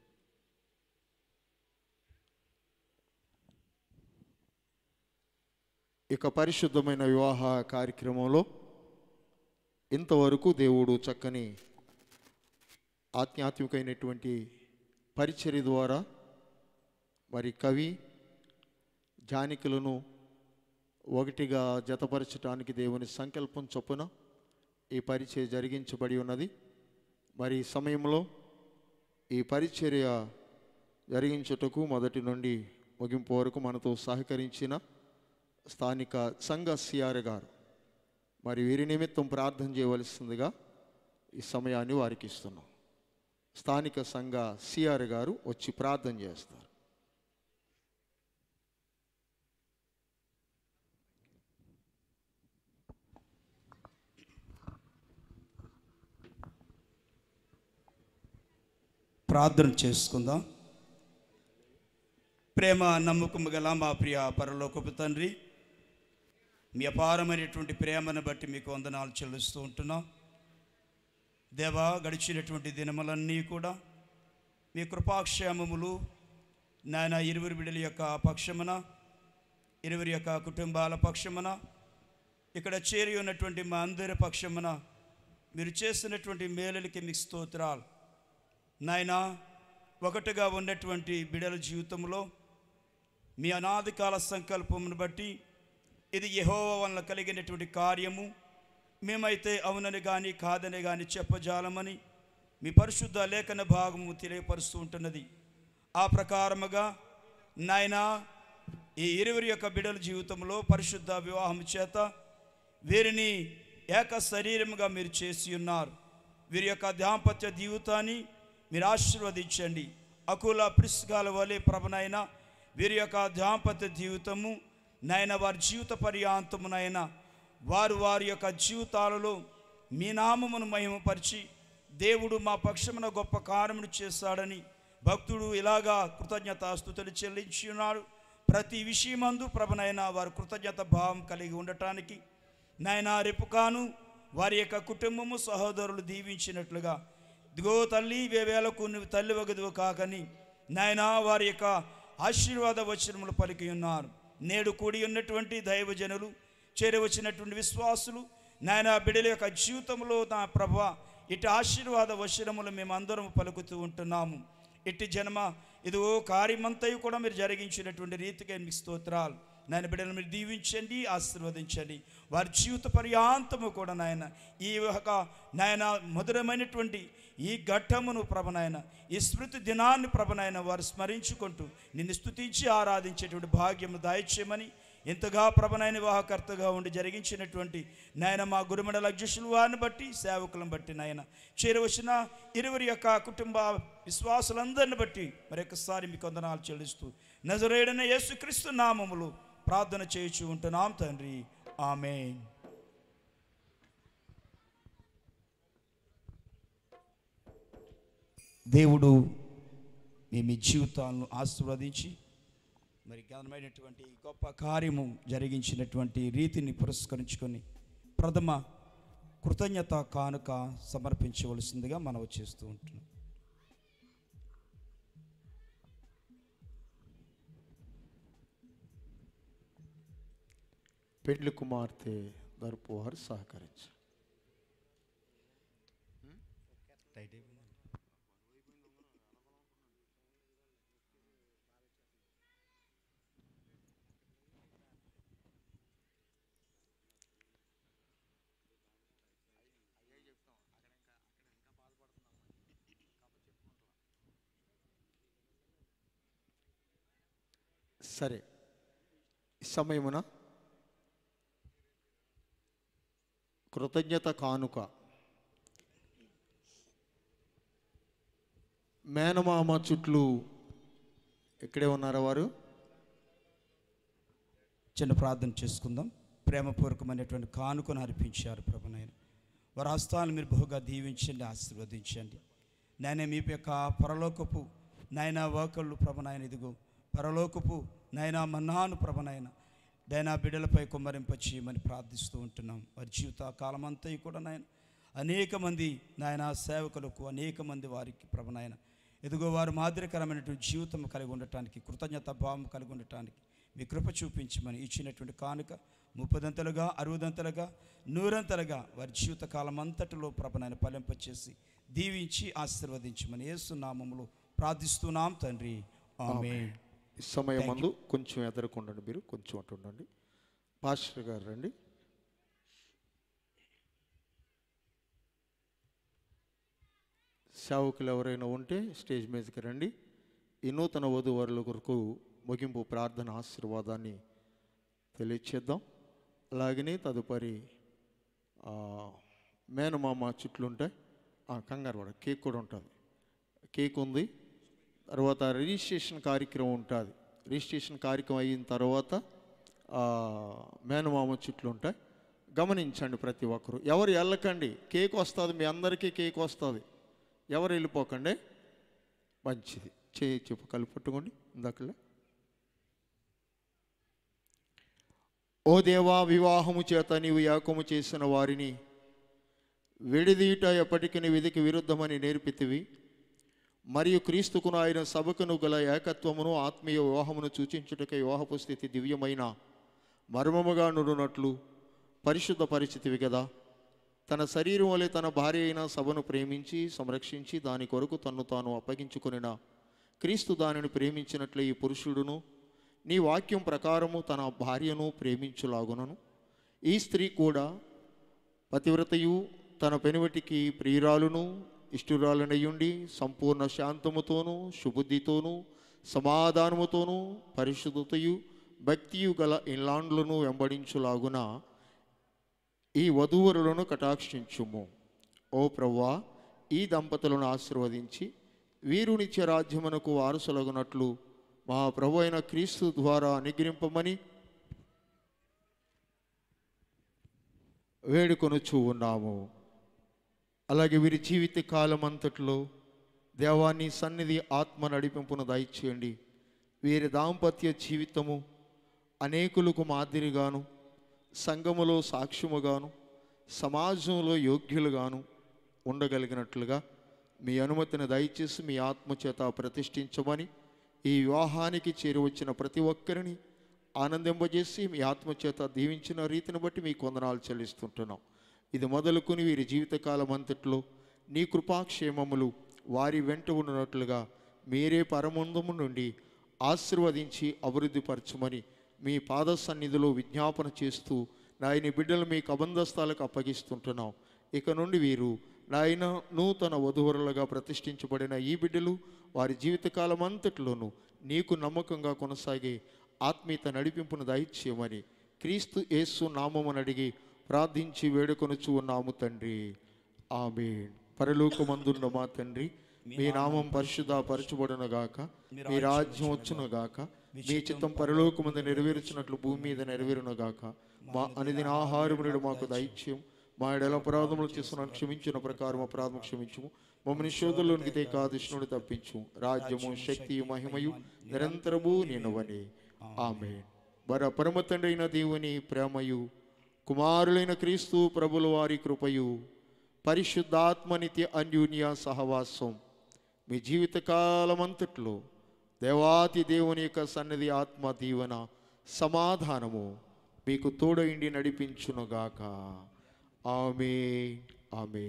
ఇక పరిశుద్ధమైన వివాహ కార్యక్రమంలో ఇంతవరకు దేవుడు చక్కని ఆధ్యాత్మికమైనటువంటి పరిచర్య ద్వారా మరి కవి జానికులను ఒకటిగా జతపరచడానికి దేవుని సంకల్పం చొప్పున ఈ పరిచర్య జరిగించబడి ఉన్నది మరి ఈ సమయంలో ఈ పరిచర్య జరిగించుటకు మొదటి నుండి ముగింపు వరకు మనతో సహకరించిన స్థానిక సంఘ సిఆర్ గారు మరి వీరి నిమిత్తం ప్రార్థన చేయవలసిందిగా ఈ సమయాన్ని వారికి ఇస్తున్నాం స్థానిక సంఘ సిఆర్ గారు వచ్చి ప్రార్థన చేస్తారు ప్రార్థన చేసుకుందాం ప్రేమ నమ్మకము గల మా ప్రియ పరలోకపు తండ్రి మీ అపారమైనటువంటి ప్రేమను బట్టి మీకు వందనాలు చెల్లిస్తూ ఉంటున్నాం దేవా గడిచినటువంటి దినములన్నీ కూడా మీ కృపాక్షేమములు నాయన ఇరువురి బిడ్డల యొక్క పక్షమున ఇరువురి యొక్క కుటుంబాల పక్షమున ఇక్కడ చేరి ఉన్నటువంటి మా అందరి పక్షమున మీరు చేసినటువంటి మేలులకి మీకు స్తోత్రాలు నాయనా ఒకటిగా ఉన్నటువంటి బిడల జీవితంలో మీ అనాది కాల సంకల్పమును బట్టి ఇది యెహోవా వలన కలిగినటువంటి కార్యము మేమైతే అవునని కానీ కాదని కానీ చెప్పజాలమని మీ పరిశుద్ధ లేఖన భాగము తెలియపరుస్తూ ఉంటున్నది ఆ ప్రకారముగా నాయనా ఈ ఇరువురి యొక్క బిడల జీవితంలో పరిశుద్ధ వివాహం చేత వీరిని ఏక శరీరముగా మీరు చేసి ఉన్నారు వీరి యొక్క దాంపత్య జీవితాన్ని మీరు ఆశీర్వదించండి అకుల ప్రిస్కాల వలె ప్రభనైనా వీరి యొక్క దాంపత్య జీవితము నాయన వారి జీవిత పర్యాంతమునైనా వారు వారి యొక్క జీవితాలలో మీ నామమును మహిమపరిచి దేవుడు మా పక్షమున గొప్ప కార్యమును చేశాడని భక్తుడు ఇలాగా కృతజ్ఞతాస్తుతులు చెల్లించి ఉన్నాడు ప్రతి విషయమందు ప్రభనైనా వారు కృతజ్ఞత భావం కలిగి ఉండటానికి నాయన రేపు కాను వారి యొక్క కుటుంబము సహోదరులు దీవించినట్లుగా ఇదిగో తల్లి వేవేలకు నువ్వు తల్లి వగదువు కాకని నాయన వారి యొక్క ఆశీర్వాద వచనములు పలికి ఉన్నారు నేడు కూడి ఉన్నటువంటి దైవజనులు చేరి వచ్చినటువంటి విశ్వాసులు నాయన బిడ్డల యొక్క జీవితంలో నా ప్రభ ఇటు ఆశీర్వాద వశనములు మేమందరం పలుకుతూ ఉంటున్నాము ఇట్టి జన్మ ఇదిగో కార్యమంతయు కూడా మీరు జరిగించినటువంటి రీతిగా మీకు స్తోత్రాలు నాయన బిడ్డలు మీరు దీవించండి ఆశీర్వదించండి వారి జీవిత పర్యాంతము కూడా నాయన ఈ ఒక నాయన మధురమైనటువంటి ఈ ఘట్టమును ప్రభనాయన ఈ స్మృతి దినాన్ని ప్రభనాయన వారు స్మరించుకుంటూ నిన్ను స్తుతించి ఆరాధించేటువంటి భాగ్యము దాయిచ్యమని ఎంతగా ప్రభనైన వివాహకర్తగా ఉండి జరిగించినటువంటి నాయన మా గురుమండల అధ్యక్షులు వారిని బట్టి సేవకులను బట్టి నాయన చేరవచ్చిన ఇరువురి యొక్క కుటుంబ విశ్వాసులందరిని బట్టి మరొకసారి మీకు వందనాలు చెల్లిస్తూ నజరేడన యేసుక్రీస్తు నామములు ప్రార్థన చేయుచు ఉంటున్నాం తండ్రి ఆమెన్ దేవుడు మీ మీ జీవితాలను ఆశీర్వదించి మరి ఘనమైనటువంటి ఈ గొప్ప కార్యము జరిగించినటువంటి రీతిని పురస్కరించుకొని ప్రథమ కృతజ్ఞత కానుక సమర్పించవలసిందిగా మనం చేస్తూ ఉంటున్నాం పెండ్లి కుమార్తె తరపు వారు సహకరించారు సరే ఈ సమయమున కృతజ్ఞత కానుక మేనమామ చుట్లు ఇక్కడే ఉన్నారా వారు చిన్న ప్రార్థన చేసుకుందాం ప్రేమపూర్వకమైనటువంటి కానుకను అర్పించారు ప్రభునైన వారి హస్తాలను మీరు బహుగా దీవించండి ఆశీర్వదించండి నాయన మీ యొక్క పరలోకపు నాయన వాకళ్ళు ప్రభునాయన ఇదిగో పరలోకపు నాయన మన్నాను ప్రభునాయన దైనా బిడ్డలపై కుమ్మరింప చేయమని ప్రార్థిస్తూ ఉంటున్నాం వారి జీవిత కాలమంతా కూడా నాయన అనేక మంది నాయన సేవకులకు అనేక మంది వారికి ప్రభునాయన ఎదుగో వారు మాదిరికరమైనటువంటి జీవితం కలిగి ఉండటానికి కృతజ్ఞత భావం కలిగి ఉండటానికి మీ కృప చూపించమని ఇచ్చినటువంటి కానుక ముప్పదంతలుగా అరవదంతలుగా నూరంతలుగా వారి జీవిత కాలం అంతటిలో ప్రభనైన ఫలింపచేసి దీవించి ఆశీర్వదించమని యేసునామములో ప్రార్థిస్తున్నాం తండ్రి ఆమె ఈ సమయం మందు కొంచెం ఎదరకుండండి మీరు కొంచెం అటు ఉండండి పాస్టర్ గారు రండి సేవకులు ఎవరైనా ఉంటే స్టేజ్ మీదకి రండి ఈ నూతన వధువరుల కొరకు ముగింపు ప్రార్థన ఆశీర్వాదాన్ని తెలియచేద్దాం అలాగనే తదుపరి ఆ, మేనమామ చుట్లు ఉంటాయి ఆ, కంగారు పడ కేక్ కూడా ఉంటుంది కేక్ ఉంది తర్వాత రిజిస్ట్రేషన్ కార్యక్రమం ఉంటుంది రిజిస్ట్రేషన్ కార్యక్రమం అయిన తర్వాత ఆ, మేనమామ చుట్లు ఉంటాయి గమనించండి ప్రతి ఒక్కరు ఎవరు వెళ్ళకండి కేక్ వస్తుంది మీ అందరికీ కేక్ వస్తుంది ఎవరు వెళ్ళిపోకండి మంచిది చేయి చెప్పు కలిపి పట్టుకోండి ఇందాకలే ఓ దేవా వివాహము చేత నీవు యాకము చేసిన వారిని విడిదీట ఎప్పటికీ విధికి విరుద్ధమని నేర్పితివి మరియు క్రీస్తుకును ఆయన సభకును గల ఏకత్వమును ఆత్మీయ వివాహమును సూచించుటకై వివాహపు స్థితి దివ్యమైన మర్మముగా నుడునట్లు పరిశుద్ధ పరిస్థితివి కదా తన శరీరం వలె తన భార్య అయిన సభను ప్రేమించి సంరక్షించి దాని కొరకు తన్ను తాను అప్పగించుకొనిన క్రీస్తు దానిని ప్రేమించినట్లే ఈ పురుషుడును నీ వాక్యం ప్రకారము తన భార్యను ప్రేమించులాగునను ఈ స్త్రీ కూడా పతివ్రతయు తన పెనువటికి ప్రియురాలును ఇష్టురాలనయ్యుండి సంపూర్ణ శాంతముతోనూ సుబుద్ధితోనూ సమాధానముతోనూ పరిశుద్ధతయు భక్తియు గల ఇలాండ్లను వెంబడించులాగున ఈ వధూవరులను కటాక్షించుము ఓ ప్రవ్వా ఈ దంపతులను ఆశీర్వదించి వీరు నిత్య రాజ్యమునకు వారసులగునట్లు మా ప్రభు అయిన క్రీస్తు ద్వారా అనుగ్రహింపమని వేడుకొనుచూ ఉన్నాము అలాగే వీరి జీవిత కాలం అంతట్లో దేవాన్ని సన్నిధి ఆత్మ నడిపింపును దయచేయండి వీరి దాంపత్య జీవితము అనేకులకు మాదిరిగాను సంఘములో సాక్ష్యముగాను సమాజంలో యోగ్యులుగాను ఉండగలిగినట్లుగా మీ అనుమతిని దయచేసి మీ ఆత్మచేత ప్రతిష్ఠించమని ఈ వివాహానికి చేరువచ్చిన ప్రతి ఒక్కరిని ఆనందింపజేసి మీ ఆత్మచేత దీవించిన రీతిని బట్టి మీకు వందనాలు చెల్లిస్తుంటున్నాం ఇది మొదలుకొని వీరి జీవితకాలం అంతట్లో నీ కృపాక్షేమములు వారి వెంట ఉన్నట్లుగా మీరే పరమందము నుండి ఆశీర్వదించి అభివృద్ధిపరచమని మీ పాద సన్నిధిలో విజ్ఞాపన చేస్తూ నాయని బిడ్డలు మీకు అబంధస్థాలకు అప్పగిస్తుంటున్నాం ఇక నుండి వీరు నాయన నూతన వధువరులుగా ప్రతిష్ఠించబడిన ఈ బిడ్డలు వారి జీవితకాలం అంతట్లోనూ నీకు నమ్మకంగా కొనసాగే ఆత్మీయత నడిపింపును దయచేయమని క్రీస్తు యేసు నామమును అడిగి ప్రార్థించి వేడుకొనుచు ఉన్నాము తండ్రి ఆమె పరలోకమందున్న మా తండ్రి మీ నామం పరిశుద్ధ పరచుబడునగాక మీ రాజ్యం వచ్చునుగాక మీ చిత్తం పరలోకమందు నెరవేర్చినట్లు భూమి మీద నెరవేరునుగాక మా అనుదిన ఆహారమునుడు మాకు దైత్యం మా ఎడల అపరాధములు చేస్తున్నాను క్షమించిన ప్రకారం అపరాధం క్షమించుము మమ్మల్ని శోధంలోనికి తేక దుష్ణుడు తప్పించు రాజ్యము శక్తి మహిమయు నిరంతరము నిన్నవని ఆమె వర పరమ తండ్రి అయిన దేవుని ప్రేమయు కుమారులైన క్రీస్తు ప్రభుల వారి కృపయు పరిశుద్ధాత్మ నిత్య అన్యూన్య సహవాసం మీ జీవితకాలమంతట్లో దేవాతి దేవుని యొక్క సన్నిధి ఆత్మ దీవెన సమాధానము మీకు తోడైండి నడిపించునుగాక ఆమె ఆమె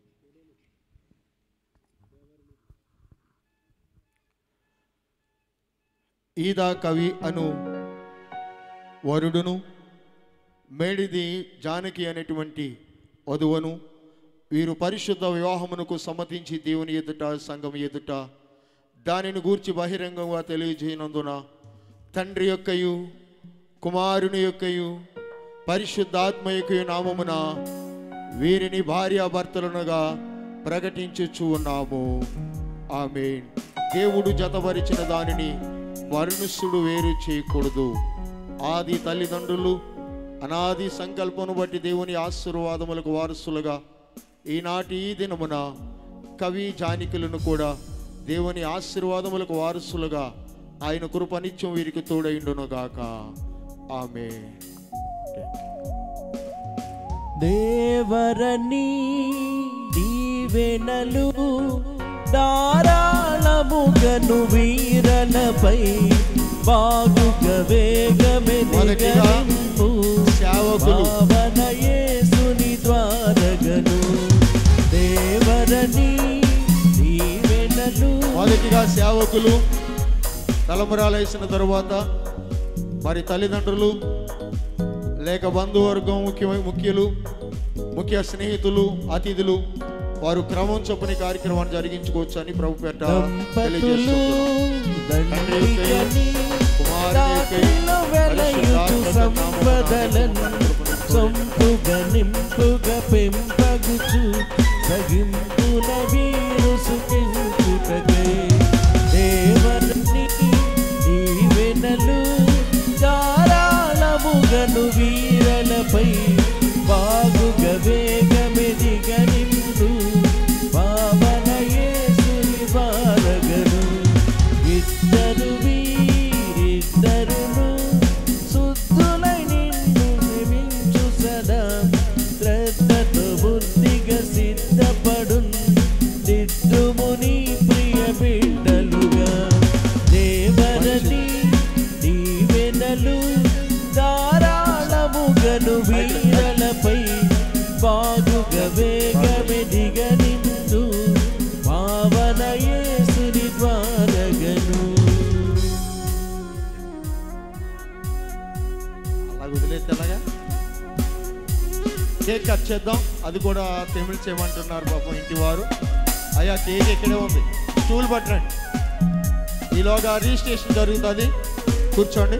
ఈదా కవి అను వరుడును మేడిది జానకి అనేటువంటి వధువను వీరు పరిశుద్ధ వివాహమునకు సమ్మతించి దేవుని ఎదుట సంఘం ఎదుట దానిని గూర్చి బహిరంగంగా తెలియజేయనందున తండ్రి యొక్కయు కుమారుని యొక్కయు పరిశుద్ధాత్మ యొక్క నామమున వీరిని భార్యాభర్తలనుగా ప్రకటించుచు ఉన్నాము ఆమె దేవుడు జతపరిచిన దానిని మరునుసుడు వేరు చేయకూడదు ఆది తల్లిదండ్రులు అనాది సంకల్పను బట్టి దేవుని ఆశీర్వాదములకు వారసులుగా ఈనాటి ఈ దినమున కవి జానికులను కూడా దేవుని ఆశీర్వాదములకు వారసులుగా ఆయన కృప నిత్యం వీరికి తోడైండునుగాక ఆమె దేవరని దీవెనలు ధారాళముగను వీరలపై బాగుగా వేగమెదిగనింపు భావనయేసుని ద్వారగను దేవరని దీవెనలు మొదటిగా సేవకులు తలమురాలేసిన తరువాత మరి తల్లిదండ్రులు లేక బంధువర్గం ముఖ్య ముఖ్యులు ముఖ్య స్నేహితులు అతిథులు వారు క్రమం చొప్పున ఈ కార్యక్రమాన్ని జరిగించుకోవచ్చు అని ప్రభు పెట్ట సొంపుగ నింపుగ పెంపగుచు సగింపున వీరు సుఖించుటకై దేవని దీవెనలు ధారాళముగను వీరలపై బాగుగ వేగమెదిగనిందు పావన యేసుని వారగను ఇద్దరు వీరిద్దరును శుద్ధులై నిన్ను నిమించు సదా శ్రద్ధతో బుద్ధిగా సిద్ధపడున్ దిద్దుముని ప్రియ బిడ్డలుగా దేవరని దీవెనలు ధారాళముగను వీరలపై బాగుగా వేగమెదిగనిందు పావన యేసుని ద్వారగను అలా వదిలేస్తే ఎలాగా కేక్ కట్ చేద్దాం అది కూడా తెమిళ్ చేయమంటున్నారు పాపం ఇంటి వారు అయ్యా కేక్ ఇక్కడే ఉంది స్టూల్ పట్టండి ఈలోగా రిజిస్ట్రేషన్ జరుగుతుంది కూర్చోండి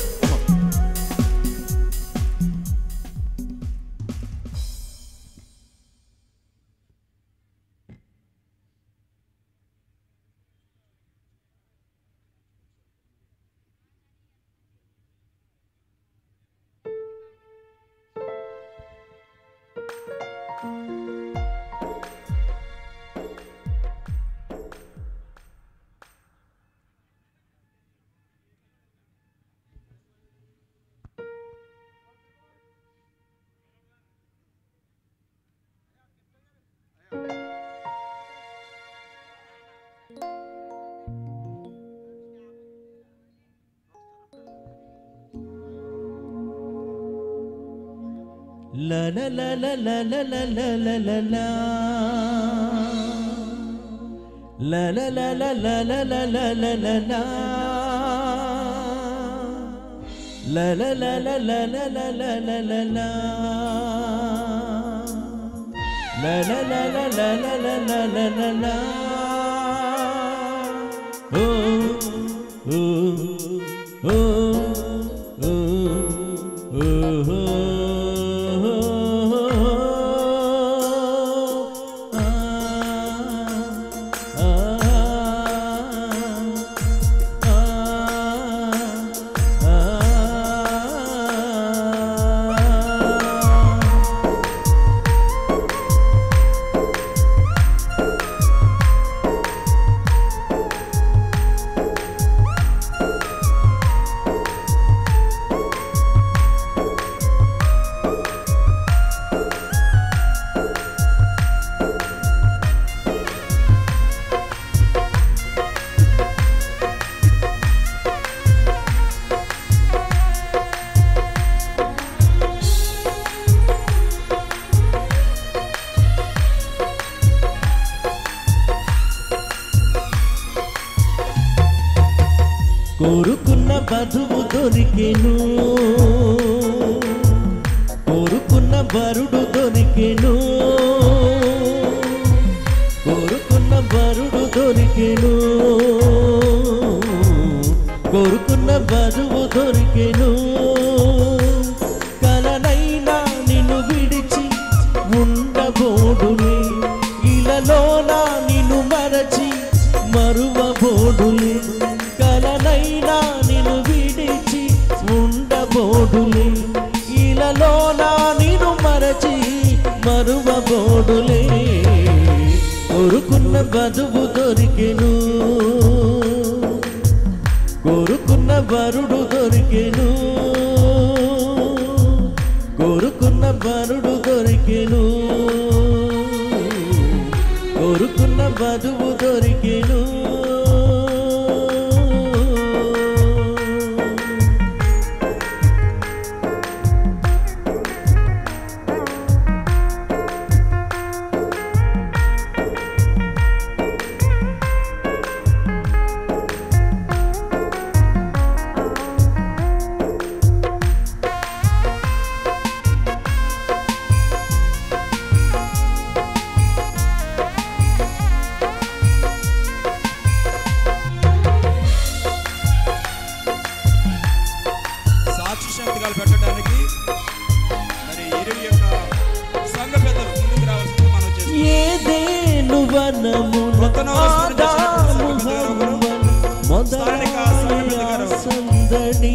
La la la la la la la la la la la La la la la la la la la la la la La la la la la la la la la la la La la la la la la la la la la la Oh oh oh oh oh కోరుకున్న వధువు దొరికెను కోరుకున్న వరుడు దొరికెను కోరుకున్న వరుడు దొరికెను కోరుకున్న వధువు దొరికెను కలనైనా నిన్ను విడిచి ఉండబోడులే ఇలలోనా నిన్ను మరచి మరువబోడులే కలనైనా నిన్ను విడిచి ఉండబోడులే ఇలలోనా నిన్ను మరచి మరువబోడులే కోరుకున్న వధువు దొరికెను కోరుకున్న వరుడు దొరికెను కోరుకున్న వరుడు దొరికెను కోరుకున్న వధువు దొరికెను సాక్షి సంతకాలు పెట్టడానికి మరి ఇరువు యొక్క సంఘ పెద్దలు ముందుకు రావాల్సింది మనం చేస్తాం ఏదేను వనమున ఆదాము హవ్వను మొదలైన సందడి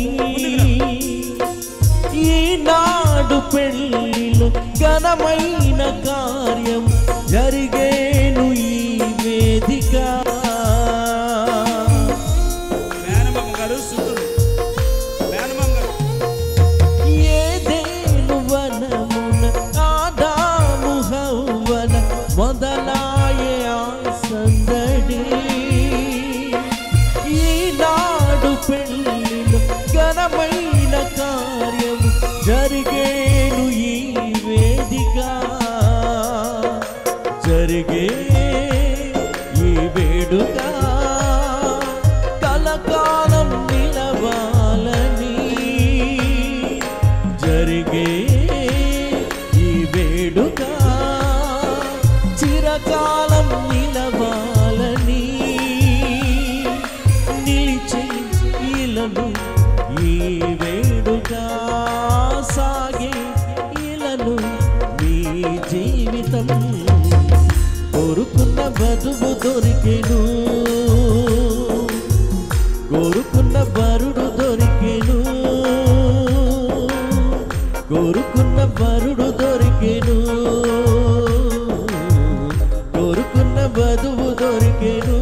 ఈనాడు పెళ్ళిలో ఘనమైన కార్యం జరిగేను ఈ వేదిక మేనమామ గారు సుతుడు మేనమామ గారు ఏదేను వనమున ఆదాము హవ్వన మొదలాయే ఆ సందడి ఈనాడు పెళ్ళిలో ఘనమైన కార్యం జరిగేను ఈ వేదిక జరిగే ఈ వేడుక కలకాలం నిలవాలని జరిగే ఈ వేడుక చిరకాలం నిలవాలని నిలిచే ఇలను ఈ వేడుక సాగే ఇలను మీ జీవితం కోరుకున్న వధువు దొరికెను కోరుకున్న వరుడు దొరికెను కోరుకున్న వరుడు దొరికెను కోరుకున్న వధువు దొరికెను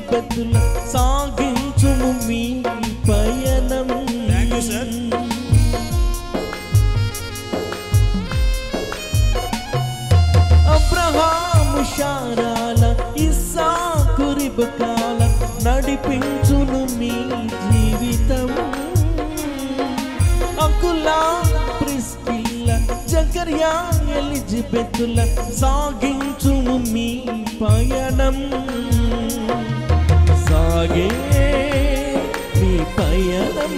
ఎలిజబెతుల సాగించుము మీ పయనం అబ్రహాము శారాల ఇస్సాకు రిబకాల నడిపించును మీ జీవితం అకులా ప్రిస్కిల్ల జకర్యా ఎలిజబెతుల సాగించుము మీ పయనం సాగే మీ పయనం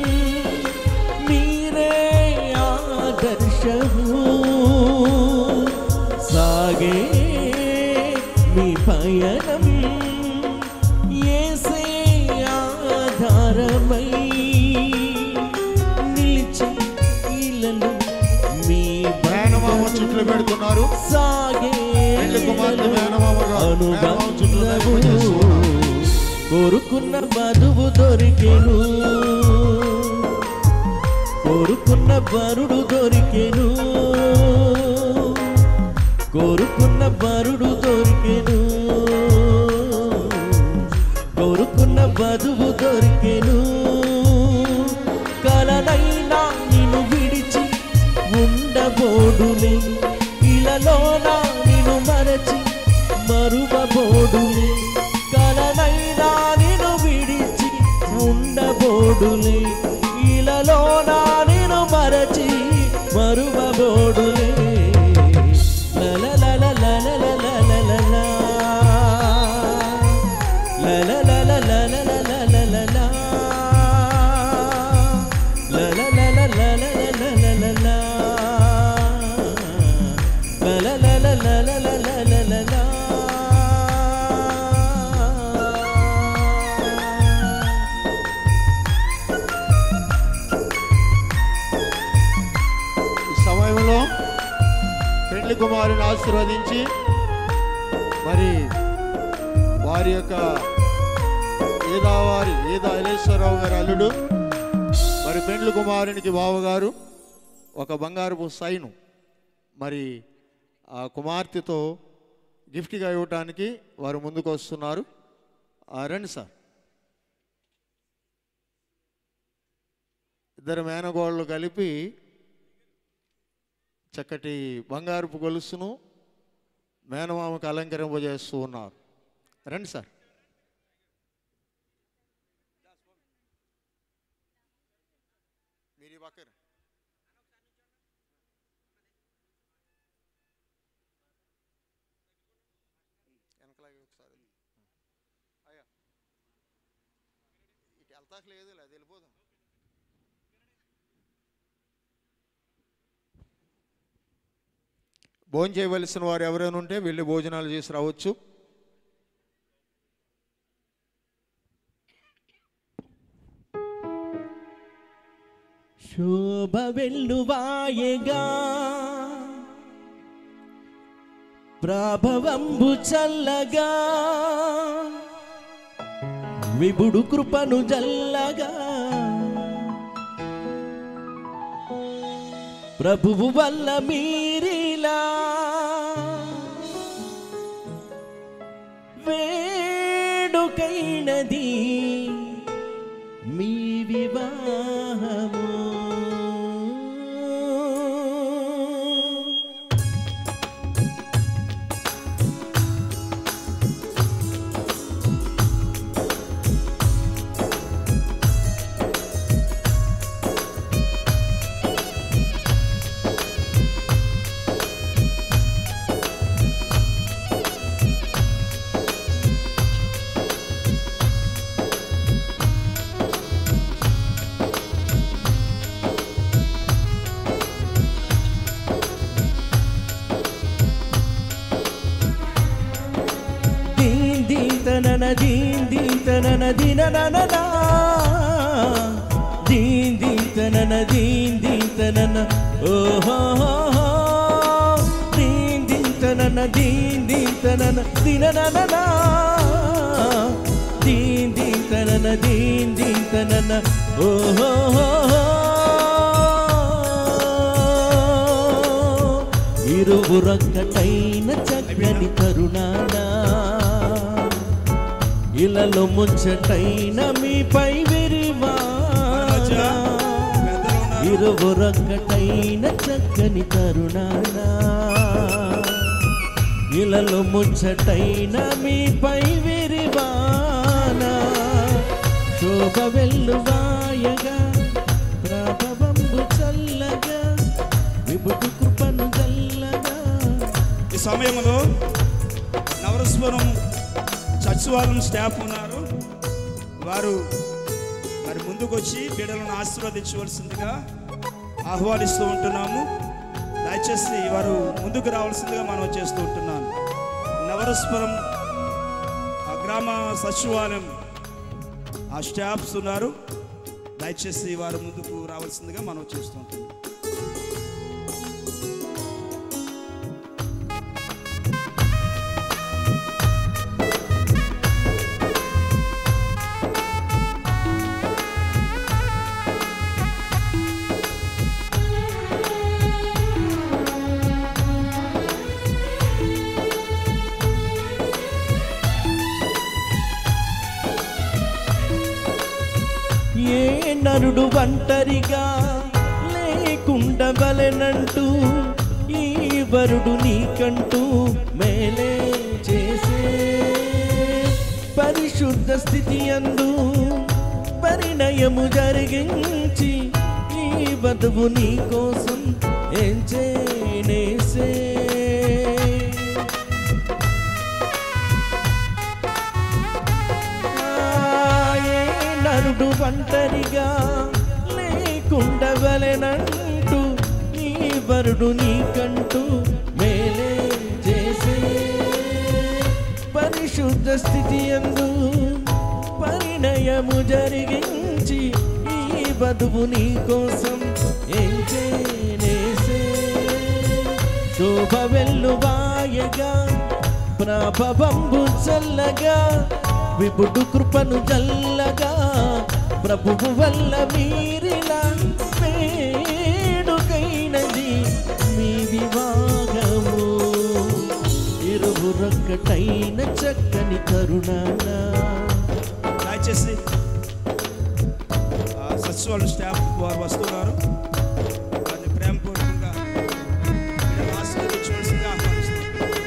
మీరే ఆదర్శము సాగే మీ పయనం ఏసే ఆధారమై నిలిచి ఇళ్ళలో మీ మేనమామ చుట్లు పెడుతున్నారు సాగే పెళ్లి కుమార్తె మేనమామ గారు మేనమామ చుట్లు అనుబంధము కోరుకున్న బదువు దొరికెను కోరుకున్న బరుడు దొరికెను కోరుకున్న బరుడు దొరికెను కోరుకున్న బదువు దొరికెను కలనైనా నిన్ను విడిచి ఉండబోడులే ఇలలోనా నిన్ను మరచి మరువబోడులే కలనైనా నిన్ను విడిచి ఉండబోడులే ఇలలోనా నిన్ను మరచి మరువబోడులే లలలలలలలలలలలా. లలలలలలలలలలా. లలలలలలలలలలా. లలలలలలలలలలా. ఈ సమయంలో పెళ్లి కుమారుని ఆశీర్వదించి మరి వారి యొక్క ఏదావారి ఏదా ఐలేశ్వరరావు గారి అల్లుడు మరి పెండ్లి కుమారునికి బావగారు ఒక బంగారపు సైను మరి ఆ కుమార్తెతో గిఫ్ట్గా ఇవ్వటానికి వారు ముందుకు వస్తున్నారు ఆ, రండి సార్ ఇద్దరు మేనగోళ్ళు కలిపి చక్కటి బంగారపు గొలుసును మేనమామకు అలంకరింపజేస్తూ ఉన్నారు రండి సార్ మీరు ఈ పక్కన వెనకలాగే ఒకసారి అయ్యా ఇటు వెళ్తాక లేదు అది వెళ్ళిపోదాం భోజనం చేయవలసిన వారు ఎవరైనా ఉంటే వెళ్ళి భోజనాలు చేసి రావచ్చు శోభ వెల్లువాయగా ప్రాభవంబు చల్లగా విభుడు కృపను జల్లగా ప్రభువు వల్ల మీరిలా వేడుకైనది మీ వివాహము దీన్ దీన్ తనన దీన్ దీన్ తనన దిననననా దీన్ దీన్ తనన దీన్ దీన్ తనన ఓహో దీన్ దీన్ తనన దీన్ దీన్ తనన దిననననా దీన్ దీన్ తనన దీన్ దీన్ తనన ఓహో ఇరువురొక్కటైన చక్కని కరుణానా ఇలలో ముచ్చటైన మీపై విరివాన ఇరువురొక్కటైన చక్కని కరుణాన ఇలలో ముచ్చటైన మీపై విరివాన శోభ వెల్లువాయగా ప్రభవంబు చల్లగా విభుడు కృపను చల్లగా ఈ సమయంలో నవరస్వరం చచ్చువారం స్టాఫ్ ఉన్నారు వారు మరి ముందుకు వచ్చి బిడ్డలను ఆశీర్వదించవలసిందిగా ఆహ్వానిస్తూ ఉంటున్నాము దయచేసి వారు ముందుకు రావాల్సిందిగా మనం చేస్తూ ఉంటున్నాను నవరస్వరం ఆ గ్రామ సచివాలయం ఆ స్టాఫ్స్ ఉన్నారు దయచేసి వారు ముందుకు రావాల్సిందిగా మనం చేస్తూ ఉంటున్నాం ఏ నరుడు ఒంటరిగా లేకుండా బలెనంటూ ఈ వరుడు నీకంటూ మేలే చేసే పరిశుద్ధ స్థితి అందు పరిణయము జరిగించి ఈ వధువు నీ కోసం ఏం చేనేసే ఏ నరుడు ఒంటరిగా లేకుండవలెనంటూ నీ వరుడు నీకంటూ మేలే చేసే పరిశుద్ధ స్థితి అందు పరిణయము జరిగించి ఈ వధువు నీ కోసం ఏం చేనేసే శోభ వెల్లువాయగా ప్రభవంబు చల్లగా విపుడు కృపను జల్లగా ప్రభువు వల్ల మీరిలా వేడుకైనది మీ వివాహము ఇరువురొక్కటైన చక్కని కరుణానా దయచేసి ఆ సచివాలయం స్టాఫ్ వారు వస్తున్నారు వారిని ప్రేమపూర్వకంగా ఇక్కడ ఆశీర్వదించవలసిందిగా ఆహ్వానిస్తున్నాను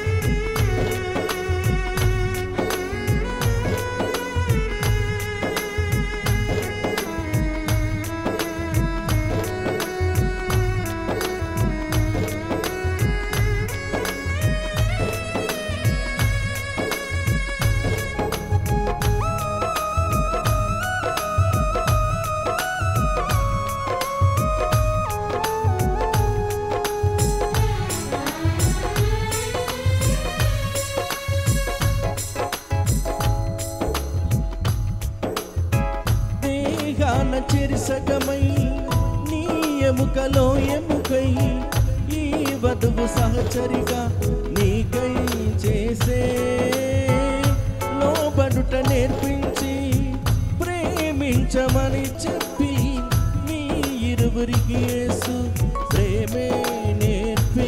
దేహాన చెరిసగమై నీ ఎముకలో ఎముకై ఈ వధువు సహచరిగా నీకై చేసే లోబడుట నేర్పించి ప్రేమించమని చెప్పి మీ ఇరువురికి యేసు ప్రేమే నేర్పే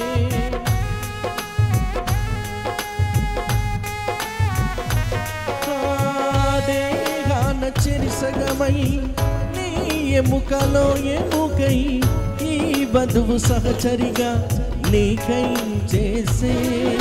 దేహాన చెరిసగమై నీ ఎముకలో ఎముకై ఈ వధువు సహచరిగా నీకై చేసే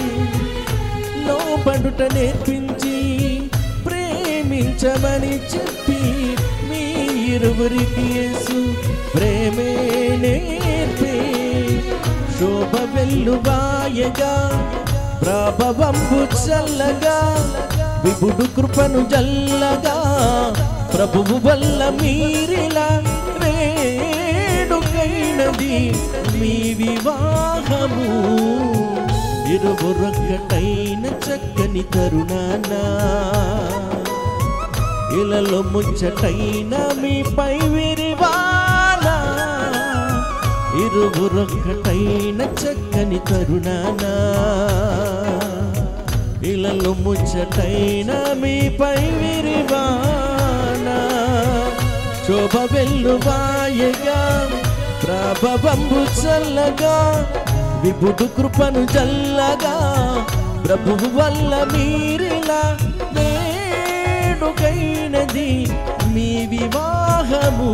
లోబడుట నేర్పించి ప్రేమించమని చెప్పి మీ ఇరువురికి యేసు ప్రేమే నేర్పే శోభ వెల్లువాయగా ప్రభవంబు చల్లగా విభుడు కృపను జల్లగా ప్రభువు వల్ల మీరిలా వేడుకైనది మీ వివాహము ఇరువురొక్కటైన చక్కని కరుణానా ఇలలో ముచ్చటైన మీపై విరివానా ఇరువురొక్కటైన చక్కని కరుణానా ఇలలో ముచ్చటైన మీపై విరివానా శోభ వెల్లువాయగా ప్రభవంబు చల్లగా విభుడు కృపను జల్లగా ప్రభువు వల్ల మీరిలా పండుగైనది మీ వివాహము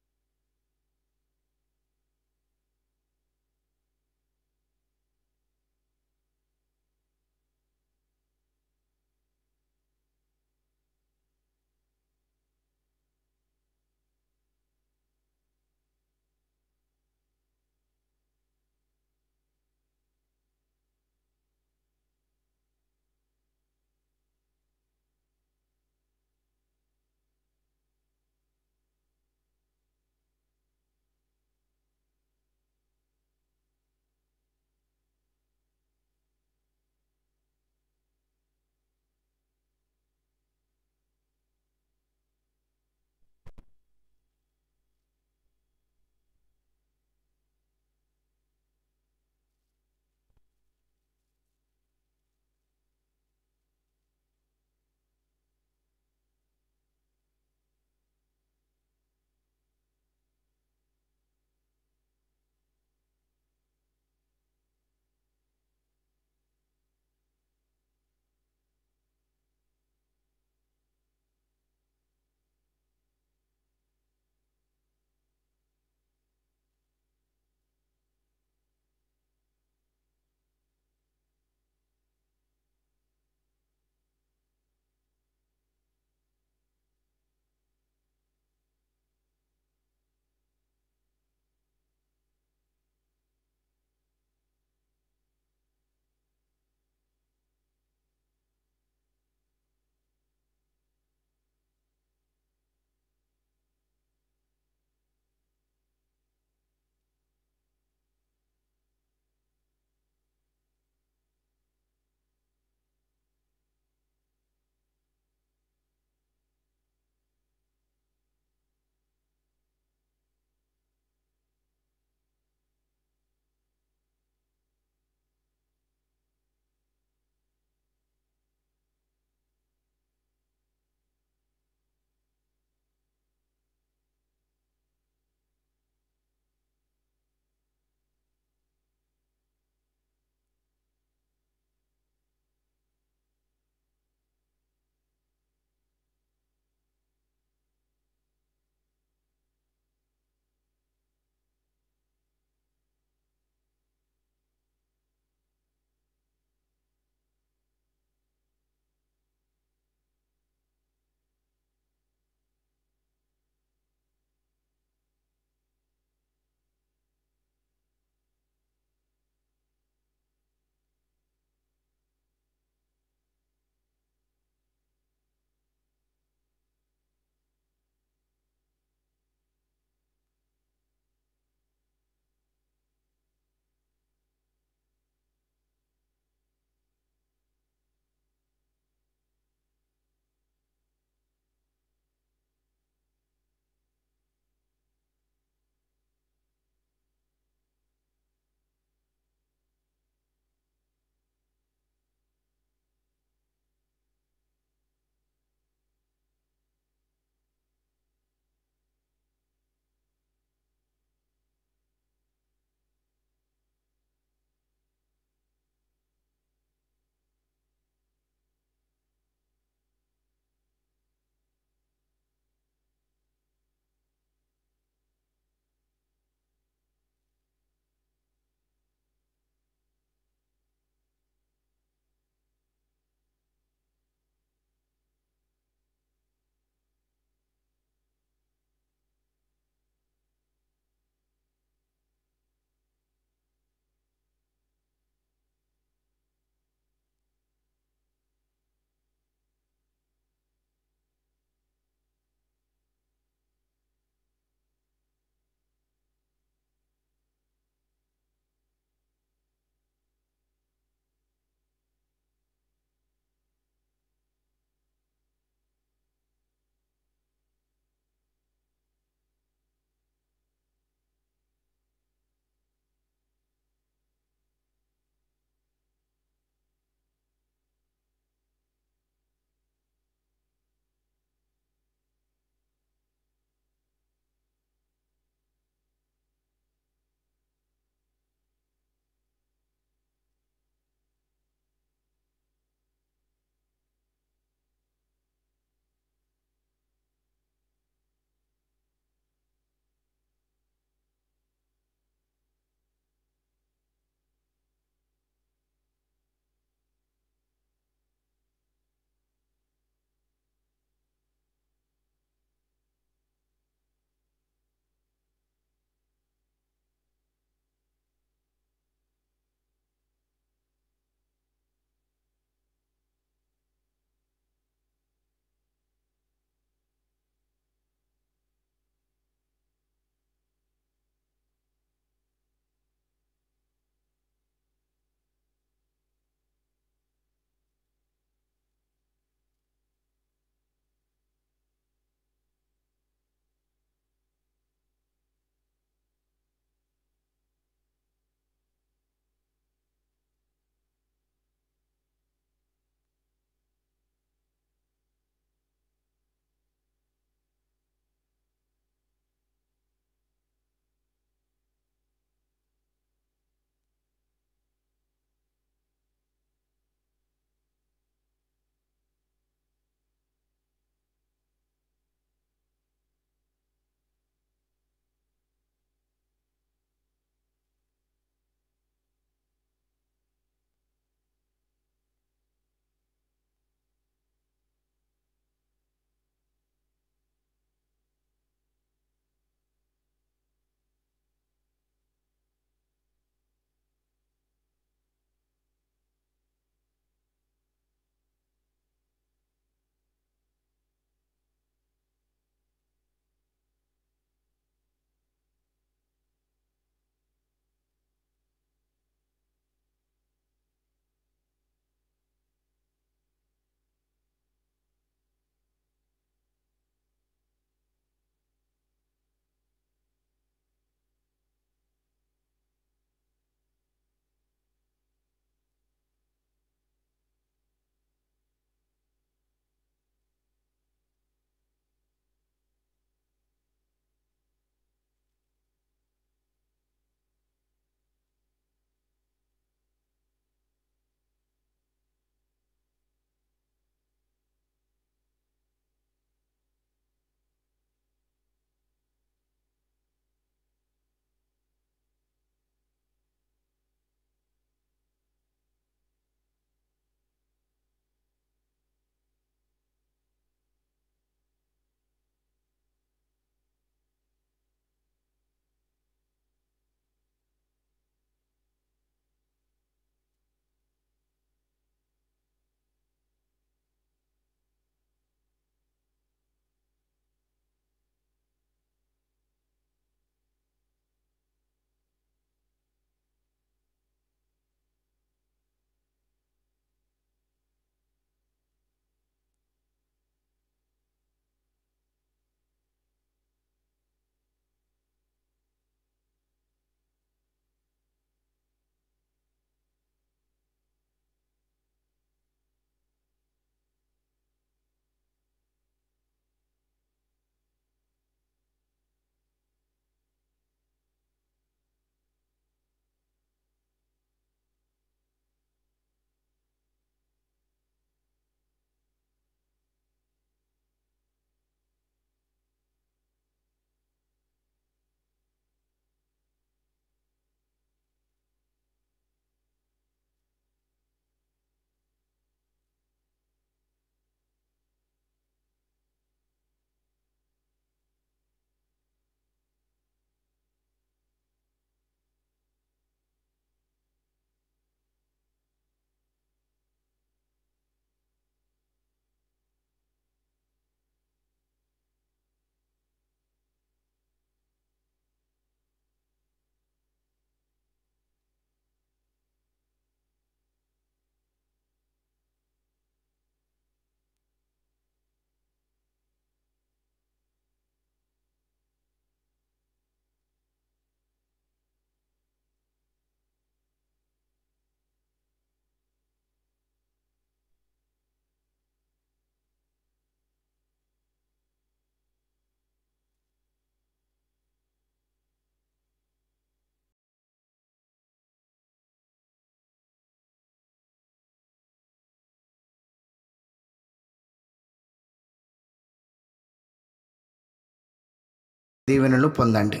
దీవెనలు పొందండి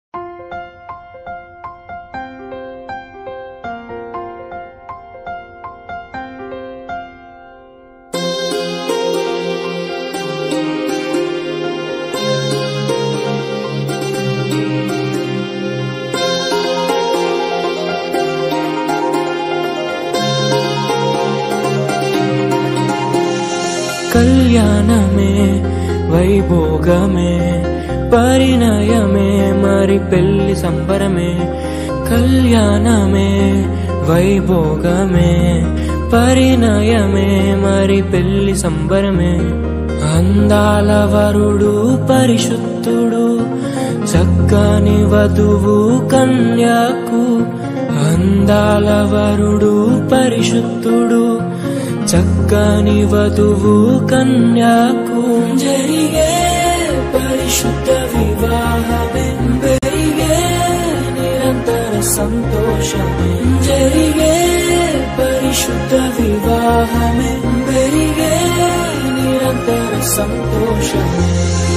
కళ్యాణమే వైభోగమే పరిణయమే మరి పెళ్లి సంబరమే కళ్యాణమే వైభోగమే పరిణయమే మరి పెళ్లి సంబరమే అందాల వరుడు పరిశుద్ధుడు చక్కని వధువు కన్యాకు అందాల వరుడు పరిశుద్ధుడు చక్కని వధువు కన్యాకు జరిగే పరిశుద్ధ వివాహమే పెరిగే నిరంతర సంతోషమే జరిగే పరిశుద్ధ వివాహమే పెరిగే నిరంతర సంతోషమే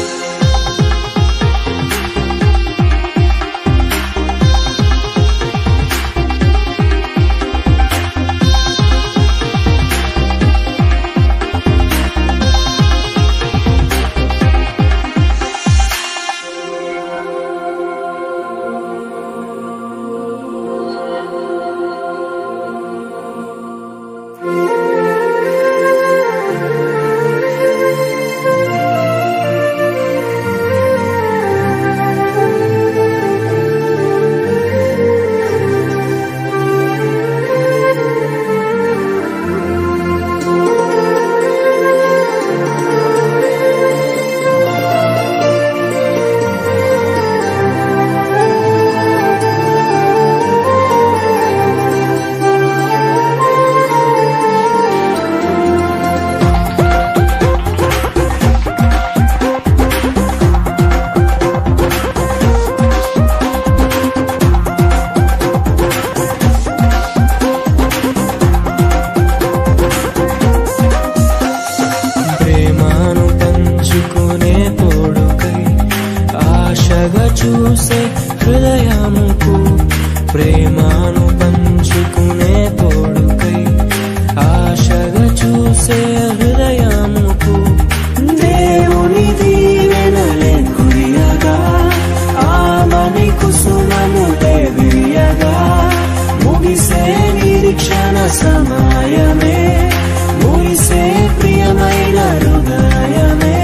ప్రేమను పంచుకునే తోడుకై ఆశగా చూసే హృదయముకు ప్రేమను పంచుకునే తోడుకై ఆశగా చూసే హృదయముకు దేవుని దీవెనలే కురియగా ఆమని కుసుమను దేవియగా ముగిసే నిరీక్షణ సమయమే ముగిసే ప్రియమైన హృదయమే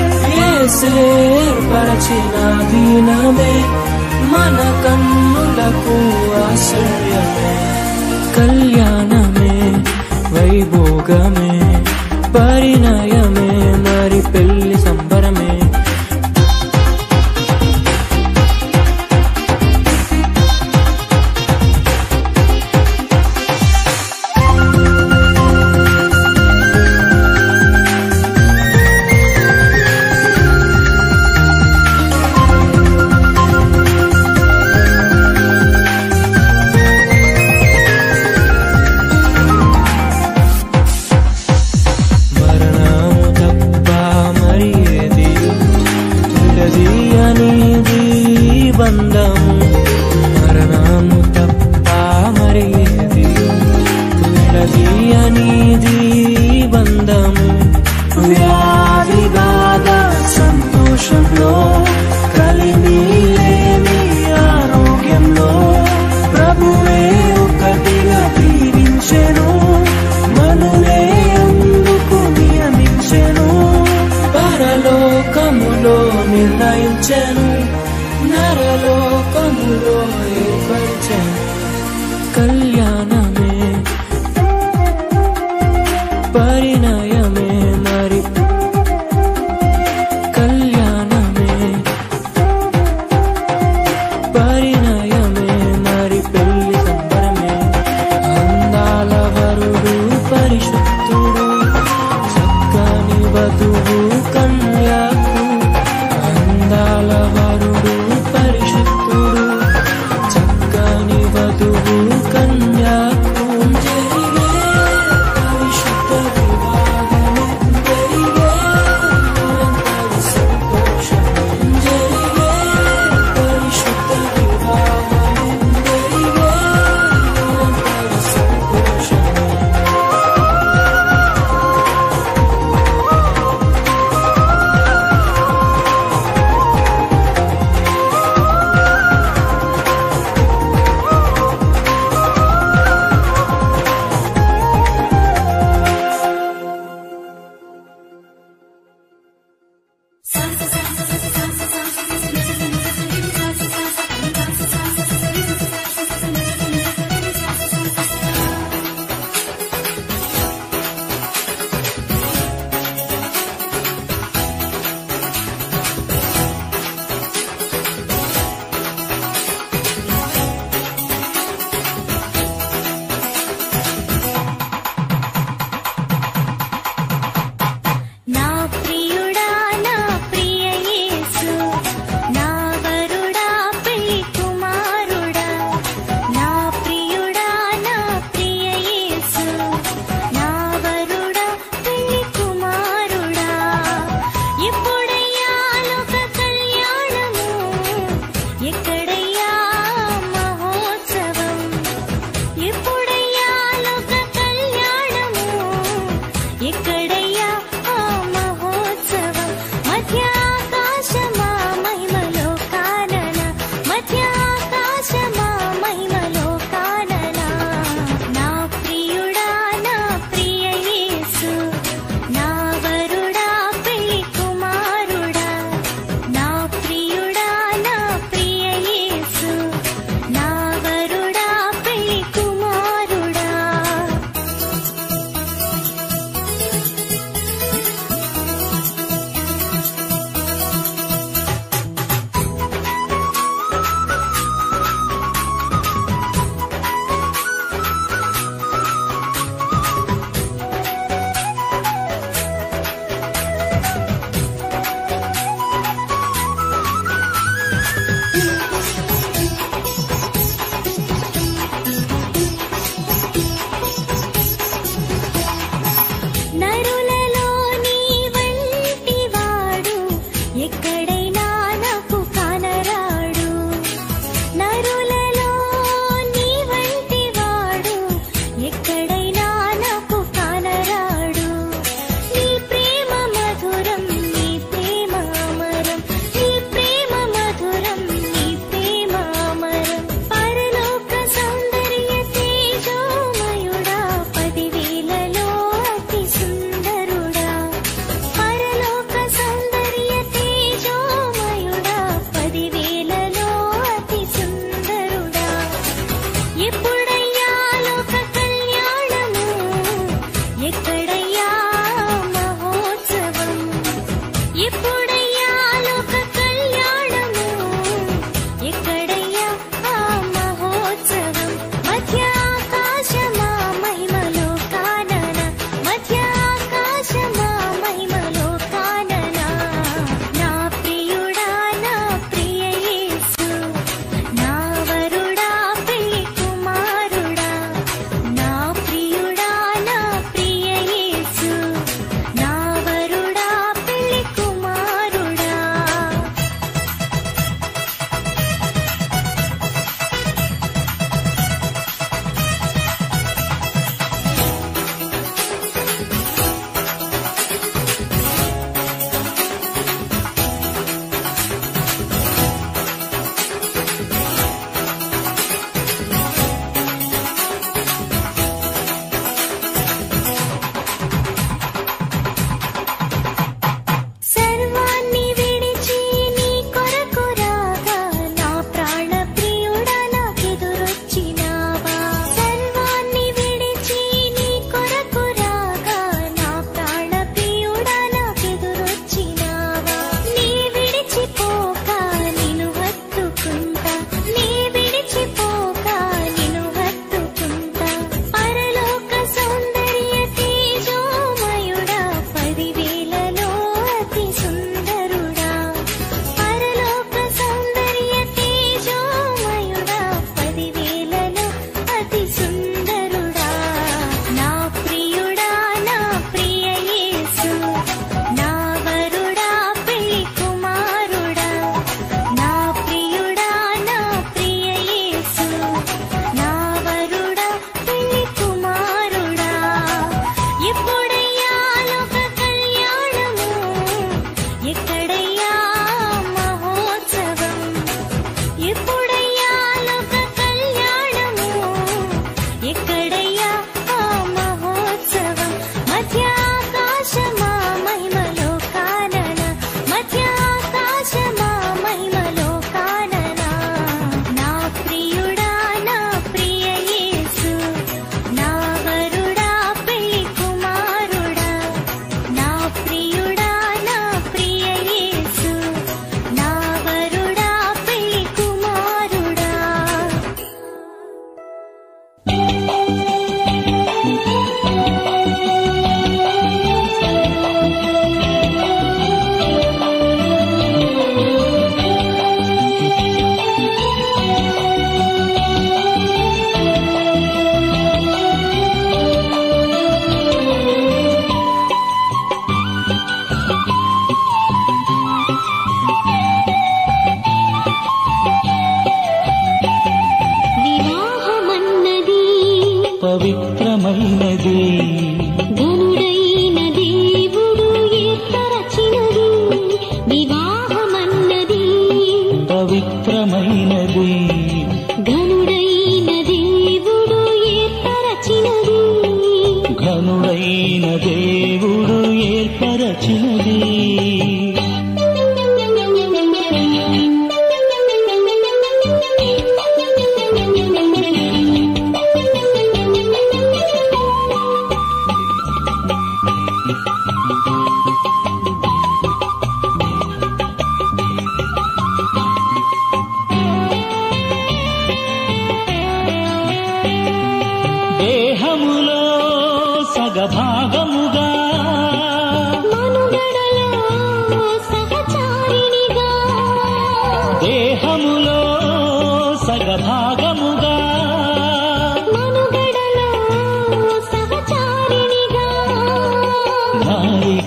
ఏర్పరచిన దీనమే మన కన్నులకు ఆశ్చర్యమే కళ్యాణమే వైభోగమే పరిణయమే మరి పెళ్లి సంబరమే మరణము తప్ప మరి ఏది విడది అనేది బంధము మరణము తప్ప మరి ఏది విడది అనేది బంధము వ్యాధి బాధ సంతోషంలో కలిమి లేని ఆరోగ్యంలో ప్రభువే ఒకటిగా దీవించెను మనులే అందుకు నియమించెను పరలోకములో నిర్ణయించెను నరలోకములో ఏర్పరిచెను కళ్యాణమే పరిణయమే మరి కళ్యాణమే పరిణయమే మరి పెళ్లి సంబరమే అందాల వరుడు పరిశుద్ధుడు చక్కని వధువు కన్యాకు అందాల వరుడు పరిశుద్ధుడు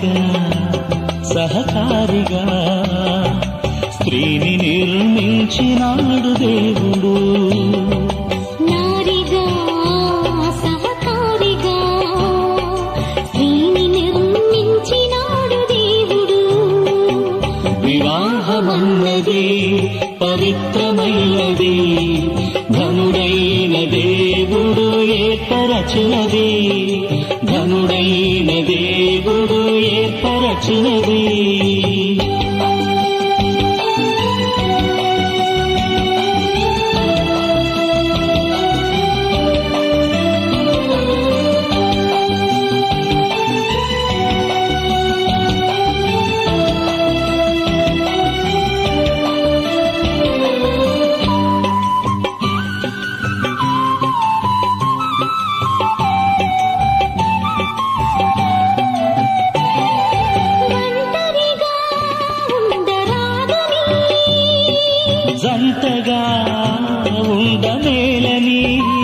సహకారిగా సహకారిగా స్త్రీని నిర్మించినాడు దేవుడు నారిగా సహకారిగా స్త్రీని నిర్మించినాడు దేవుడు వివాహమన్నది పవిత్రమైనది ధనుడైన దేవుడు ఏర్పరచినది ధనుడైన దేవుడు ఏర్పరచినది ఒంటరిగా ఉండరాదని జంటగా ఉండమేలని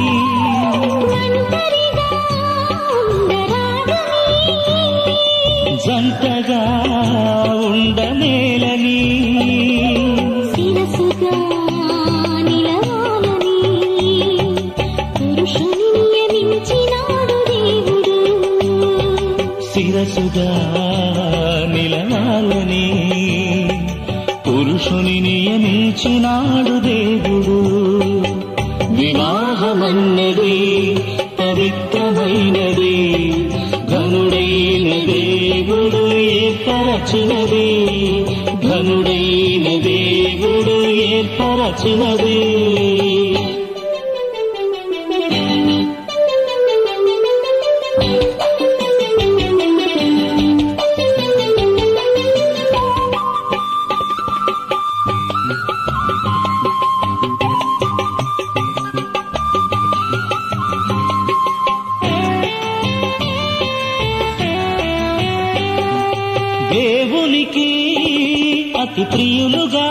ఒంటరిగా ఉండరాదని జంటగా ఉండమేలని శిరసుగా నిలవాలని పురుషుని నియమించినాడు దేవుడు శిరసుగా నిలవాలని పురుషుని నియమించినాడు దేవుడు వివాహమన్నది పవిత్రమైనది ఘనుడైన దేవుడు ఏర్పరచినది ఘనుడైన దేవుడు ఏర్పరచినది దేవునికి అతి ప్రియులుగా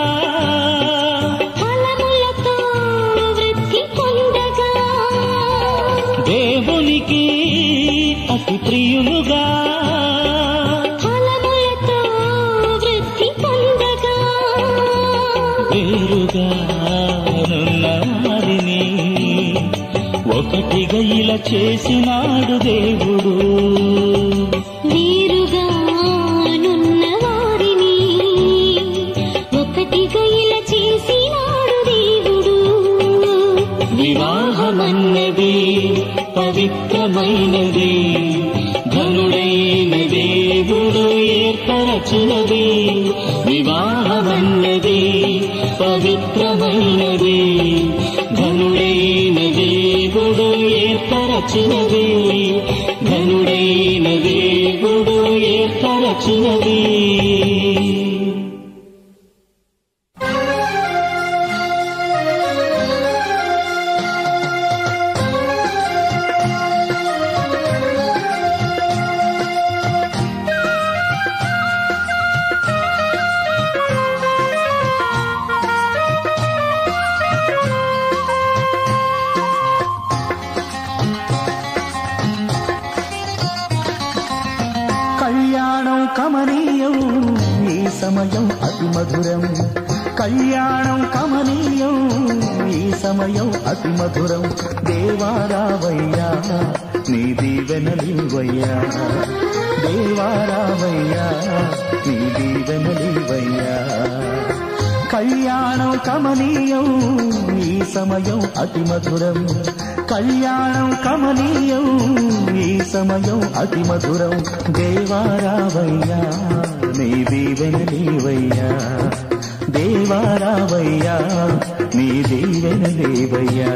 ఫలములతో వృద్ధి పొందగా దేవునికి అతి ప్రియులుగా ఫలములతో వృద్ధి పొందగా వేరుగా నున్న వారిని ఒకటిగా ఇలా చేసినాడు దేవుడు వేరుగా నున్న వారిని ఒకటిగా ఇలా చేసినాడు దేవుడు వివాహమన్నది పవిత్రమైనది ధనుడైన దేవుడు ఏర్పరచినది వివాహమన్నది పవిత్రమైనది ధనుడైన దేవుడు ఏర్పరచినది ధనుడైన దేవుడు ఏర్పరచినది కళ్యాణం కమనీయం ఈ సమయం అతి మధురం కళ్యాణం కమనీయం ఈ సమయం అతి మధురం దేవారావయ్యా నీ దీవెనలివయ్యా దేవారావయ్యా నీ దీవెనలివయ్యా కళ్యాణం కమనీయం ఈ సమయం అతి మధురం కళ్యాణం కమనీయం ఈ సమయం అతి మధురం దేవారావయ్యా నీ దీవెన నీవయ్యా దేవారావయ్యా నీ దీవెన దేవయ్యా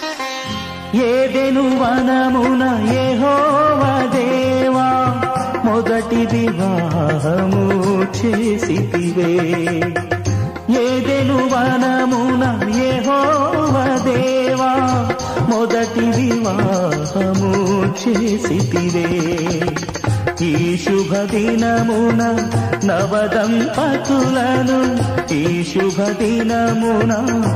ఏదెను వనమున యెహోవా దేవా మొదటి వివాహము చేసితివే ఏదెను వనమున యెహోవ దేవా మొదటి వివాహము చేసితివే ఈ శుభ దినమున నవదంపతులను ఈ శుభ దినమున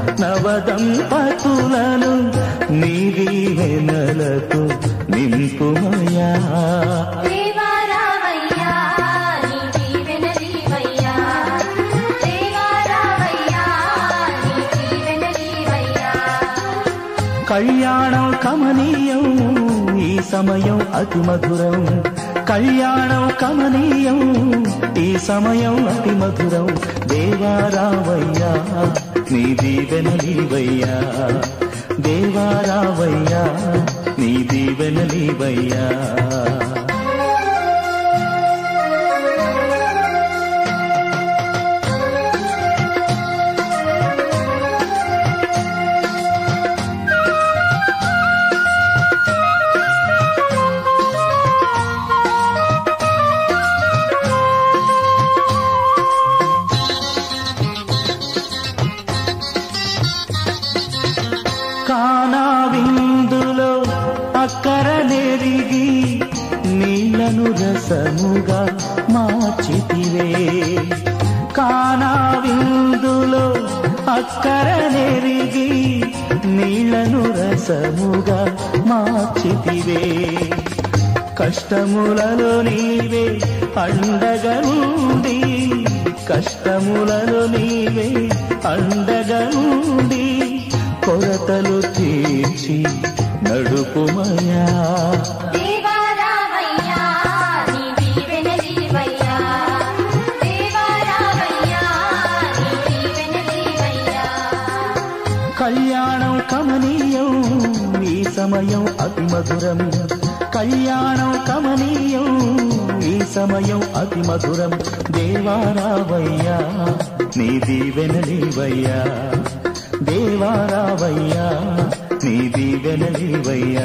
నవదంపతులను నీ దీవెనలతో నింపుమయా దేవా రావయ్యా నీ దీవెన దీవయ్యా దేవా రావయ్యా నీ దీవెన దీవయ్యా కళ్యాణం కమనీయం ఈ సమయం అతి మధురం కళ్యాణం కమనీయం ఈ సమయం అతి మధురం దేవా రావయ్యా నీ దీవెన నీవయ్యా దేవా రావయ్యా నీ దీవెన నీవయ్యా కానా విందులో అక్కర నెరిగి నీళ్లను రసముగా మార్చితివే కానా విందులో అక్కర నెరిగి నీళ్లను రసముగా మార్చితివే కష్టములలో నీవే అండగా ఉండి కష్టములలో నీవే అండగా ఉండి కొరతలు తీర్చి నడుపుమయా దేవా రావయ్యా నీ దీవెన దీవయ్యా దేవా రావయ్యా నీ దీవెన దీవయ్యా కళ్యాణం కమనీయం ఈ సమయం అతి మధురం కళ్యాణం కమనీయం ఈ సమయం అతి మధురం దేవారావయ్యా నీ దీవెన నీవయ్యా దేవారావయ్యా నీ దీవెన నీవయ్యా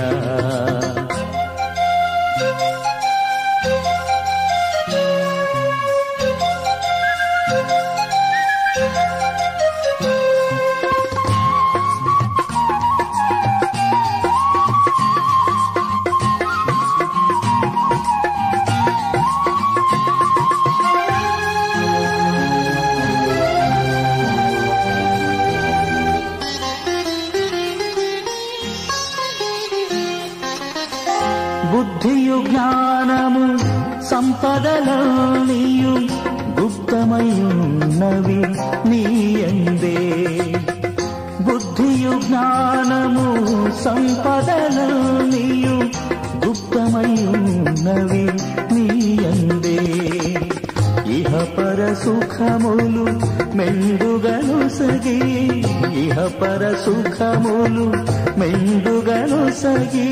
బుద్ధియు జ్ఞానము సంపదలనియు గుప్తమయున్నవి నీయందే బుద్ధియు జ్ఞానము సంపదలనియు గుప్తమయున్నవి నీయందే ఇహ పర సుఖములు మెండుగను సగి ఇహ పర సుఖములు మెండుగను సగి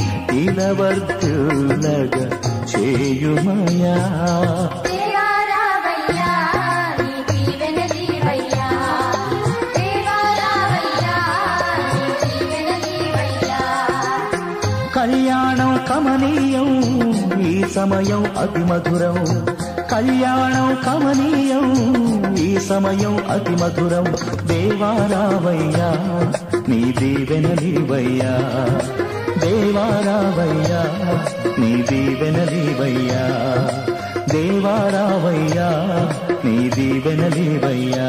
ఇలవర్తులగ చేయుమయా దేవా రావయ్యా నీ దీవెన దీవయ్యా దేవా రావయ్యా నీ దీవెన దీవయ్యా కళ్యాణం కమనీయం ఈ సమయం అతి మధురం కళ్యాణం కమనీయం ఈ సమయం అతి మధురం దేవారావయ్యా నీ దీవెన నీవయ్యా దేవారావయ్యా నీ దీవెన నీవయ్యా దేవారావయ్యా నీ దీవెన నీవయ్యా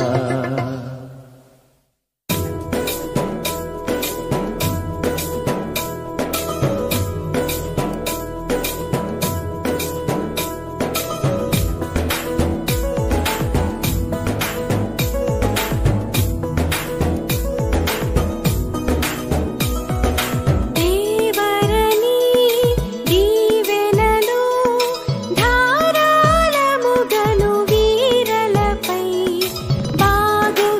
దేవరని దీవెనలు ధారాళముగను వీరలపై బాగు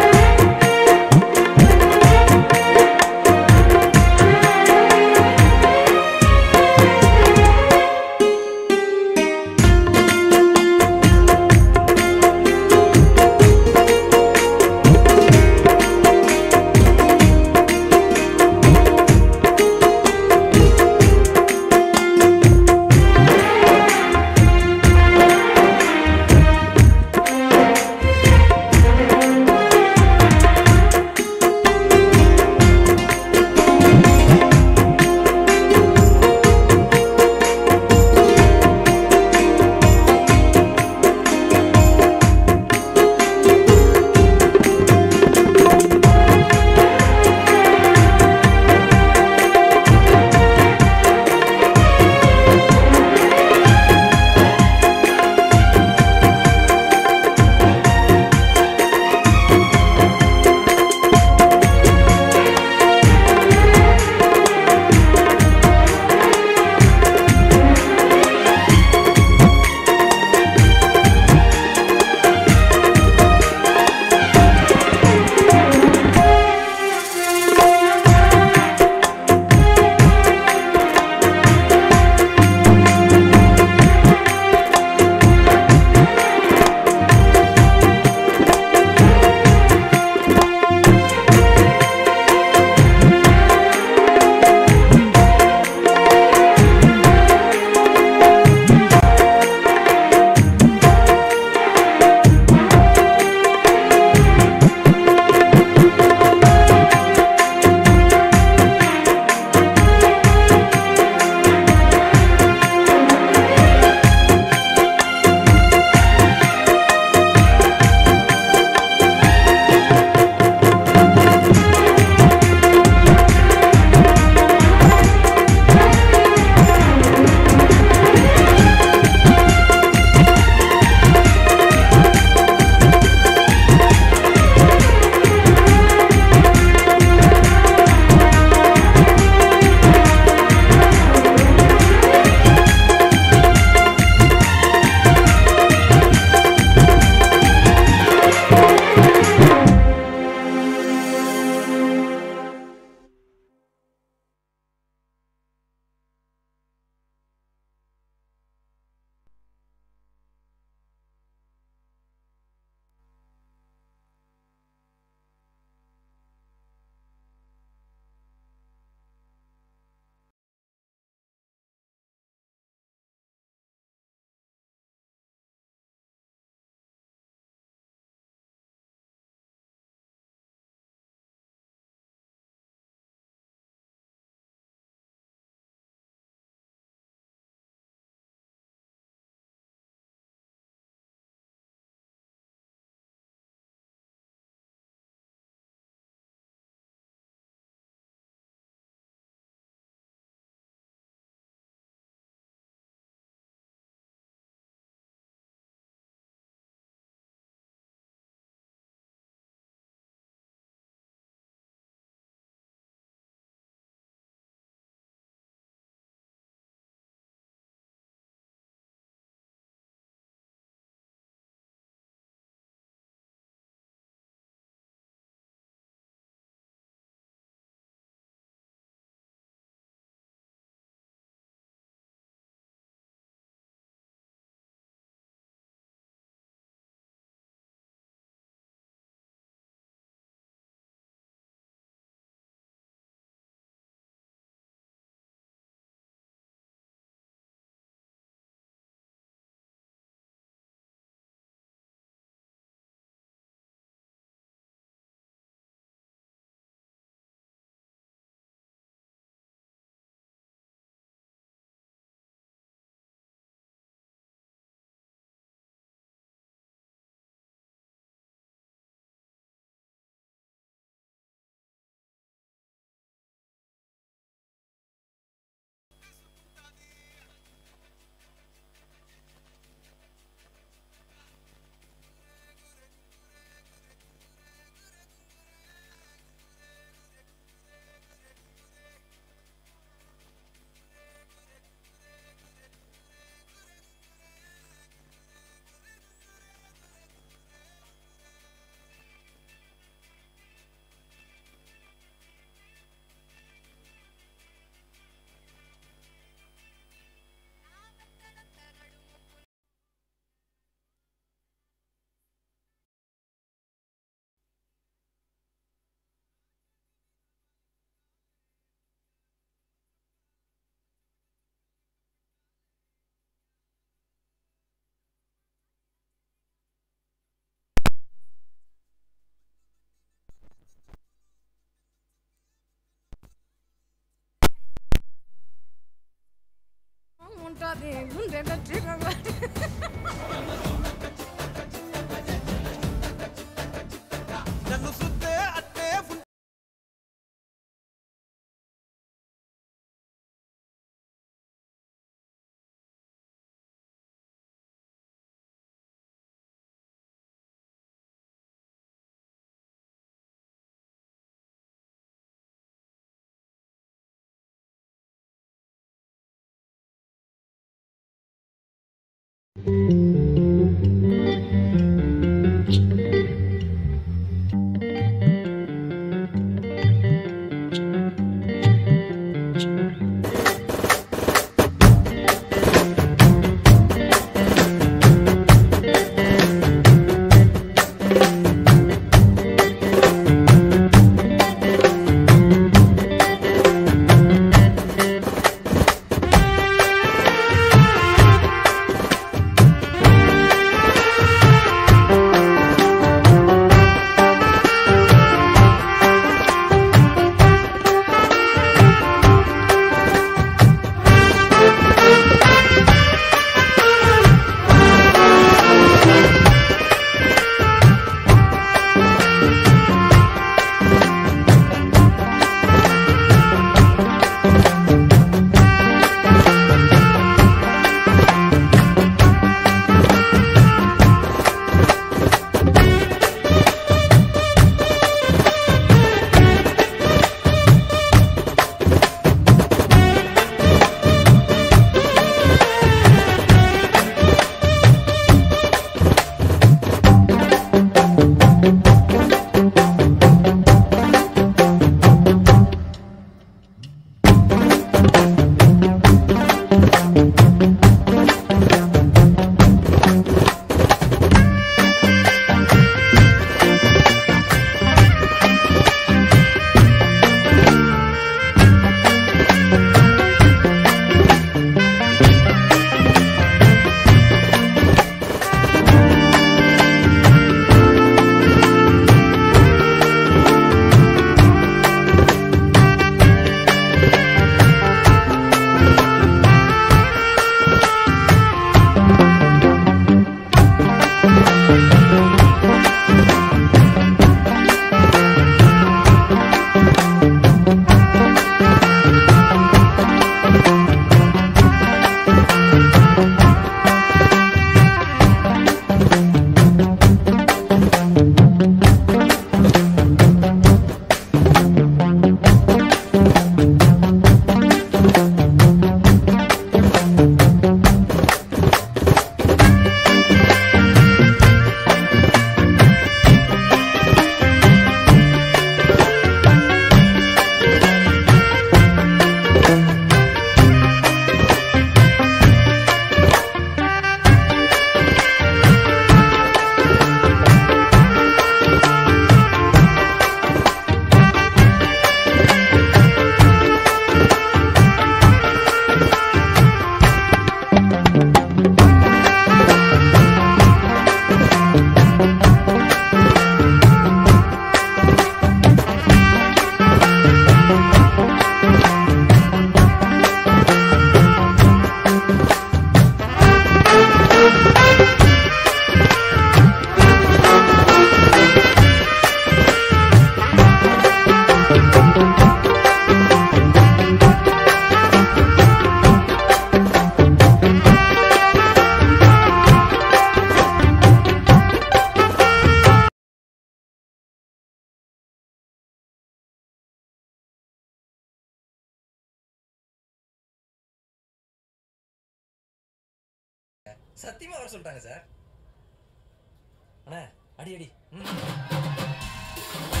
சத்தியமா வர சொல்லிட்டாங்க சார் அண்ணா அடி அடி ம்.